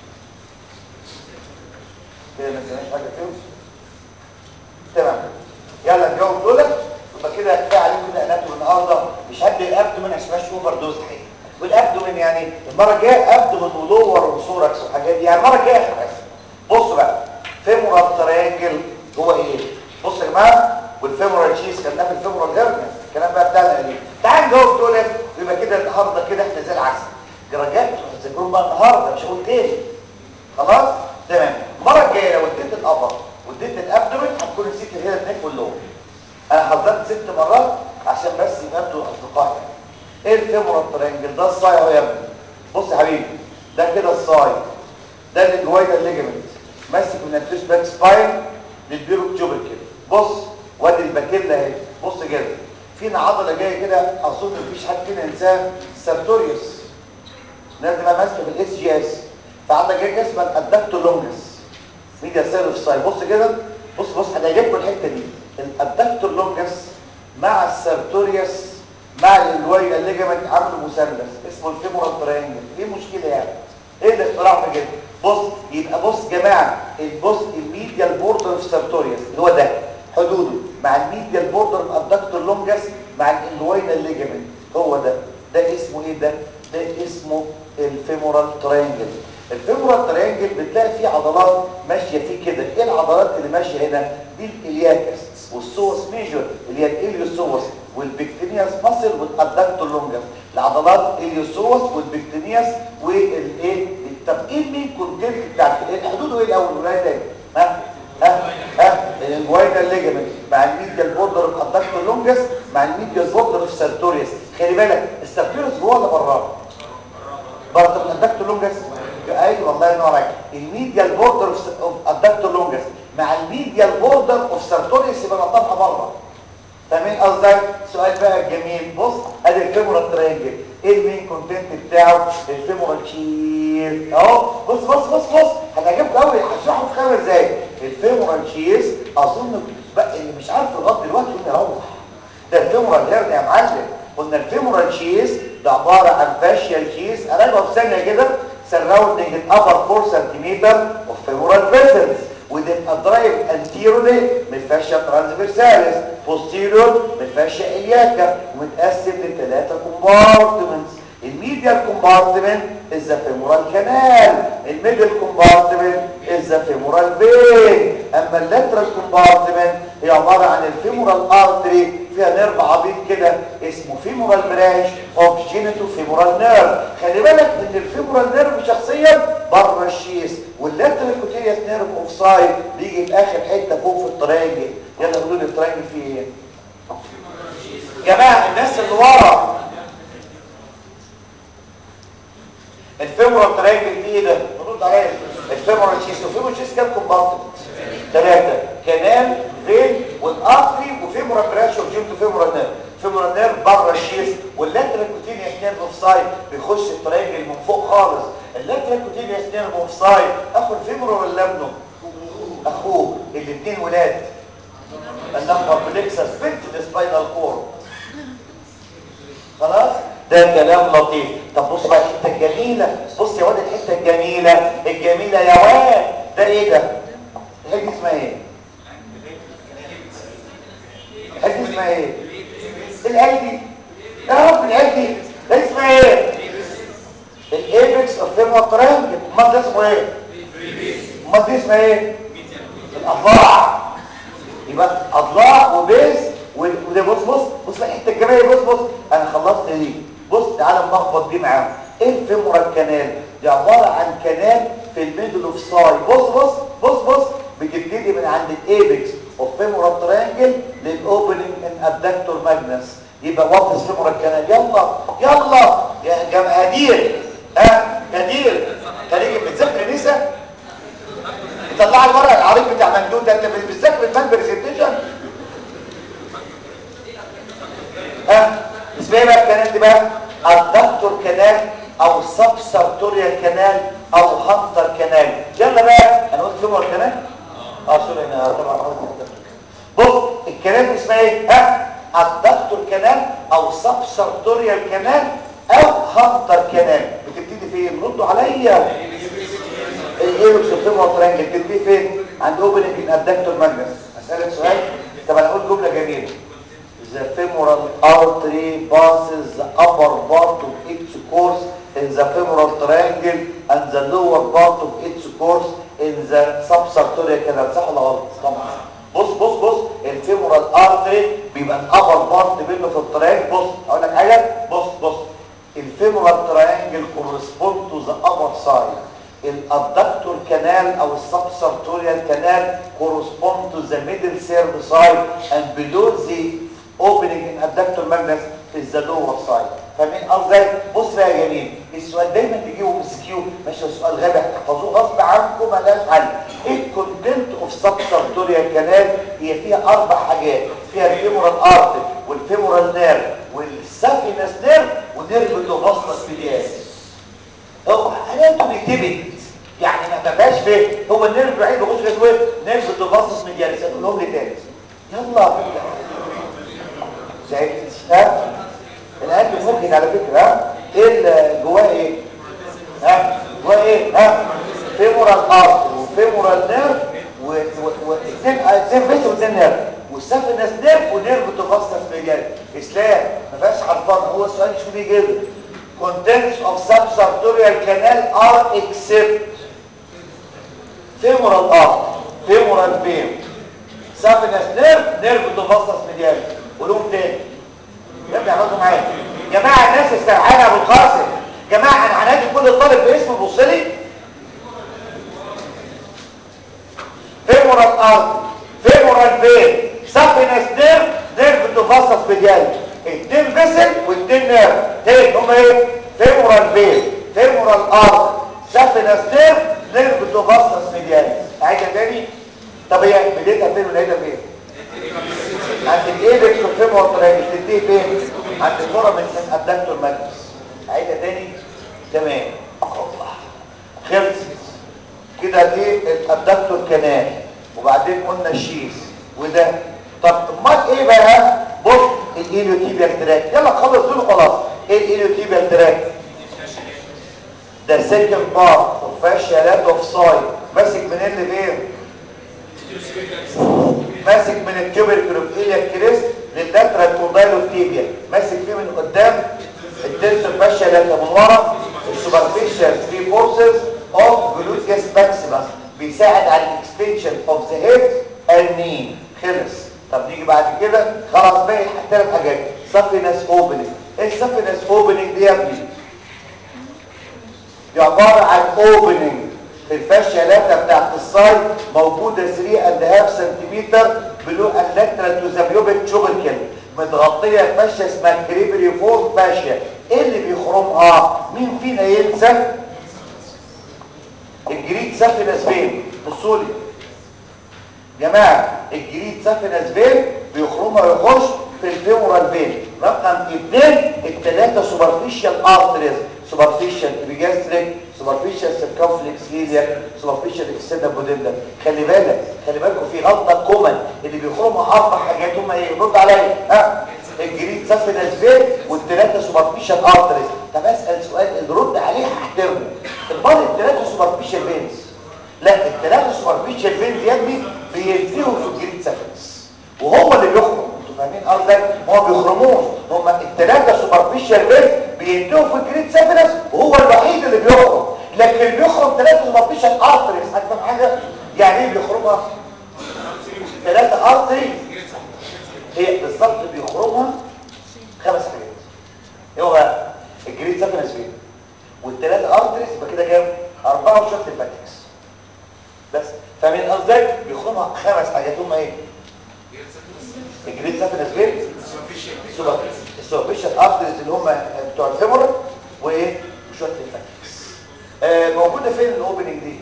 Speaker 1: كده ما نسيناش حاجه فيهم تمام يلا نجاوب دولت يبقى كده كفايه عليكم كده اناتومي النهارده مش هدي الابدومين عشان ماشي اوفر دوز حقيقي والابدومين يعني المره الجايه ابدومين ولور وسوركس وحاجات دي يعني المره الجايه اخر حاجه بصوا بقى فيمورال تريانجل هو ايه بصوا يا جماعه والفيمورال تشيز كان في الفيمورال هيرنيا الكلام بقى بتاعنا دي تعال نجاوب دولت يبقى كده النهارده كده احنا زي العسل درجات تذاكرون بقى النهارده مش هقول تاني خلاص تمام المره الجايه لو اديت الابر واديت الابدومين هتكون نسيت الهيد نيك واللور انا حضرت ست مرات عشان بس يبقوا اصدقائي ايه الفيمورال ترينجل ده الصاي اهو يا ابني بص يا حبيبي ده كده الصاي ده الجويدا الليجمنت ماسك من الفيش باك سباين للبيرو تيوبر كده بص وادي الباكيلا اهي بص كده فينا عضله جايه كده اظن مفيش حد فينا ينساها سارتوريوس لازم تبقى ماسكه في الاس جي اس فعندك جايه اسمها الادكتو لونجس ميديا سيرف ساي بص كده بص بص هنجيبكم الحته دي الادكتو لونجس مع السارتوريوس مع الجويدا الليجمنت عملوا مثلث اسمه الفيمورال ترينجل ايه المشكله يعني ايه الاختراع في كده بص يبقى بص يا جماعه البص الميديال بوردر اوف سارتوريوس اللي هو ده حدوده مع الميديال بوردر اوف ادكتور لونجس مع الانجوينا ليجامنت هو ده ده اسمه ايه ده ده اسمه الفيمورال ترينجل الفيمورال ترينجل بتلاقي فيه عضلات ماشيه فيه كده ايه العضلات اللي ماشيه هنا دي الالياكس والسوس ميجور اللي هي الاليوسوس والبكتينياس ماسل والادكتور لونجس العضلات الاليوسوس والبكتينياس والايه طب ايه المين كونتنت بتاع حدوده ايه الاول ولا تاني ها ها ها الانجوينا ليجمنت مع الميديال بوردر اوف ادكتور لونجس مع الميديال بوردر اوف سارتوريوس خلي بالك السارتوريوس جوه ولا بره بره طب الادكتور لونجس ايوه الله ينور عليك الميديال بوردر اوف ادكتور لونجس مع الميديال بوردر اوف سارتوريوس يبقى نطبقها بره فاهمين قصدك سؤال بقى جميل بص ادي الفيمورال ترينجل ايه المين كونتنت بتاعه الفيمورال شيز اهو بص بص بص بص هتعجبك قوي هشرحه في خمس دقايق الفيمورال شيز اظن بقى اللي مش عارف لغايه دلوقتي يقول يروح ده الفيمورال هيرن يا معلم قلنا الفيمورال شيز ده عباره عن فاشيال شيز اراجعه في ثانيه كده surrounding an upper 4 cm of femoral vessels وتبقى درايف انتيرولي من الفاشيا ترانسفيرساليس بوستيريور من الفاشيا الياكا ومتقسم لثلاثه كومبارتمنتس الميديال كومبارتمنت از ذا فيمورال كانال الميدل كومبارتمنت از ذا فيمورال فين اما اللاترال كومبارتمنت هي عباره عن الفيمورال ارتري فيها نيرف عبيط كده اسمه فيمورال برانش اوف جينيتو فيمورال نيرف خلي بالك ان الفيمورال نيرف شخصيا بره الشيس واللاترال كوتيريوس نيرف اوف سايد بيجي في اخر حته فوق في الترينجل يلا قولوا لي الترينجل فيه ايه جماعه الناس اللي ورا الفيمورال ترينجل فيه ايه ده رد عليا الفيمورال شيس والفيمورال شيس كام كومبارتمنت ثلاثه كانال فين والارتري وفيمورال برانش اوف جينيتو فيمورال نيرف فيمورال نيرف بره الشيس واللاترال كوتينيوس نيرف اوف سايد بيخش الترينجل من فوق خالص اللاترال كوتينيوس نيرف اوف سايد اخو الفيمورال ولا ابنه اخوه الاثنين ولاد اللمبر بليكسس بنت السباينال كورد خلاص ده كلام لطيف طب بص بقى الحته الجميله بص يا واد الحته الجميله الجميله يا واد ده ايه ده الحته دي اسمها ايه الحته دي اسمها ايه العيل دي يا رب العيل دي ده اسمها ايه الايبكس اوف فيمور ترينجل امال ده اسمه ايه امال دي اسمها ايه الاضلاع يبقى اضلاع وبيز وده بص بص بص بقى الحته الجماليه بص بص انا خلصت دي بص تعالى نلخبط دي معاهم ايه الفيمورال كانال دي عباره عن كانال في الميدل اوف ساي بص بص بص بص بتبتدي من عند الايبكس اوف فيمورال ترينجل للاوبننج ان ادكتور ماجنس يبقى وات فيمورال كانال يلا يلا يا جماعه هدير ها هدير خليك بتذاكر نسا طلع الورق العريض بتاع ممدود ده انت بتذاكر البان برزنتيشن ها اسمها بقى الكنال دي بقى الدكتور كنال او سب سارتوريال كنال او هانتر كنال يلا بقى انا قلت فيمور كنال اه سوري انا طبعا قلت بص الكنال دي اسمها ايه ها الدكتور كنال او سب سارتوريال كنال او هانتر كنال بتبتدي فين ردوا عليا الايبكس فيمور ترانجل بتبتدي فين عند اوبننج الادكتور ماجنس اسالك سؤال طب انا اقول جمله جميله the femoral artery passes the upper part of its course in the femoral triangle and the lower part of its course in the subsartorial canal صح ولا غلط طبعا بص بص بص الفيمورال ارتري بيبقى الابر بارت منه في التريانجل بص اقول لك حاجه بص بص الفيمورال تريانجل correspond to the upper side الادكتور كانال او السبسارتوريال كانال correspond to the middle third side and below the opening in adductor magnus is the lower side فاهمين قصدي بص بقى يا جميل السؤال دايما بيجيبه من سكيو ماشي سؤال غبي هتحفظوه غصب عنكم مالهاش حل ايه الكونتنت اوف سبسرتوريال كانال هي فيها اربع حاجات فيها الفيمورال ارتر والفيمورال نيرف والسافينس نيرف ونيرف النوفاستس فيلياس هو حالاته بيكتبت يعني ما تبقاش فيه هو النيرف الوحيد بيخش في اسمه نيرف النوفاستس ميدياليس هتقولهم لي تاني يلا شايف ها القلب ممكن على فكره ها ايه اللي جواه ايه ها جواه ايه ها فيمورال ارت وفيمورال نيرف واثنين اثنين بيت واثنين نيرف والسافينس نيرف ونيرف توفاستس ميديال اسلام ما فيهاش حرفان هو السؤال شو بيجي كده contents of subsartorial canal are except femoral art femoral vein سافينس نيرف نيرف توفاستس ميديال قولهم تاني يا ابني اعملوا معايا جماعه الناس استرعانا ابو القاسم جماعه انا هنادي كل طالب باسمه بص لي فيمورال ارت فيمورال فين سافينس نيرف نيرف توفاستس ميديال اتنين فيسل واتنين نيرف تاني هما ايه فيمورال فين فيمورال ارت سافينس نيرف نيرف توفاستس ميديال عايزه تاني طب هي بدايتها فين ونهايتها فين عند الايبكس والفيمور تراجل تنتهي فين عند الفورامين من ابدكتور ماجنس عيدها تاني تمام الله خلصت كده دي الابدكتور كانال وبعدين قلنا الشيز وده طب امال ايه بقى بص الايليوتيبيال تراك يلا خلص دول خلاص ايه الايليوتيبيال تراك ده سيكند بارت اوف فاشيالات اوف سايد ماسك من اللي فين ماسك من التيوبركل إليا كريست لللاترال كوندايلو تيبيا ماسك فيه من قدام الدنسل فاشيا لاتر من ورا السوبرفيشال ثري فورسز اوف جلوتيوس ماكسيمس بيساعد على الاكستنشن اوف ذا هيد اند ني خلص طب نيجي بعد كده خلاص باقي ثلاث حاجات سافينس اوبننج ايه السافينس اوبننج دي يا ابني دي عباره عن اوبننج الفاشيا لاتا بتاعت السايد موجودة 3 اند هاف سنتيمتر بلو اللاترال تو ذا بيوبيك تشوبركل متغطية فاشيا اسمها كريبري فور فاشيا ايه اللي بيخرمها مين فينا ينسى الجريد سافينس فين بصوا لي جماعة الجريد سافينس فين بيخرمها ويخش في الفيمورال فين رقم اثنين الثلاثة سوبرفيشال ارتريز سوبرفيشال ابيجاستريك سوبرفيشال سيركمفلكس ليليا سوبرفيشال اكستندا بودندا خلي بالك خلي بالكم في غلطه كومن اللي بيخرمها اربع حاجات هم ايه رد عليا ها الجريد سافينس فين والثلاثه سوبرفيشال ارتريز طب اسال سؤال اللي رد عليه هحترمه المرض الثلاثه سوبرفيشال فينز لا الثلاثه سوبرفيشال فينز يا ابني بينتهوا في الجريد سافينس وهو اللي بيخرم انتوا فاهمين قصدي ما بيخرموش هم الثلاثه سوبرفيشال فينز بينتهوا في الجريد سافينس وهو الوحيد اللي بيخرم لكن بيخرم ثلاثه سوبرفيشال ارتريز هتفهم حاجه يعني ايه بيخرمها ثلاثه ارتريز هي بالظبط بيخرمها خمس حاجات هو بقى الجريد سافينس فين والثلاثه ارتريز يبقى كده كام اربعه وشويه الفاتكس بس فاهمين قصدي بيخرمها خمس حاجات هم ايه الجريد سافينس فين السوبرفيشال ارتريز اللي هم بتوع الفيمورال وايه وشويه الفاتكس آه موجوده فين الاوبننج دي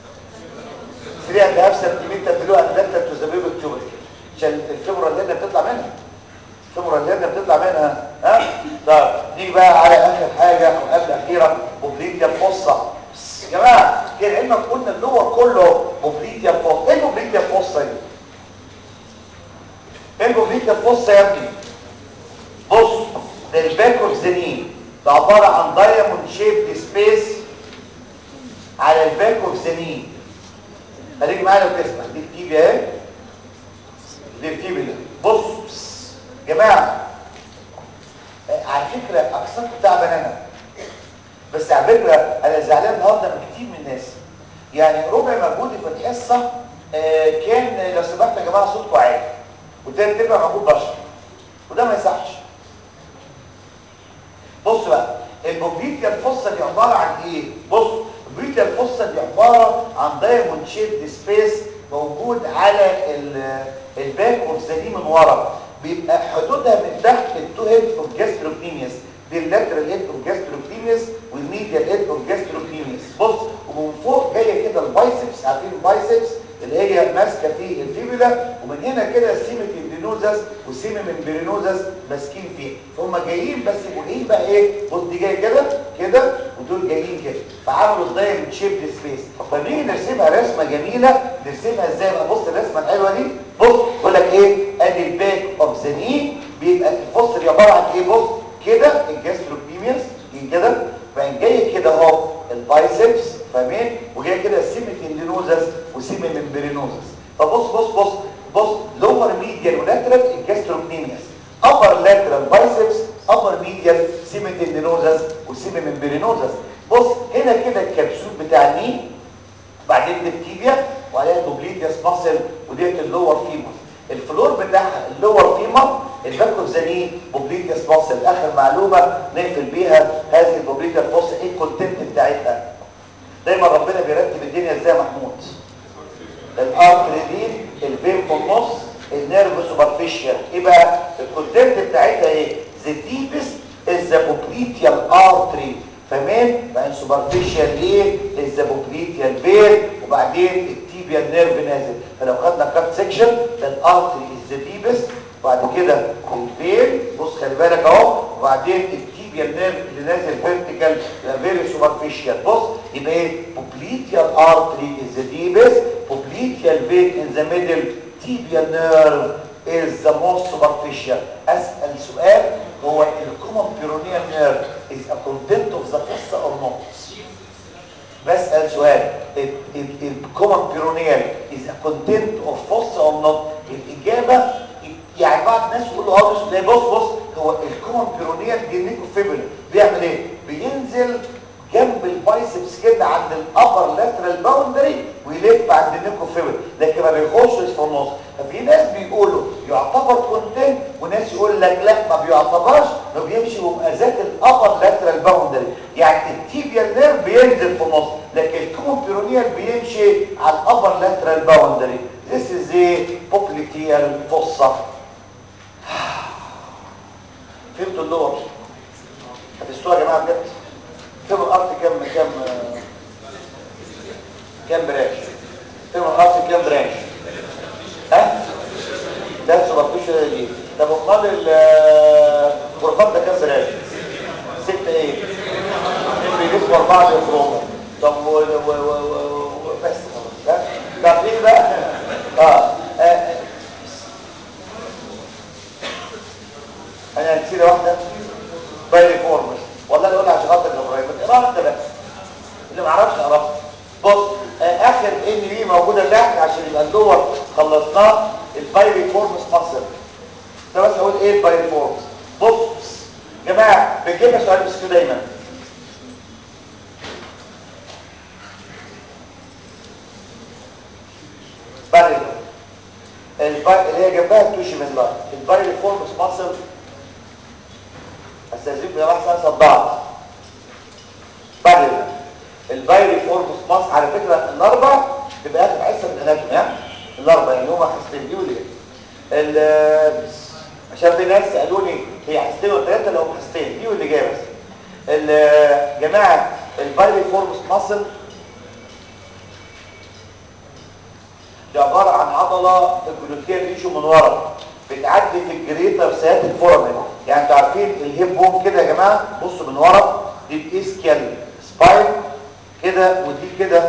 Speaker 1: 3 اند هاف سنتيمتر بلو اند لاتر تو ذا بيبل تيوبر عشان الفيمورال هنا بتطلع منها الفيمورال هنا بتطلع منها ها طيب نيجي بقى على اخر حاجه او قبل اخيرا بوبليتيا فوسا يا جماعه كان علمك قلنا اللور كله بوبليتيا فوسا ايه البوبليتيا فوسا دي ايه البوبليتيا فوسا يا ابني بص ده الباك اوف ذا ني ده عباره عن دايموند شيب سبيس على الباك اوف ذا ني خليك معايا لو تسمع دي التيبيا اهي دي التيبيا ده بص جماعه على فكره اقسامكم تعبان انا بس على فكره انا زعلان النهارده من كتير من الناس يعني ربع مجهودي في الحصه آه كان لو سمحتوا يا جماعه صوتكم عالي وتاني تبقى مجهود بشر وده ما يصحش بص بقى البوبليتيا الفصة دي عبارة عن ايه بص البوبليتيا الفصة دي عبارة عن دايموند شيب سبيس موجود على الباك اوف ذا من ورا بيبقى حدودها من تحت التو هيد اوف جاستروكنيميوس دي اللاترال هيد اوف جاستروكنيميوس والميديال هيد اوف جاستروكنيميوس بص ومن فوق جايه كده البايسبس عارفين البايسبس اللي هي ماسكه في الفيبولا ومن هنا كده سيمه الدينوزس وسيمه من برينوزس ماسكين فيها فهم جايين بس يبقوا جايين بقى ايه بص دي جايه كده كده ودول جايين كده فعملوا الدايموند شيب سبيس فنيجي نرسمها رسمه جميله نرسمها ازاي بقى بص الرسمه الحلوه دي بص بقول لك ايه ادي الباك اوف ذا ني بيبقى الفصل عباره عن ايه بص كده الجاستروكنيميوس كده بعدين جاي كده اهو البايسبس فاهمين وجاي كده سيمه اندينوزس وسيمه ممبرينوزس فبص بص بص بص لور ميديال ولاترال الجاستروكنيميوس ابر لاترال بايسبس ابر ميديال سيمه اندينوزس وسيمه ممبرينوزس بص هنا كده الكبسول بتاع الني بعدين التيبيا وعليها البوبليتياس ماسل وديت اللور فيمر الفلور بتاعها اللور فيمر الباك اوف ذا ني بوبليتياس ماسل اخر معلومه نقفل بيها هذه البوبليتياس ماسل ايه الكونتنت بتاعتها دايما ربنا بيرتب الدنيا ازاي يا محمود الارتري دي الفين في النص النيرف سوبرفيشال ايه بقى الكونتنت بتاعتها ايه ذا ديبست از ذا بوبليتيال ارتري فاهمين بعدين سوبرفيشال ايه از ذا بوبليتيال فين وبعدين التيبيال نيرف نازل فلو خدنا كات سيكشن ده الارتري از ذا ديبست وبعد كده الفين بص خلي بالك اهو وبعدين التيبيال نيرف اللي نازل فيرتيكال فيري سوبرفيشال بص يبقى ايه بوبليتيال ارتري از ذا ديبست بوبليتيال فين ان ذا ميدل tibial nerve is the most superficial اسال سؤال هو الكومن بيرونيال nerve is a content of the fossa or not بسال سؤال الكومن بيرونيال is a content of fossa or not الاجابه يعني بعض الناس يقولوا اه بص بص بص هو الكومن بيرونيال جينيكو فيبولا بيعمل ايه بينزل جنب البايسبس كده عند الابر لاترال باوندري ويلف عند النيكوفيبل لكن ما بيخشش في النص ففي ناس بيقولوا يعتبر كونتنت وناس يقول لك لا ما بيعتبرش انه بيمشي بمقاسات الابر لاترال باوندري يعني التيبيال نيرف بينزل في النص لكن الكومون بيرونيال بيمشي على الابر لاترال باوندري This is a popliteal fossa فهمتوا اللور هتستوى يا جماعه بجد فين الارض كام كام كام برانش فين الارض كام برانش ها ده سوبرفيشال دي طب امال الغرفات ده كام برانش ستة ايه اتنين بيجسموا اربعة بيخرجوا طب و و و و بس خلاص عارفين بقى اه انا نسيت واحده بايلي فورمس والله اللي قلنا عشان خاطر ابراهيم اقراها انت بس اللي ما عرفش اقراها بص اخر ان بي موجوده تحت عشان يبقى اللور خلصناه البايري فورمس مصر ده بس اقول ايه البايري فورمس بص يا جماعه بنجيبها سؤال بس كده دايما بعد اللي هي جنبها التوشي من لاين البايري فورمس مصر استاذنكم يا واحد صدعت بعد البايري فورمس ماس على فكره الاربع تبقى اخر حصه من الاناتومي ها الاربع يعني هما حصتين دي وليه ال عشان في ناس سالوني هي حصتين ولا ثلاثه لو حصتين دي واللي جايه بس الجماعه البايري فورمس ماسل دي عباره عن عضله في الجلوتيال ريشو من ورا بتعدي في الجريتر سيات الفورامين يعني انتوا عارفين الهيب بون كده يا جماعه بصوا من ورا دي الاسكيال سباين كده ودي كده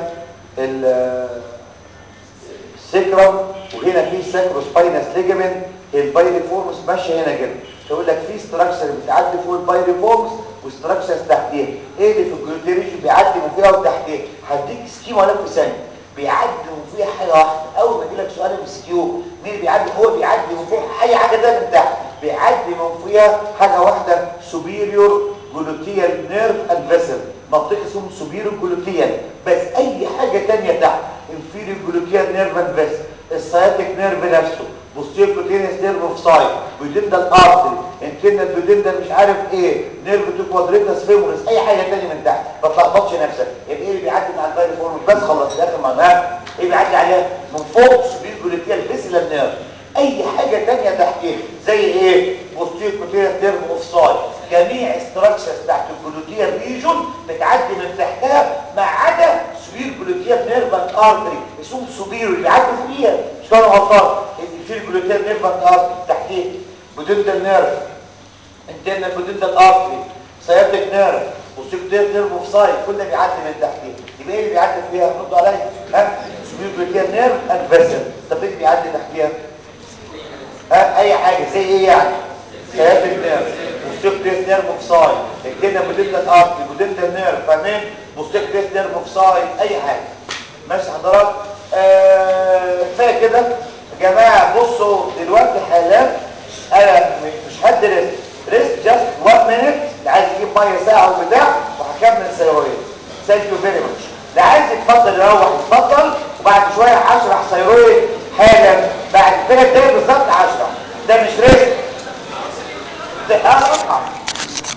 Speaker 1: السكرم وهنا في ساكرو سباينس ليجامنت البايريفورمس ماشيه هنا كده يقول لك في ستراكشر بتعدي فوق البايريفورمس وستراكشرز تحتيها ايه اللي في الجلوتيريش بيعدي من فيها وتحتيها هديك سكيما ولا في ثانيه بيعدي من فيها حاجه واحده اول ما يجي لك سؤال ام كيو مين بيعدي هو بيعدي من فوق اي حاجه ده من تحت بيعدي من فيها حاجه واحده سوبيريور جلوتيال نيرف اند فيسل منطقه اسمه سوبيريور جلوتيال بس اي حاجه ثانيه تحت انفيريور جلوتيال نيرف اند فيسل السياتيك نيرف نفسه بوستير كوتينيس نيرف اوف سايد بيدندال ارتري انترنال بيدندال مش عارف ايه نيرف تو كوادريتاس فيمورس اي حاجه ثانيه من تحت ما تلخبطش نفسك يبقى ايه اللي بيعدي مع الفايري فورمس بس خلص الاخر معناها ايه بيعدي عليها من فوق سوبير جلوتيال فيسل نيرف اي حاجه ثانيه تحتيه زي ايه بوستير كوتير تيرم اوف سايد جميع استراكشرز بتاعت الجلوتيال ريجون بتعدي من تحتها ما عدا سوبير جلوتيال نيرف اند ارتري اسمهم سوبير اللي بيعدوا فوقيها مش كانوا غلطان الفير جلوتيال نيرف اند ارتري تحتيه بودنتال نيرف انترنال بودنتال ارتري سيابتك نيرف بوستير كوتير تيرم اوف سايد كل ده بيعدي من تحتيه يبقى ايه اللي بيعدي فيها ردوا عليا ها سوبير جلوتيال نيرف اند فيسل طب ايه اللي بيعدي تحتيها ها اي حاجه زي ايه يعني سيابتك نيرف مستيقتس نيرف اوف سايد الكلمه بودنتال ارتري بودنتال نيرف فاهمين مستيقتس نيرف اوف سايد اي حاجه ماشي حضرتك آه كفايه كده يا جماعه بصوا دلوقتي حالا انا مش هدي ريست ريست جاست 1 مينيت اللي عايز يجيب ميه ساعه وبتاع وهكمل ثيرويد ثانك يو فيري ماتش اللي عايز يتفضل يروح يتفضل وبعد شويه هشرح ثيرويد حالا بعد ثلاث دقايق بالظبط هشرح ده مش ريست